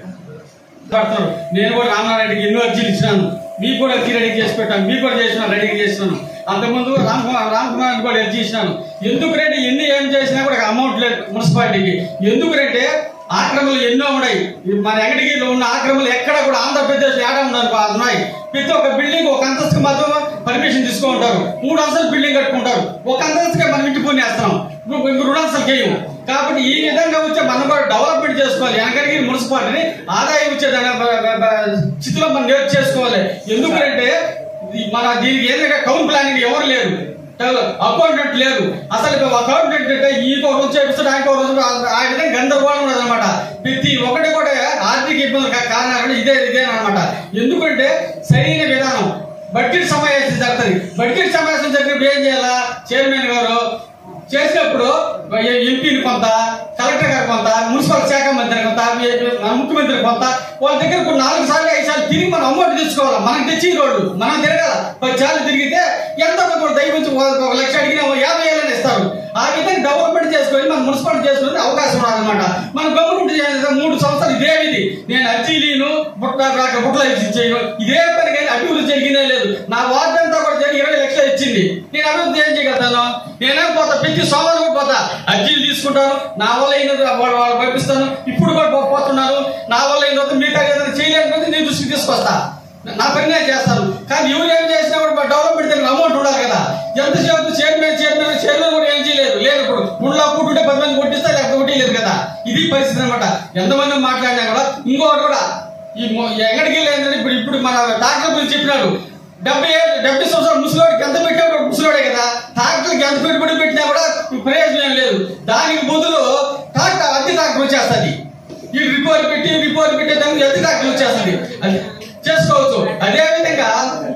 Speaker 19: పడతారు నేను కూడా రామారెడ్డికి ఎన్నో అర్జీలు ఇచ్చినాను మీకు కూడా అర్జీ రెడీ చేసి పెట్టాను మీకు కూడా చేసిన రెడీ చేసినాను అంతకుముందు రామ్ కుమార్ రామ్ కుమార్ కూడా అర్జీ ఇచ్చినాను ఎందుకంటే ఎన్ని ఏం చేసినా కూడా అమౌంట్ లేదు మున్సిపాలిటీకి ఎందుకంటే ఆక్రమణలు ఎన్నో ఉన్నాయి ఈ మన వెంకటగిరిలో ఉన్న ఆక్రమణలు ఎక్కడ కూడా ఆంధ్రప్రదేశ్ ఏడా ఉన్నాయి బా- ఉన్నాయి ప్రతి ఒక్క బిల్డింగ్ ఒక అంతస్తుకి మాత్రం పర్మిషన్ తీసుకుంటారు మూడు అంతస్తులు బిల్డింగ్ కట్టుకుంటారు ఒక అంతస్తుకే మనం ఇంటి పని వేస్తున్నాం ఇప్పుడు ఇంకో రెండు అంతస్తులు చేయము కాబట్టి ఈ విధంగా వచ్చే మనం కూడా డెవలప్మెంట్ చేసుకోవాలి వెనకడికి మున్సిపాలిటీని ఆదాయం వచ్చే దాని బ- బ- బ- స్థితిలో మనం నేర్చు చేసుకోవాలి ఎందుకంటే ఇది మన దీనికి ఏదైనా కౌన్ ప్లానింగ్ ఎవరు లేరు అకౌంటెంట్ లేరు అసలు అకౌంటెంట్ అంటే ఈ ఒక రోజు చేపిస్తాడు ఆయన ఒక రోజు ఆ విధంగా గందరగోళం ఉన్నది అనమాట ప్రతి ఒక్కటి కూడా ఆర్థిక ఇబ్బందులు కా- కారణాలు ఇదే ఇదే అనమాట ఎందుకంటే సరైన విధానం బడ్జెట్ సమావేశం జరుగుతుంది బడ్జెట్ సమావేశం జరిగినప్పుడు ఏం చేయాలా చైర్మన్ గారు చేసినప్పుడు ఎంపీని కొంత కలెక్టర్ గారు కొంత మున్సిపల్ శాఖ మంత్రి కొంత మన ముఖ్యమంత్రి కొంత వాళ్ళ దగ్గర కొన్ని నాలుగు సార్లు ఐదు సార్లు తిరిగి మనం అమౌంట్ తెచ్చుకోవాలి మనం తెచ్చి రోడ్డు మనం తిరగాల పది సార్లు తిరిగితే ఎంతో కొంత దయవించి ఒక ఒక లక్ష అడిగినా ఓ యాభై ఏళ్ళని ఇస్తారు ఆ విధంగా డెవలప్మెంట్ చేసుకొని మనం మున్సిపాలిటీ చేసుకునే అవకాశం ఉన్నదన్నమాట మన గవర్నమెంట్ మూడు సంవత్సరాలు ఇదే ఇది నేను అర్జీలీను బుట్ట రాక బుట్టలు ఇచ్చేయను ఇదే పని కానీ అభివృద్ధి జరిగిందే లేదు నా వార్డు అంతా కూడా జరిగి ఇరవై లక్షలు ఇచ్చింది నేను అభివృద్ధి ఏం చేయగలుగుతాను నేనేం పోతా ప్రతి సోమవారం కూడా పోతా అర్జీలు తీసుకుంటాను నా వల్ల అయినది వాళ్ళు వాళ్ళు పంపిస్తాను ఇప్పుడు కూడా పో- పోతున్నాను నా వల్ల అయిన మిగతా ఏదైనా చేయలేకపోతే నేను దృష్టికి తీసుకొస్తా నా పని నేను చేస్తాను కానీ ఎవరు ఏం చేసినా కూడా డెవలప్మెంట్ దగ్గర అమౌంట్ ఉండాలి కదా ఎంతసేపు చైర్మన్ చైర్మన్ చైర్మన్ కూడా ఏం చేయలేదు లేదు ఇప్పుడు గుళ్ళో కూటుంటే పది మంది కొట్టిస్తే లేకపోతే ఒకటి లేదు కదా ఇది పరిస్థితి అనమాట ఎంతమంది మాట్లాడినా కూడా ఇంకొకటి కూడా ఈ మొ- ఎక్కడికి లేదంటే ఇప్పుడు ఇప్పుడు మన డాక్టర్ గురించి చెప్పినాడు డెబ్బై ఏళ్ళు డెబ్బై సంవత్సరాలు ముసలోడికి ఎంత పెట్టాడు ముసలోడే కదా ట్రాక్టర్కి ఎంత పెట్టుబడి పెట్టినా కూడా ప్రయోజనం ఏం లేదు దానికి బదులు ట్రాక్టర్ అద్దె ట్రాక్టర్ వచ్చేస్తుంది ఈ రిపోర్ట్ పెట్టి రిపోర్ట్ పెట్టేదానికి అద్దె ట్రాక్టర్ వచ్చేస్తుంది అది చేసుకోవచ్చు అదే విధంగా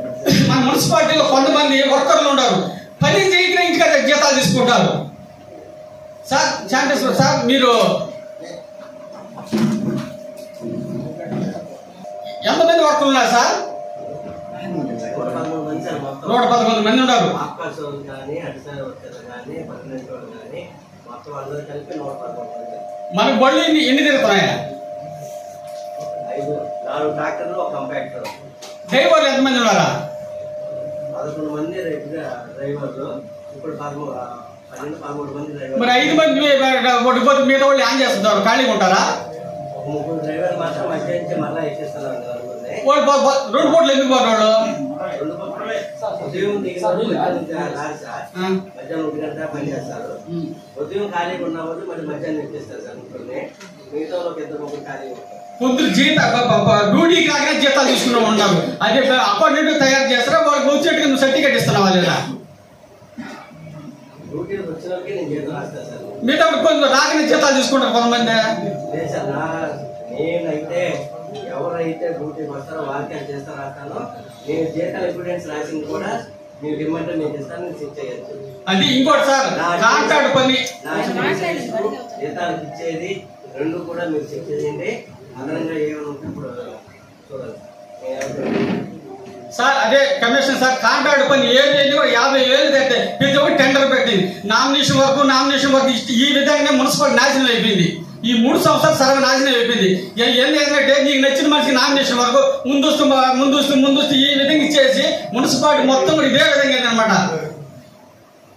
Speaker 19: మన మున్సిపాలిటీలో కొంతమంది వర్కర్లు ఉన్నారు పని చేయకుండా ఇంటికి జీతాలు తీసుకుంటారు సార్ శాంతేశ్వర సార్ మీరు ఎంతమంది వర్కర్లు ఉన్నారు సార్ నూట పదకొండు మంది ఉన్నారు
Speaker 20: ఆకాశం కానీ అడిసారి వచ్చారు కానీ పన్నెండు వాళ్ళు కానీ మొత్తం అందరూ కలిపి నూట పదకొండు మంది
Speaker 19: మనకు బళ్ళు ఎన్ని ఎన్ని తిరుగుతున్నాయా
Speaker 20: ఐదు నాలుగు ట్రాక్టర్లు ఒక కంపాక్టర్
Speaker 19: డ్రైవర్లు ఎంతమంది ఉన్నారా
Speaker 20: పదకొండు మంది డ్రైవర్- డ్రైవర్లు ఇప్పుడు పదమూడు ఆ, పన్నెండు పదమూడు మంది డ్రైవర్లు
Speaker 19: మరి ఐదు మంది ఒడిపోతే మీద వాళ్ళు ఏం చేస్తున్నారు ఖాళీగా ఉంటారా
Speaker 20: ఒక ముగ్గురు డ్రైవర్ మాత్రం మధ్య నుంచి మళ్ళీ ఎక్కిస్తున్నారు నలుగురిని.
Speaker 19: వాళ్ళు పో- పో- రెండు పూటలు ఎందుకు పోరు వాళ్ళు
Speaker 20: రెండు పక్కల ఉదయం దిగిన వాళ్ళు మధ్యాహ్నం లారీ సార్ మధ్యాహ్నం ఒంటి గంట పని చేస్తారు ఉదయం ఖాళీగా ఉన్న వాళ్ళు మరి మధ్యాహ్నం ఎక్కిస్తారు సార్ ముగ్గురిని మిగతా వాళ్ళకి ఇద్దరు ముగ్గురు ఖాళీగా ఉంటారు
Speaker 19: పొద్దున జీత ప- ప- ప- డ్యూటీకి రాగానే జీతాలు తీసుకున్న ఉన్నారు అదే అపాయింట్మెంట్ తయారు చేస్తారా వాళ్ళకి వచ్చేట్టుగా నువ్వు సర్టిఫికేట్ ఇస్తున్నావా లేదా
Speaker 20: డ్యూటీకి వచ్చిన వాళ్ళకి నేను జీతం రాస్తాను సార్
Speaker 19: మిగతా కొంచెం రాగానే జీతాలు తీసుకుంటారు కొంతమంది
Speaker 20: లేదు సార్ నా నేనైతే ఎవరైతే డ్యూటీకి వస్తారో వారికి అది చేస్తా రాస్తాను నేను జీతాలు ఎవిడెన్స్ రాసింది కూడా మీరు ఇమ్మంటే నేను ఇస్తాను నేను చెక్ చేయొచ్చు
Speaker 19: అది ఇంకోటి సార్ కాంట్రాక్ట్ పని
Speaker 20: నా జీతాలకు ఇచ్చేది రెండు కూడా మీరు చెక్ చేయండి అదనంగా ఏమైనా ఉంటే ఇప్పుడు చూడాలి
Speaker 19: సార్ అదే కమిషన్ సార్ కాంట్రాక్ట్ పని ఏడు వేలు కూడా యాభై వేలు కట్టే ప్రతి ఒక్కటి టెండర్ పెట్టింది నామినేషన్ వరకు నామినేషన్ వరకు ఇష్ట- ఈ విధంగానే మున్సిపల్ నాశనం అయిపోయింది ఈ మూడు సంవత్సరాలు సర్వ నాశనం అయిపోయింది ఏ- ఏంది ఏంటంటే నీకు నచ్చిన మనిషికి నామినేషన్ వరకు ముందస్తు ముందస్తు ముందస్తు ఈ విధంగా ఇచ్చేసి మున్సిపాలిటీ మొత్తం కూడా ఇదే విధంగా అనమాట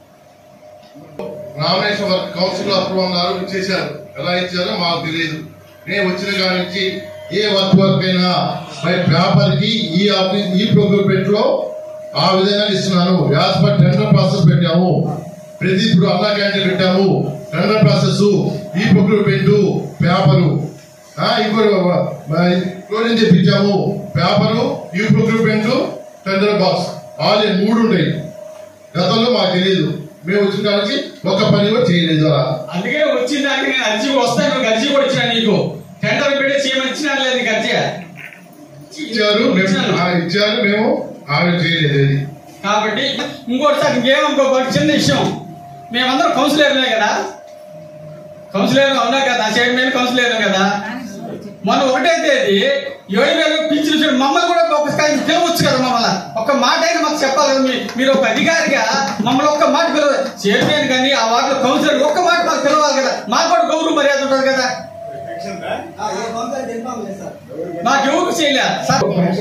Speaker 5: నామినేషన్ వర్క్ కౌన్సిల్ అప్రూవ్ అన్నారు ఇచ్చేశారు ఎలా ఇచ్చారో మాకు తెలియదు నేను వచ్చిన కాడి నుంచి ఏ వర్క్ వర్క్ అయినా బై పేపర్ కి ఈ ఆఫీస్ ఈ ప్రొక్యూర్మెంట్ లో ఆ విధంగా ఇస్తున్నాను యాజ్ పర్ టెండర్ ప్రాసెస్ పెట్టాము ప్రతి ఇప్పుడు అన్నా క్యాంటీన్ పెట్టాము టెండర్ ప్రాసెస్ ఈ ప్రొక్యూర్మెంట్ పేపరు ఇప్పుడు క్లోజింగ్ తెప్పించాము పేపరు ఈ ప్రొక్యూర్మెంట్ టెండర్ బాక్స్ ఆల్ ఈ మూడు ఉన్నాయి గతంలో మాకు తెలియదు మేము వచ్చిన కాడికి ఒక్క పని కూడా చేయలేదు అలా
Speaker 19: అందుకే వచ్చిన దానికి నేను అర్జీ వస్తాను నువ్వు అర్జీ కూడా ఇచ్చిన నీకు టెండర్ పెట్టి చేయమని ఇచ్చినా లేదు నీకు అర్జీ
Speaker 5: ఇచ్చారు మేము ఆ, ఇచ్చారు మేము ఆమె చేయలేదు అది
Speaker 19: కాబట్టి ఇంకోటి సార్ ఇంకేమనుకోకపోతే చిన్న విషయం మేమందరం కౌన్సిలర్లే కదా కౌన్సిలర్ ఉన్నా కదా చైర్మన్ కౌన్సిలర్ కదా మన ఒకటే తేదీ ఏడు వేలు పింఛన్ చూడండి మమ్మల్ని కూడా ఒక్కసారి పిలవచ్చు కదా మమ్మల్ని ఒక్క మాట అయినా మాకు చెప్పాలి కదా మీ- మీరు ఒక అధికారిగా మమ్మల్ని ఒక్క మాట పిలవ చైర్మన్ కానీ ఆ వార్డులో కౌన్సిలర్ ఒక్క మాట మాకు పిలవాలి కదా మాకు కూడా గౌరవ మర్యాద ఉంటుంది కదా మాకు ఎవరు చేయలే సార్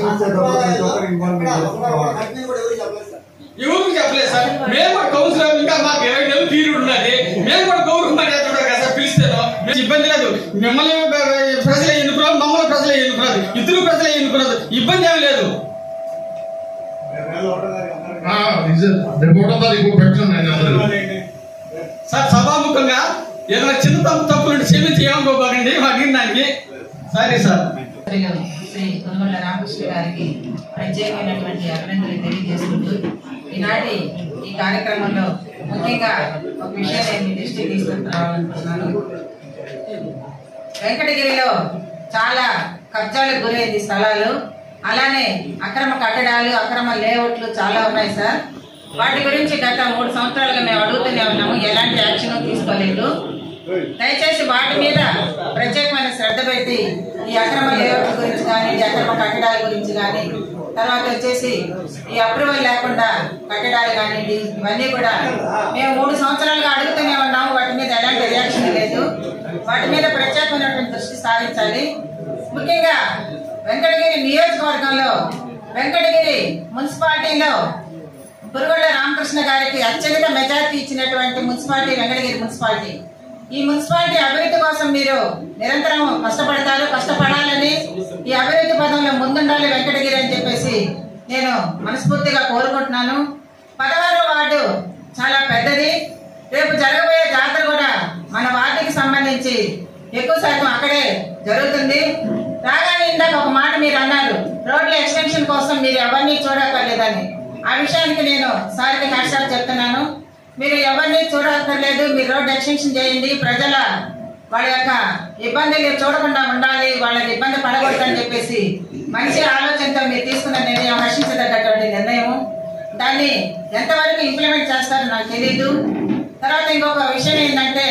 Speaker 19: ఎవరికి చెప్పలేదు సార్ మేము కూడా కౌన్సిలర్ ఇంకా మాకు ఇరవై నెలలు పీరియడ్ ఉన్నది మేము కూడా గౌరవ మర్యాద ఉంటుంది కదా సార్ పిలిస్తేనో మేము ఇబ్బంది లేదు మిమ్మల్ని ప్రజలు ఎన్నుకున్నారు మమ్మల్ని ప్రజలు ఎన్నుకున్నారు ఇద్దరు ప్రజలు ఎన్నుకున్నారు ఇబ్బంది ఏమి లేదు
Speaker 5: రేపు ఒకటో తారీఖు పెట్టండి అందరూ
Speaker 19: సార్ సభాముఖంగా ఏదైనా చిన్న తప్పు తప్పు నుండి క్షమించి ఏమనుకోకండి అడిగిన దానికి సరే సార్
Speaker 21: శ్రీ కొనుగోళ్ల రామకృష్ణ గారికి ప్రత్యేకమైనటువంటి అభినందనలు తెలియజేసుకుంటూ ఈనాటి ఈ కార్యక్రమంలో ముఖ్యంగా ఒక విషయాన్ని నేను మీ దృష్టికి తీసుకురావాలనుకుంటున్నాను వెంకటగిరిలో చాలా కబ్జాలకు గురైంది స్థలాలు అలానే అక్రమ కట్టడాలు అక్రమ లేఅవుట్లు చాలా ఉన్నాయి సార్ వాటి గురించి గత మూడు సంవత్సరాలుగా మేము అడుగుతూనే ఉన్నాము ఎలాంటి యాక్షన్ తీసుకోలేదు దయచేసి వాటి మీద ప్రత్యేకమైన శ్రద్ధ పెట్టి ఈ అక్రమ లేఅవుట్ల గురించి కానీ ఈ అక్రమ కట్టడాల గురించి కానీ తర్వాత వచ్చేసి ఈ అప్రూవల్ లేకుండా కట్టడాలు కానివ్వండి ఇవన్నీ కూడా మేము మూడు సంవత్సరాలుగా అడుగుతూనే ఉన్నాము వాటి మీద ఎలాంటి రియాక్షన్ లేదు వాటి మీద ప్రత్యేకమైనటువంటి దృష్టి సారించాలి ముఖ్యంగా వెంకటగిరి నియోజకవర్గంలో వెంకటగిరి మున్సిపాలిటీలో పురుగొండ రామకృష్ణ గారికి అత్యధిక మెజార్టీ ఇచ్చినటువంటి మున్సిపాలిటీ వెంకటగిరి మున్సిపాలిటీ ఈ మున్సిపాలిటీ అభివృద్ధి కోసం మీరు నిరంతరం కష్టపడతారు కష్టపడాలని ఈ అభివృద్ధి పదంలో ముందుండాలి వెంకటగిరి అని చెప్పేసి నేను మనస్ఫూర్తిగా కోరుకుంటున్నాను పదహారో వార్డు చాలా పెద్దది రేపు జరగబోయే జాతర కూడా మన వార్డుకి సంబంధించి ఎక్కువ శాతం అక్కడే జరుగుతుంది రాగానే ఇందాక ఒక మాట మీరు అన్నారు రోడ్ల ఎక్స్టెన్షన్ కోసం మీరు ఎవరిని చూడక్కర్లేదని ఆ విషయానికి నేను సార్కి హ్యాట్సాప్ చెప్తున్నాను మీరు ఎవరిని చూడక్కర్లేదు మీరు రోడ్ ఎక్స్టెన్షన్ చేయండి ప్రజల వాళ్ళ యొక్క ఇబ్బందులు చూడకుండా ఉండాలి వాళ్ళకి ఇబ్బంది పడకూడదని చెప్పేసి మంచి ఆలోచనతో మీరు తీసుకున్న నిర్ణయం హర్షించదగ్గటువంటి నిర్ణయం దాన్ని ఎంతవరకు ఇంప్లిమెంట్ చేస్తారో నాకు తెలియదు తర్వాత ఇంకొక విషయం ఏంటంటే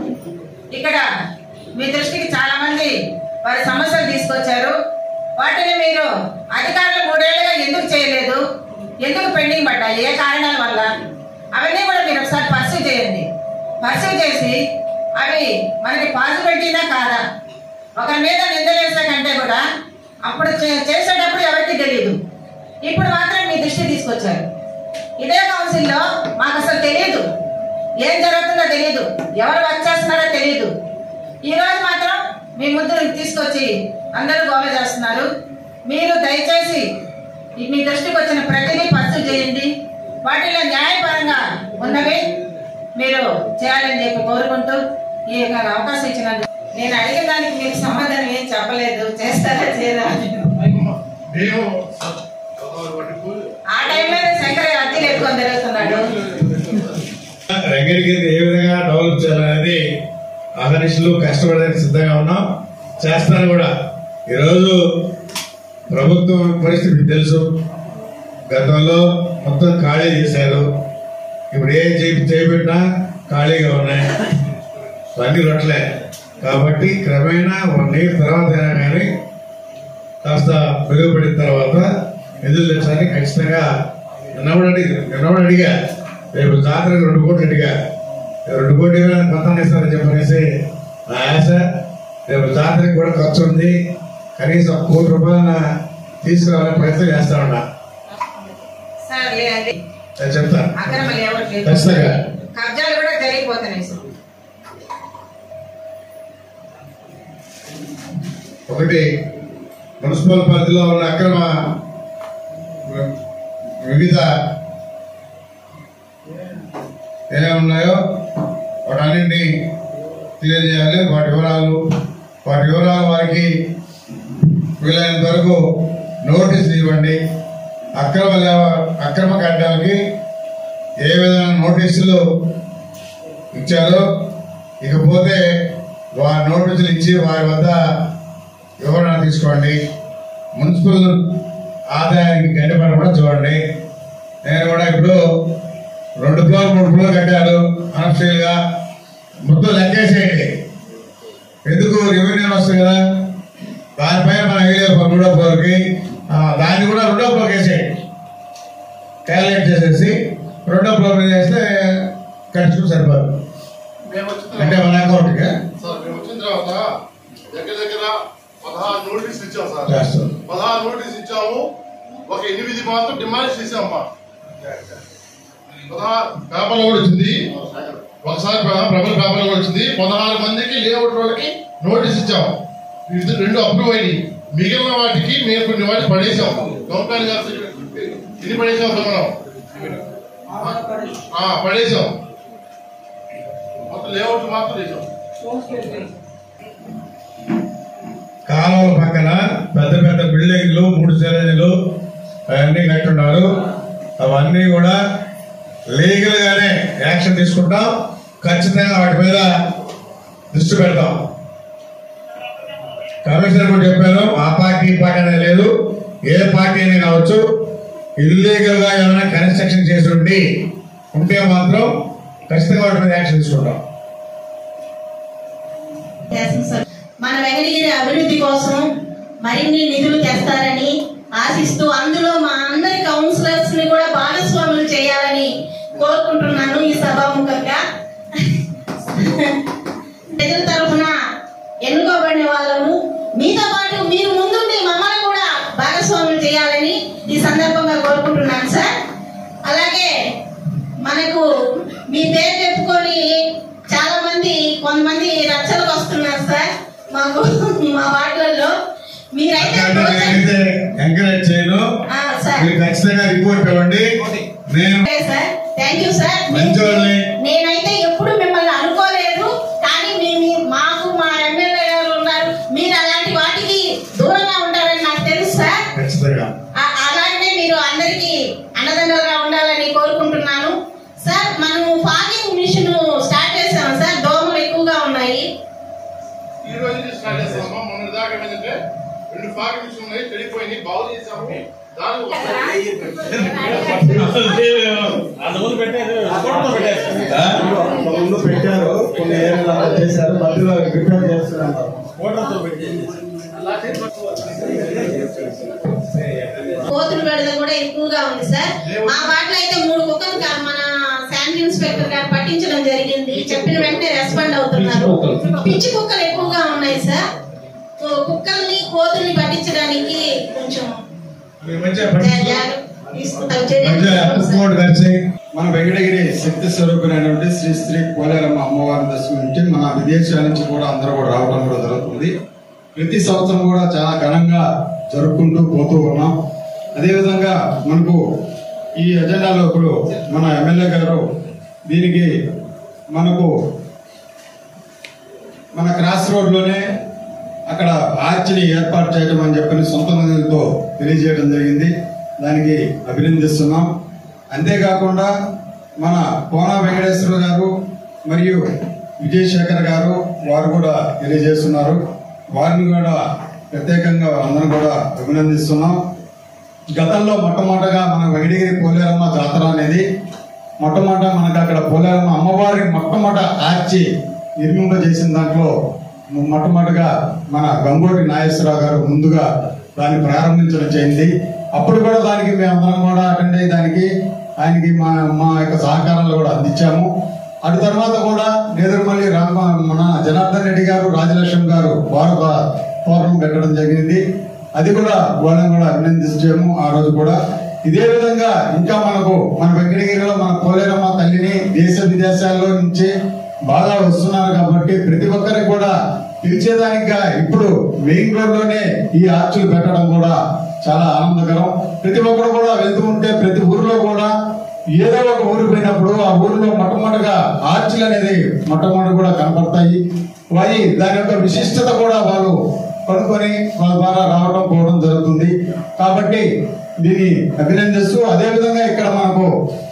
Speaker 21: ఇక్కడ మీ దృష్టికి చాలా మంది వారి సమస్యలు తీసుకొచ్చారు వాటిని మీరు అధికారులు మూడేళ్లుగా ఎందుకు చేయలేదు ఎందుకు పెండింగ్ పడ్డాయి ఏ కారణాల వల్ల అవన్నీ కూడా మీరు ఒకసారి పర్సూ చేయండి పర్సూ చేసి అవి మనకి పాజిబిలిటీనా కాదా ఒకరి మీద నిందలేసే కంటే కూడా అప్పుడు చే- చేసేటప్పుడు ఎవరికి తెలియదు ఇప్పుడు మాత్రం మీ దృష్టి తీసుకొచ్చారు ఇదే కౌన్సిల్లో మాకు అసలు తెలియదు ఏం జరుగుతుందో తెలియదు ఎవరు వర్క్ చేస్తున్నారో తెలియదు ఈ రోజు మాత్రం మీ ముందు తీసుకొచ్చి అందరూ గోల చేస్తున్నారు మీరు దయచేసి ఈ మీ దృష్టికి వచ్చిన ప్రతిదీ పర్సూ చేయండి వాటిలో న్యాయపరంగా ఉన్నవి మీరు చేయాలని చెప్పి కోరుకుంటూ ఈ యొక్క అవకాశం ఇచ్చినందుకు నేను అడిగిన దానికి మీకు సమాధానం ఏం చెప్పలేదు చేస్తారా చేయరా అని.
Speaker 5: మేము
Speaker 21: ఆ టైంలోనే శంకరయ్య అద్దెలు ఎత్తుకొని తిరుగుతున్నాడు
Speaker 2: వెంకటగిరిని ఏ విధంగా డెవలప్ చేయాలనేది అహర్నిశలు కష్టపడడానికి సిద్ధంగా ఉన్నాం చేస్తాను కూడా ఈరోజు ప్రభుత్వం పరిస్థితి మీకు తెలుసు గతంలో మొత్తం ఖాళీ చేశారు ఇప్పుడు ఏం చేయి చేపెట్టినా ఖాళీగా ఉన్నాయి అన్ని రొట్టలే కాబట్టి క్రమేణా వన్ ఇయర్ తర్వాత అయినా కానీ కాస్త మెరుగుపడిన తర్వాత నిధులు తెచ్చాలని ఖచ్చితంగా నిన్నప్పుడు అడిగి నిన్నప్పుడు అడిగా రేపు జాతరకు రెండు కోట్లు అడిగా రెండు కోట్లు ఇవ్వాలని పత్రాలు ఇస్తారని చెప్పనేసి నా ఆశ రేపు జాతరకు కూడా ఖర్చు ఉంది కనీసం ఒక కోటి రూపాయల తీసుకురావాలని ప్రయత్నం చేస్తా ఉన్నా
Speaker 21: సార్ లేదండి
Speaker 2: నేను చెప్తాను
Speaker 21: అక్రమ లేఅవుట్ లేదు.
Speaker 2: ఖచ్చితంగా
Speaker 21: కబ్జాలు కూడా జరిగిపోతున్నాయి సార్
Speaker 2: ఒకటి మున్సిపల్ పరిధిలో ఉన్న అక్రమ వి- వివిధ ఏమున్నాయో వాటన్నింటినీ తెలియజేయాలి వాటి వివరాలు వాటి వివరాలు వారికి వీలైనంత వరకు నోటీసులు ఇవ్వండి అక్రమ లేవ- అక్రమ కట్టడానికి ఏ విధమైన నోటీసులు ఇచ్చారో ఇకపోతే వారి నోటీసులు ఇచ్చి వారి వద్ద వివరణ తీసుకోండి మున్సిపల్ ఆదాయానికి గండిపడ కూడా చూడండి నేను కూడా ఇప్పుడు రెండు ఫ్లోర్ మూడు ఫ్లోర్ కట్టారు అనఫ్షియల్ గా మొత్తం లెక్కేసేయండి ఎందుకు రెవెన్యూ వస్తుంది కదా దానిపైన మనం వేయలేదు రెండో ఫ్లోర్కి ఆ, దాన్ని కూడా రెండో ఫ్లోర్కి వేసేయండి క్యాలిక్యులేట్ చేసేసి రెండో ఫ్లోర్ మీద వేస్తే ఖర్చుకు సరిపోదు
Speaker 5: మేము వచ్చిన
Speaker 2: అంటే మన అకౌంట్కి
Speaker 5: సార్ మేము వచ్చిన తర్వాత దగ్గర దగ్గర పదహారు నోటీసులు ఇచ్చాం సార్
Speaker 2: చేస్తాం.
Speaker 5: పదహారు నోటీసులు ఇచ్చాము ఒక ఎనిమిది మాత్రం డిమాండ్ చేసామమ్మా పదహారు పేపర్లో కూడా వచ్చింది ఒకసారి ప్ర- ప్రబల పేపర్లో కూడా వచ్చింది పదహారు మందికి లేఅవుట్ వాళ్ళకి నోటీస్ ఇచ్చాము ఇది రెండు అప్రూవ్ అయ్యి మిగిలిన వాటికి మేము కొన్ని వాటి పడేసాం గవర్నమెంట్ గారు ఇది పడేసాం సార్ మనం ఆ, పడేసాం మొత్తం లేఅవుట్ మాత్రం వేసాం
Speaker 2: కాలువల పక్కన పెద్ద పెద్ద బిల్డింగ్లు మూడు సిలిండర్లు అవన్నీ కట్టున్నారు అవన్నీ కూడా లీగల్ గానే యాక్షన్ తీసుకుంటాం ఖచ్చితంగా వాటి మీద దృష్టి పెడతాం కమిషనర్ కూడా చెప్పాను ఆ పార్టీ ఈ పార్టీ అనేది లేదు ఏ పార్టీ అయినా కావచ్చు ఇల్లీగల్ గా ఏమైనా కన్స్ట్రక్షన్ చేసి ఉండి ఉంటే మాత్రం ఖచ్చితంగా వాటి మీద యాక్షన్ తీసుకుంటాం
Speaker 4: చేస్తాం సార్ మన వెంకటగిరి అభివృద్ధి కోసం మరిన్ని నిధులు తెస్తారని ఆశిస్తూ అందులో మా అందరి కౌన్సిలర్స్ ని కూడా భాగస్వాములు చేయాలని కోరుకుంటున్నాను ఈ సభాముఖంగా ప్రజల తరఫున ఎన్నుకోబడిన వాళ్ళము మీతో పాటు మీరు ముందుండి మమ్మల్ని కూడా భాగస్వాములు చేయాలని ఈ సందర్భంగా కోరుకుంటున్నాను సార్ అలాగే మనకు మీ పేరు చెప్పుకొని చాలా మంది కొంతమంది రచ్చలకు వస్తున్నారు సార్ మాకు మా వార్డులలో మీరైతే
Speaker 2: నేనైతే ఎంకరేజ్ చేయను
Speaker 4: ఆ, సార్
Speaker 2: మీరు ఖచ్చితంగా రిపోర్ట్ ఇవ్వండి నేను
Speaker 4: okay sir thank you sir
Speaker 2: మంచోళ్ళని.
Speaker 4: నేనైతే ఎప్పుడు మిమ్మల్ని అనుకోలేదు కానీ మీ మీ- మాకు మా ఎమ్మెల్యే గారు ఉన్నారు మీరు అలాంటి వాటికి దూరంగా ఉంటారని నాకు తెలుసు సార్
Speaker 2: ఖచ్చితంగా
Speaker 4: ఆ- అలాగనే మీరు అందరికీ అండదండలుగా ఉండాలని కోరుకుంటున్నాను సార్ మనము ఫాగింగ్ మిషన్ స్టార్ట్ చేసాము సార్ దోమలు ఎక్కువగా ఉన్నాయి
Speaker 5: ఈ రోజు నుంచి స్టార్ట్ చేస్తామమ్మా మొన్న దాకా ఏమైందంటే రెండు ఫాగ్ మిషన్ ఉన్నాయి చెడిపోయినాయి బాగు చేసాము దాని
Speaker 1: అంతకుముందు పెట్టేది ఫోటోతో పెట్టేది
Speaker 18: ముందు పెట్టారు కొన్ని ఏరియాలో అలా చేశారు మధ్యలో రిపేర్ చేస్తున్నారు
Speaker 1: ఫోటోతో పెట్టేది
Speaker 4: కోతులు బెడద కూడా ఎక్కువగా ఉంది సార్ మా వాటిలో అయితే మూడు కుక్కలు కా- మన శానిటరీ ఇన్స్పెక్టర్ గారు పట్టించడం జరిగింది చెప్పిన వెంటనే రెస్పాండ్ అవుతున్నారు పిచ్చి కుక్కలు ఎక్కువగా ఉన్నాయి సార్ సో కుక్కల్ని కోతుల్ని పట్టించడానికి కొంచెం
Speaker 2: మంచిగా
Speaker 4: జాగ్రత్త తీసుకుంటాం చర్యలు
Speaker 2: మంచిగా
Speaker 4: తీసుకుంటాం సార్.
Speaker 2: కలిసి
Speaker 22: మన వెంకటగిరి శక్తి స్వరూపులైనటువంటి శ్రీ శ్రీ కోలేరమ్మ అమ్మవారి దర్శనం నుంచి మన విదేశాల నుంచి కూడా అందరూ కూడా రావడం కూడా జరుగుతుంది ప్రతి సంవత్సరం కూడా చాలా ఘనంగా జరుపుకుంటూ పోతూ ఉన్నాం అదేవిధంగా మనకు ఈ ఎజెండాలో ఇప్పుడు మన ఎమ్మెల్యే గారు దీనికి మనకు మన క్రాస్ రోడ్లోనే అక్కడ ఆర్చిని ఏర్పాటు చేయడం అని చెప్పని సొంత నిధులతో తెలియజేయడం జరిగింది దానికి అభినందిస్తున్నాం అంతేకాకుండా మన కోన వెంకటేశ్వర గారు మరియు విజయశేఖర్ గారు వారు కూడా తెలియజేస్తున్నారు వారిని కూడా ప్రత్యేకంగా అందరం కూడా అభినందిస్తున్నాం గతంలో మొట్టమొదటగా మన వెంకటగిరి పోలేరమ్మ జాతర అనేది మొట్టమొదట మనకు అక్కడ పోలేరమ్మ అమ్మవారి మొట్టమొదట ఆర్చి నిర్మింప చేసిన దాంట్లో మొట్టమొదటిగా మన గంగోటి నాగేశ్వరరావు గారు ముందుగా దాన్ని ప్రారంభించడం చేయింది అప్పుడు కూడా దానికి మేమందరం కూడా అటెండ్ అయ్యి దానికి ఆయనకి మా మా యొక్క సహకారాలు కూడా అందించాము అటు తర్వాత కూడా నేదురుమల్లి రామ మన జనార్దన్ రెడ్డి గారు రాజలక్ష్మి గారు వారు ఒక ఫోరం పెట్టడం జరిగింది అది కూడా వాళ్ళని కూడా అభినందించాము ఆ రోజు కూడా ఇదే విధంగా ఇంకా మనకు మన వెంకటగిరిలో మన పోలేరమ్మ తల్లిని దేశ విదేశ విదేశాల్లో నుంచి బాగా వస్తున్నారు కాబట్టి ప్రతి ఒక్కరికి కూడా పిలిచేదానిగా ఇప్పుడు మెయిన్ రోడ్ లోనే ఈ ఆర్చులు పెట్టడం కూడా చాలా ఆనందకరం ప్రతి ఒక్కరు కూడా వెళ్తూ ఉంటే ప్రతి ఊరిలో కూడా ఏదో ఒక ఊరు పోయినప్పుడు ఆ ఊరిలో మొట్టమొదటిగా ఆర్చులు అనేది మొట్టమొదటి కూడా కనపడతాయి వారి దాని యొక్క విశిష్టత కూడా వాళ్ళు కనుక్కొని వాళ్ళ ద్వారా రావడం పోవడం జరుగుతుంది కాబట్టి దీన్ని అభినందిస్తూ అదే విధంగా ఇక్కడ మనకు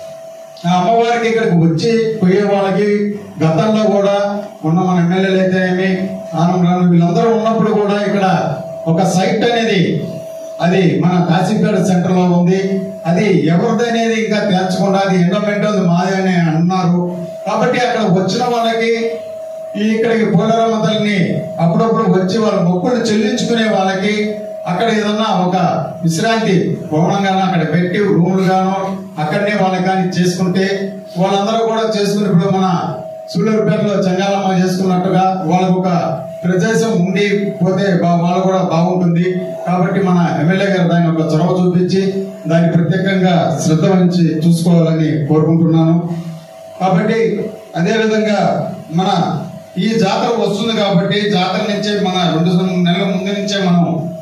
Speaker 22: ఆ అమ్మవారికి ఇక్కడికి వచ్చి పోయే వాళ్ళకి గతంలో కూడా ఉన్న మన ఎమ్మెల్యేలు అయితేనేమి ఆనందరావు వీళ్ళందరూ ఉన్నప్పుడు కూడా ఇక్కడ ఒక సైట్ అనేది అది మన కాశీపేట సెంటర్ లో ఉంది అది ఎవరిది అనేది ఇంకా తేల్చకుండా అది ఎండోమెంటల్ మాది అని అన్నారు కాబట్టి అక్కడ వచ్చిన వాళ్ళకి ఈ ఇక్కడికి పోలరమ్మ తల్లిని అప్పుడప్పుడు వచ్చి వాళ్ళ మొక్కులు చెల్లించుకునే వాళ్ళకి అక్కడ ఏదన్నా ఒక విశ్రాంతి భవనంగానో అక్కడ పెట్టి రూములు గానో అక్కడనే వాళ్ళకి కానీ చేసుకుంటే వాళ్ళందరూ కూడా చేసుకుని ఇప్పుడు మన సూళ్ళూరుపేటలో చంగాలమ్మ చేసుకున్నట్టుగా వాళ్ళకు ఒక ప్రదేశం ఉండి పోతే బా- వాళ్ళు కూడా బాగుంటుంది కాబట్టి మన ఎమ్మెల్యే గారు దాన్ని ఒక చొరవ చూపించి దాన్ని ప్రత్యేకంగా శ్రద్ధ వహించి చూసుకోవాలని కోరుకుంటున్నాను కాబట్టి అదే విధంగా మన ఈ జాతర వస్తుంది కాబట్టి జాతర నుంచే మన రెండు సం- నెలల ముందు నుంచే మనం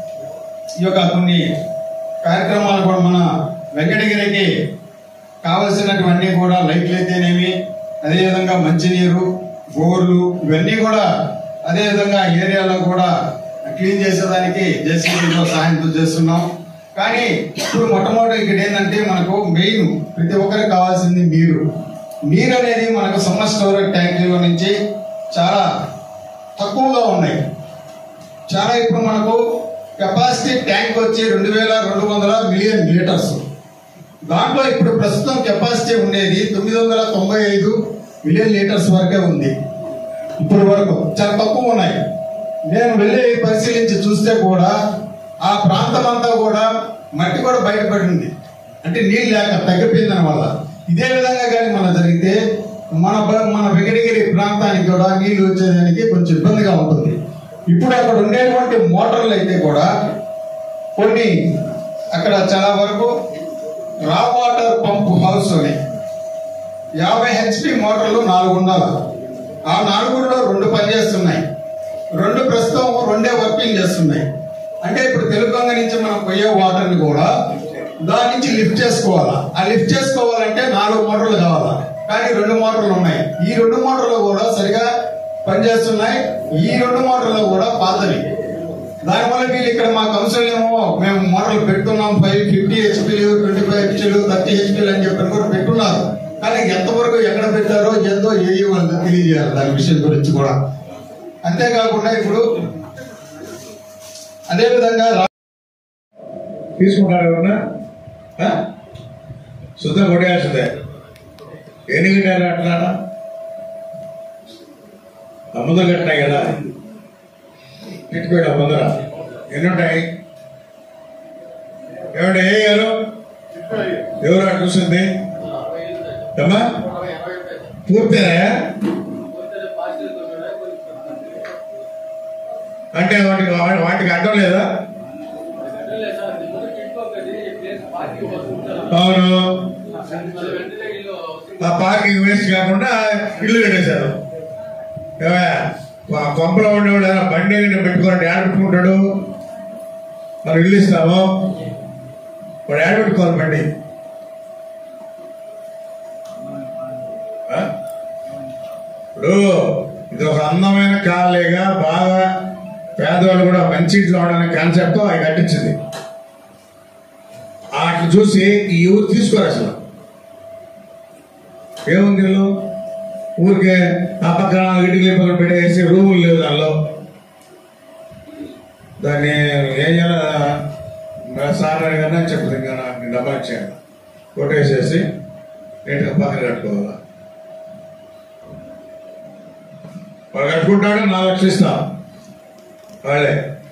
Speaker 22: ఈ యొక్క కొన్ని కార్యక్రమాలు కూడా మన వెంకటగిరికి కావలసినటువన్నీ కూడా లైట్లు అయితేనేమి అదేవిధంగా మంచినీరు బోర్లు ఇవన్నీ కూడా అదే విధంగా ఏరియాలో కూడా క్లీన్ చేసేదానికి జేసీబీతో సహాయంతో చేస్తున్నాం కానీ ఇప్పుడు మొట్టమొదటి ఇక్కడ ఏంటంటే మనకు మెయిన్ ప్రతి ఒక్కరికి కావాల్సింది నీరు నీరు అనేది మనకు సమ్మర్ స్టోరేజ్ ట్యాంకుల నుంచి చాలా తక్కువగా ఉన్నాయి చాలా ఇప్పుడు మనకు కెపాసిటీ ట్యాంక్ వచ్చి రెండు వేల రెండు వందల మిలియన్ లీటర్స్ దాంట్లో ఇప్పుడు ప్రస్తుతం కెపాసిటీ ఉండేది తొమ్మిది వందల తొంభై ఐదు మిలియన్ లీటర్స్ వరకే ఉంది ఇప్పుడు వరకు చాలా తక్కువ ఉన్నాయి నేను వెళ్ళి పరిశీలించి చూస్తే కూడా ఆ ప్రాంతం అంతా కూడా మట్టి కూడా బయటపడింది అంటే నీళ్ళు లేక తగ్గిపోయింది దాని వల్ల ఇదే విధంగా కానీ మన జరిగితే మన బ- మన వెంకటగిరి ప్రాంతానికి కూడా నీళ్లు వచ్చేదానికి కొంచెం ఇబ్బందిగా ఉంటుంది ఇప్పుడు అక్కడ ఉండేటువంటి మోటార్లు అయితే కూడా కొన్ని అక్కడ చాలా వరకు రా వాటర్ పంప్ హౌస్ అని యాభై హెచ్పి మోటార్లు నాలుగు ఉండాలి ఆ నాలుగులో రెండు పనిచేస్తున్నాయి రెండు ప్రస్తుతం రెండే వర్కింగ్ చేస్తున్నాయి అంటే ఇప్పుడు తెలుగంగ నుంచి మనం పోయే వాటర్ ని కూడా దాని నుంచి లిఫ్ట్ చేసుకోవాలా ఆ లిఫ్ట్ చేసుకోవాలంటే నాలుగు మోటార్లు కావాలా కానీ రెండు మోటార్లు ఉన్నాయి ఈ రెండు మోటార్లు కూడా సరిగా పనిచేస్తున్నాయి ఈ రెండు మోటార్లు కూడా పాతవి దానివల్ల వీళ్ళు ఇక్కడ మా కౌన్సిల్ ఏమో మేము మోడల్ పెట్టున్నాం ఫైవ్ ఫిఫ్టీ హెచ్పీలు ట్వంటీ ఫైవ్ హెచ్పీలు థర్టీ హెచ్పీలు అని చెప్పి కూడా పెట్టున్నారు కానీ ఎంతవరకు ఎక్కడ పెట్టారో ఎంతో ఏ వాళ్ళకి తెలియజేయాలి దాని విషయం గురించి కూడా అంతేకాకుండా ఇప్పుడు అదే విధంగా రా-
Speaker 1: తీసుకుంటారు ఎవరన్నా ఆ? శుద్ధ కొట్టేయాల్సిందే ఎన్ని కట్టారు అట్లా ముందు కట్టినాయి కదా తిట్టుకోడు ముందర ఎన్ని ఉంటాయి ఏమంటే ఏ గారు ఎవరు అటు చూసింది ఏమ్మా పూర్తేనా అంటే వాటికి వాటికి అడ్డం లేదా అవును ఆ పార్కింగ్ వేస్ట్ కాకుండా ఇల్లు కట్టేశారు ఏమయ్య, ఆ కొంపలో ఉండేవాడు ఏదైనా బండి గిన్నె పెట్టుకోవాలంటే యాడ పెట్టుకుంటాడు మనం ఇల్లు ఇస్తాము వాడు యాడ పెట్టుకోవాలి బండి ఆ? ఇప్పుడు ఇది ఒక అందమైన కాలేగా బాగా పేదవాళ్ళు కూడా మంచి ఇంట్లో ఉండడానికి కాన్సెప్ట్ అవి కట్టించింది అట్లా చూసి ఈ ఊరు తీసుకోరు అసలు ఏముంది వీళ్ళు ఊరికే ఆ పక్కన ఇటుకలు ఈ పక్కన పెట్టేసి రూములు లేవు దానిలో దాన్ని ఏం చేయాలి సార్ కన్నా చెప్తుంది ఇంకా నాకు డబ్బా ఇచ్చాను కొట్టేసేసి నీట్గా పక్కన కట్టుకోవాలా వాడు కట్టుకుంటాడు నా లక్షలు ఇస్తా వాళ్ళే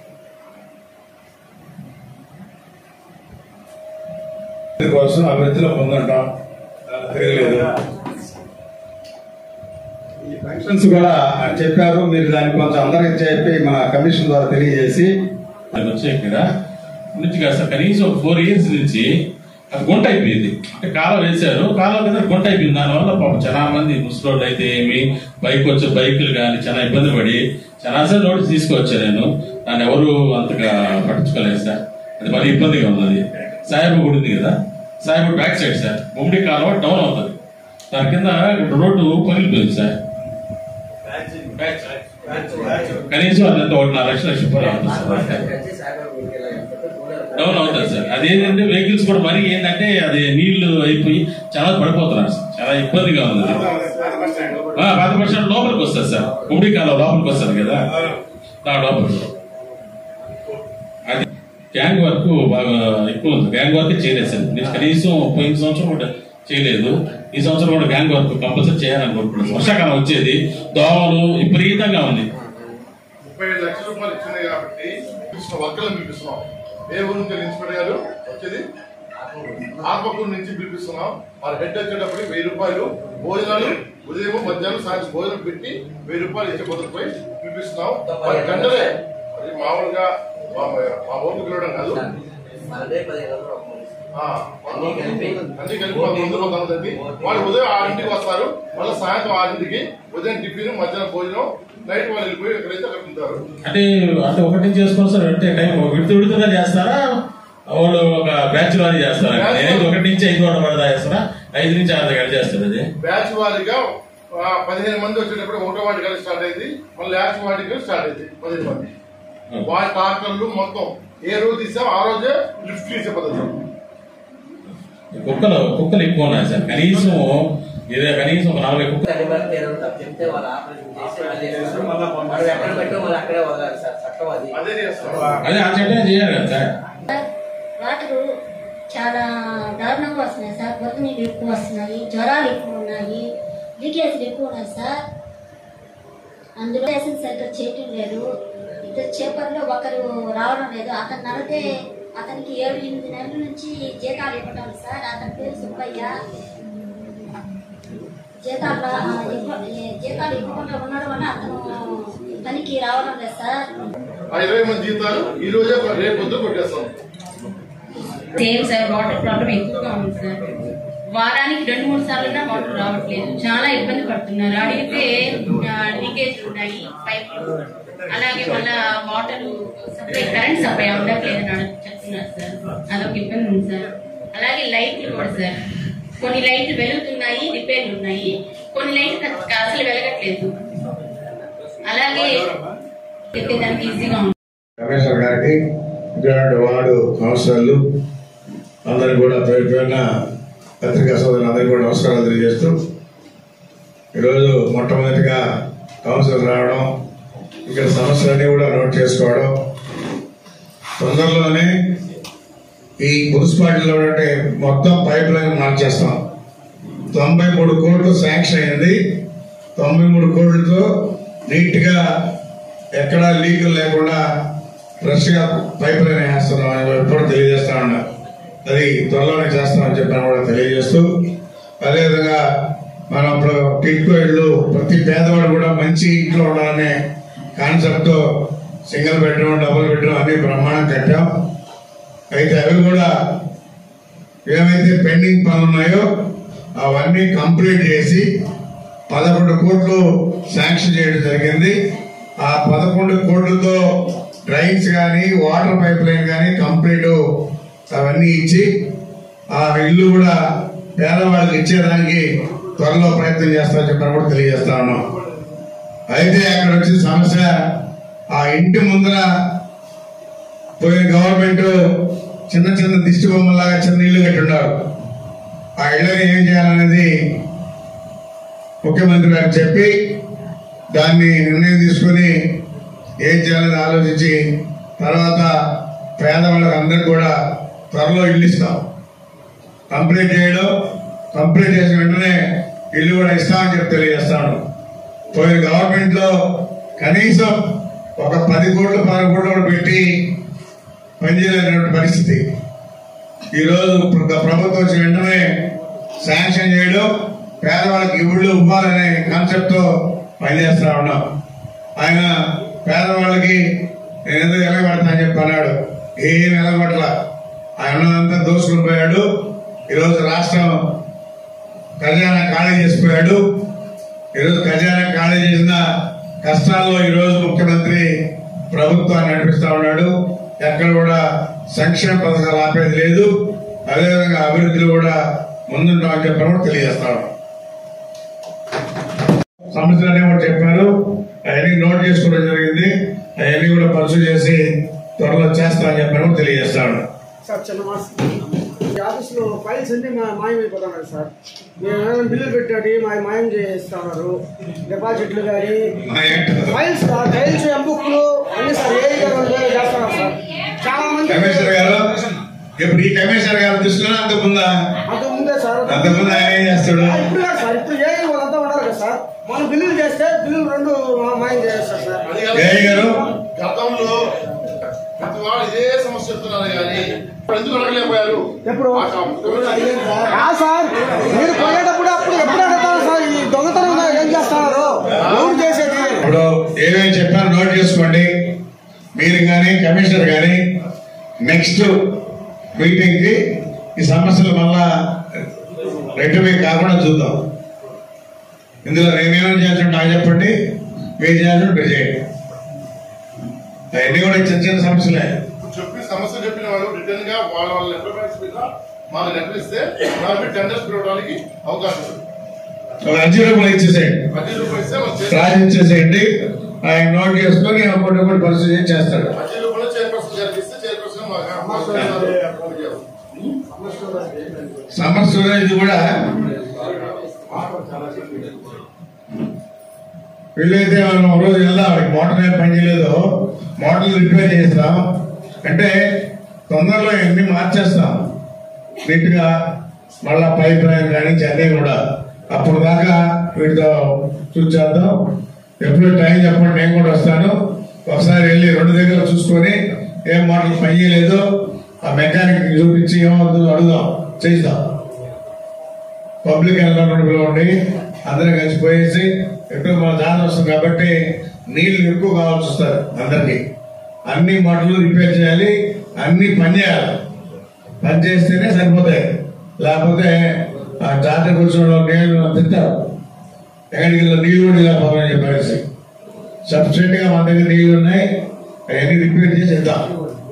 Speaker 1: కోసం అభివృద్ధిలో పొందుంటాం తిరగలేదు ఈ ఫంక్షన్స్ కూడా చెప్పారు మీరు దాన్ని కొంచెం అందరికి చెప్పి మన కమిషన్ ద్వారా తెలియజేసి
Speaker 8: అది వచ్చాయి కదా నుంచి కాస్త కనీసం ఫోర్ ఇయర్స్ నుంచి అది గుంట అయిపోయింది అంటే కాలం వేశారు కాలం కింద గుంట అయిపోయింది దానివల్ల పాపం చాలా మంది ముసలోళ్ళు అయితే ఏమి బైక్ వచ్చే బైకులు కానీ చాలా ఇబ్బంది పడి చాలా సార్లు నోటీస్ తీసుకొచ్చాను నేను దాన్ని ఎవరు అంతగా పట్టించుకోలేదు సార్ అది మరి ఇబ్బందిగా ఉన్నది సాయిబాబా గుడి ఉంది కదా Saibaba back side sir Mummidi కాలువ డౌన్ అవుతుంది దాని కింద రోడ్డు పగిలిపోయింది సార్ కనీసం అదంతా ఒకటి నాలుగు లక్షల రూపాయలు అవుతుంది సార్ డౌన్ అవుతుంది సార్ అదేంటంటే వెహికల్స్ కూడా మరీ ఏంటంటే అది నీళ్లు అయిపోయి చాలా పడిపోతున్నారు సార్ చాలా ఇబ్బందిగా ఉంది అది. ఆ, పాత బస్ స్టాండ్ లోపలికి వస్తారు సార్ కుమ్మిడి కాలం లోపలికి వస్తారు కదా దాని లోపలికి అది గ్యాంగ్ వర్క్ బాగా ఎక్కువ ఉంది గ్యాంగ్ వర్క్ చేయలేదు సార్ నేను కనీసం పోయిన సంవత్సరం కూడా చేయలేదు ఈ సంవత్సరం కూడా గ్యాంగ్ వర్క్ కంపల్సరీ చేయాలని కోరుకుంటున్నాను వర్షాకాలం వచ్చేది దోమలు విపరీతంగా ఉంది
Speaker 5: ముప్పై ఐదు లక్షల రూపాయలు ఇచ్చినాయి కాబట్టి పిలిచిన వర్కర్లను పిలిపిస్తున్నాం ఏ ఊరు నుంచి ఇన్స్పెక్టర్ గారు వచ్చేది ఆత్మకూరు నుంచి పిలిపిస్తున్నాం వాళ్ళ హెడ్ వచ్చేటప్పుడు వెయ్యి రూపాయలు భోజనాలు ఉదయం మధ్యాహ్నం సాయంత్రం భోజనం పెట్టి వెయ్యి రూపాయలు ఇచ్చే బదులుపై పిలిపిస్తున్నాం వాళ్ళ గంటలే అది మామూలుగా మా మా ఊరికి పిలవడం కాదు ఆ, వాళ్ళు అన్ని కలిపి వాళ్ళ ముందు ఒక వంద మంది. వాళ్ళు ఉదయం ఆరింటికి వస్తారు మళ్ళీ సాయంత్రం ఆరింటికి ఉదయం టిఫిన్ మధ్యాహ్నం భోజనం నైట్ వాళ్ళు వెళ్ళిపోయి ఎక్కడైతే అక్కడ ఉంటారు
Speaker 8: అంటే అంటే ఒకటి నుంచి చేసుకొని సార్ అంటే టైం విడత విడతగా చేస్తారా వాళ్ళు ఒక బ్యాచ్ వారి చేస్తారా నేనైతే ఒకటి నుంచి ఐదు వాడు పడదా చేస్తారా ఐదు నుంచి ఆరు దగ్గర చేస్తారు అది
Speaker 5: బ్యాచ్ వారిగా ఆ, పదిహేను మంది వచ్చేటప్పుడు ఒకటో వాటి కలిసి స్టార్ట్ అయింది మళ్ళీ లాస్ట్ వాటికి స్టార్ట్ అయింది పదిహేను మంది వాటి ట్రాక్టర్లు మొత్తం ఏ రోజు తీసాం ఆ రోజే లిఫ్ట్ తీసే పద్ధతి
Speaker 8: కుక్కలు కుక్కలు ఎక్కువ ఉన్నాయి సార్ కనీసం ఇదే కనీసం ఒక నలభై కుక్కలు
Speaker 20: అది మనకి ఏదైనా తప్పు చెప్తే వాళ్ళు ఆపరేషన్ చేసి మళ్ళీ వేస్తారు. మనం ఎక్కడ పెట్టో మళ్ళీ అక్కడే వదలాలి సార్ చట్టం అది
Speaker 5: అదే చేస్తాం
Speaker 8: అదే ఆ చట్టం చేయాలి కదా సార్
Speaker 9: వాటర్ చాలా దారుణంగా వస్తున్నాయి సార్ బొద్దు నీళ్ళు ఎక్కువ వస్తున్నాయి జ్వరాలు ఎక్కువ ఉన్నాయి లీకేజ్లు ఎక్కువ ఉన్నాయి సార్ అందులో వేసిన సరిగ్గా చేయటం లేదు ఇద్దరు చేపల్లో ఒకరు రావడం లేదు అతను నడితే అతనికి ఏడు ఎనిమిది నెలల నుంచి జీతాలు ఇవ్వటం సార్ అతని పేరు సుబ్బయ్య జీతాలు రా- ఇవ్వ- జీతాలు ఇవ్వకుండా ఉండడం వల్ల అతను పనికి రావడం లేదు సార్
Speaker 5: ఆ ఇరవై మంది జీతాలు ఈ రోజే రేపు పొద్దు కొట్టేస్తాం
Speaker 23: సేమ్ సార్ వాటర్ ప్రాబ్లం ఎక్కువగా ఉంది సార్ వారానికి రెండు మూడు సార్లు వాటర్ రావట్లేదు చాలా ఇబ్బంది పడుతున్నారు అడిగితే లీకేజ్ ఉన్నాయి పైపులు అలాగే మళ్ళా వాటర్ సప్లై కరెంట్ సప్లై ఉండట్లేదు అని చెప్తున్నారు సార్ అదొక ఇబ్బంది ఉంది సార్ అలాగే లైట్లు కూడా సార్ కొన్ని లైట్లు వెలుగుతున్నాయి రిపేర్లు ఉన్నాయి కొన్ని లైట్లు అసలు వెలగట్లేదు అలాగే ఎత్తేదానికి ఈజీగా ఉంది
Speaker 1: రమేశ్వర్ గారికి ఇటువంటి వార్డు కౌన్సిలర్లు అందరికి కూడా పేరు పేరున పత్రికా సోదరులు అందరికీ కూడా నమస్కారాలు తెలియజేస్తూ ఈరోజు మొట్టమొదటిగా కౌన్సిలర్ రావడం ఇక్కడ సమస్యలన్నీ కూడా నోట్ చేసుకోవడం తొందరలోనే ఈ మున్సిపాలిటీలో ఉండే మొత్తం పైప్ లైన్ మార్చేస్తాం తొంభై మూడు కోట్లు శాంక్షన్ అయింది తొంభై మూడు కోట్లతో నీట్గా ఎక్కడా లీకులు లేకుండా ఫ్రెష్ గా పైప్ లైన్ వేస్తున్నాం అని ఎప్పుడు తెలియజేస్తా ఉన్నా అది త్వరలోనే చేస్తామని చెప్పిన కూడా తెలియజేస్తూ అదేవిధంగా మనం ఇప్పుడు టిట్కో ఇళ్ళు ప్రతి పేదవాడు కూడా మంచి ఇంట్లో ఉండాలనే కాన్సెప్ట్ తో సింగిల్ బెడ్రూమ్ డబుల్ బెడ్రూమ్ అన్ని బ్రహ్మాండం కట్టాం అయితే అవి కూడా ఏమైతే పెండింగ్ పనులు ఉన్నాయో అవన్నీ కంప్లీట్ చేసి పదకొండు కోట్లు శాంక్షన్ చేయడం జరిగింది ఆ పదకొండు కోట్లతో డ్రైన్స్ కానీ వాటర్ పైప్ లైన్ కానీ కంప్లీట్ అవన్నీ ఇచ్చి ఆ ఇల్లు కూడా పేదవాళ్ళకి ఇచ్చేదానికి త్వరలో ప్రయత్నం చేస్తామని చెప్పని కూడా తెలియజేస్తా ఉన్నాం అయితే అక్కడ వచ్చిన సమస్య ఆ ఇంటి ముందర పోయిన గవర్నమెంట్ చిన్న చిన్న దిష్టి బొమ్మలాగా చిన్న ఇల్లు కట్టున్నారు ఆ ఇళ్ళని ఏం చేయాలనేది ముఖ్యమంత్రి గారు చెప్పి దాన్ని నిర్ణయం తీసుకొని ఏం చేయాలని ఆలోచించి తర్వాత పేదవాళ్ళకి అందరికి కూడా త్వరలో ఇల్లు ఇస్తాం కంప్లీట్ చేయడం కంప్లీట్ చేసిన వెంటనే ఇల్లు కూడా ఇస్తామని చెప్పి తెలియజేస్తాను పోయిన గవర్నమెంట్ లో కనీసం ఒక పది కోట్లు పది కోట్లు కూడా పెట్టి పనిచేయలేనటువంటి పరిస్థితి ఈరోజు ప్ర- ప్రభుత్వం వచ్చిన వెంటనే శాంక్షన్ చేయడం పేదవాళ్ళకి ఇళ్ళు ఇవ్వాలనే కాన్సెప్ట్ తో పనిచేస్తా ఉన్నాం ఆయన పేదవాళ్ళకి నేను ఎందుకు ఎలగబడతా అని చెప్పి అన్నాడు ఏం ఎలగబట్ల ఆయన అంతా దోసుకుని పోయాడు ఈరోజు రాష్ట్రం ఖజానా ఖాళీ చేసిపోయాడు ఈరోజు ఖజానా ఖాళీ చేసిన కష్టాల్లో ఈరోజు ముఖ్యమంత్రి ప్రభుత్వాన్ని నడిపిస్తా ఉన్నాడు ఎక్కడ కూడా సంక్షేమ పథకాలు ఆపేది లేదు అదేవిధంగా అభివృద్ధిలో కూడా ముందుంటామని చెప్పని కూడా తెలియజేస్తాడు సమస్యలనే కూడా చెప్పారు అవన్నీ నోట్ చేసుకోవడం జరిగింది అవన్నీ కూడా పరుసు చేసి త్వరలో చేస్తామని చెప్పని కూడా తెలియజేస్తాడు
Speaker 14: సార్ చిన్న మాస్ ఈ ఆఫీస్లో ఫైల్స్ అన్ని మా మాయమైపోతున్నాయి సార్ మేము ఏమైనా బిల్లు పెట్టాడు మా మాయం చేస్తున్నారు డిపాజిట్లు కానీ ఫైల్స్ సార్ ఫైల్స్ ఎంబుక్లు అన్ని సార్ ఏ చేస్తున్నారు సార్ చాలా మంది
Speaker 1: కమిషనర్ గారు ఇప్పుడు ఈ కమిషనర్ గారు దృష్టిలో అంత ముందా
Speaker 14: అంతకు ముందే సార్
Speaker 1: అంత ముందు ఆయన ఏం చేస్తాడు
Speaker 14: ఇప్పుడు కాదు సార్ ఇప్పుడు ఏ వాళ్ళంతా ఉన్నారు కదా సార్ మనం బిల్లులు చేస్తే బిల్లులు రెండు మా- మాయం చేస్తారు సార్
Speaker 1: ఏ గారు
Speaker 5: గతంలో ప్రతి వాడు ఇదే సమస్య చెప్తున్నారు కానీ ఇప్పుడు ఎందుకు అడగలేకపోయారు
Speaker 14: ఎప్పుడు ఆ సార్ మీరు పోయేటప్పుడు అప్పుడు ఎప్పుడు అడుగుతారు సార్ ఈ దొంగతనం ఏం చేస్తున్నారు ఎవరు చేసేది
Speaker 1: ఇప్పుడు ఏమేమి చెప్పారో నోట్ చేసుకోండి మీరు కానీ కమిషనర్ కానీ నెక్స్ట్ మీటింగ్ కి ఈ సమస్యలు మళ్ళా రెక్టిఫై కాకుండా చూద్దాం ఇందులో నేనేమని చేయాల్సి నాకు చెప్పండి మీరు చేయాల్సి మీరు చేయండి అవన్నీ కూడా చిన్న చిన్న సమస్యలే
Speaker 5: చెప్పిన సమస్య చెప్పిన వాళ్ళు రిటర్న్ గా వాళ్ళ వాళ్ళ ఎంప్లాయ్మెంట్స్ మీద మాకు లెటర్ ఇస్తే దాని టెండర్స్ పిలవడానికి అవకాశం ఉంది
Speaker 1: ఒక అర్జీ రూపాయలు ఇచ్చేసేయండి
Speaker 5: పది రూపాయలు ఇస్తే మనం చేస్తాం.
Speaker 1: రాజు ఇచ్చేసేయండి ఆయన నోట్ చేసుకొని ఒకటి ఒకటి పరిస్థితి చేస్తాడు
Speaker 5: పది రూపాయలు చైర్పర్సన్ గారికి ఇస్తే చైర్పర్సన్ మాకు మాకు చేస్తారు.
Speaker 1: సమ్మర్ స్టోరేజ్ కూడా వీళ్ళైతే మనం ఒక రోజు వెళ్దాం వాడికి మోటార్ ఏం పని చేయలేదు మోటార్లు రిపేర్ చేస్తాం అంటే తొందరలో ఎన్ని మార్చేస్తాం నీట్ గా మళ్ళా పైప్ లైన్ కానీ చెన్నై కూడా అప్పుడు దాకా వీటితో చూసేద్దాం ఎప్పుడు టైం చెప్పండి నేను కూడా వస్తాను ఒకసారి వెళ్ళి రెండు దగ్గర చూసుకొని ఏం మోటార్లు పని చేయలేదు ఆ మెకానిక్ చూపించి ఏమవుతుందో అడుగుదాం చేద్దాం పబ్లిక్ ఎన్విరాన్మెంట్ ఉండి అందరం కలిసి పోయేసి ఎప్పుడు మన దాని వస్తుంది కాబట్టి నీళ్లు ఎక్కువ కావాల్సి వస్తారు అందరికి అన్ని మోటార్లు రిపేర్ చేయాలి అన్ని పని చేయాలి పని చేస్తేనే సరిపోతాయి లేకపోతే ఆ జాతర కూర్చోవడం నీళ్లు తింటారు ఎక్కడికి వెళ్ళి నీళ్లు కూడా లేకపోతాయని చెప్పేసి సబ్సిడెంట్ గా మన దగ్గర నీళ్లు ఉన్నాయి అవన్నీ రిపేర్ చేసి ఇద్దాం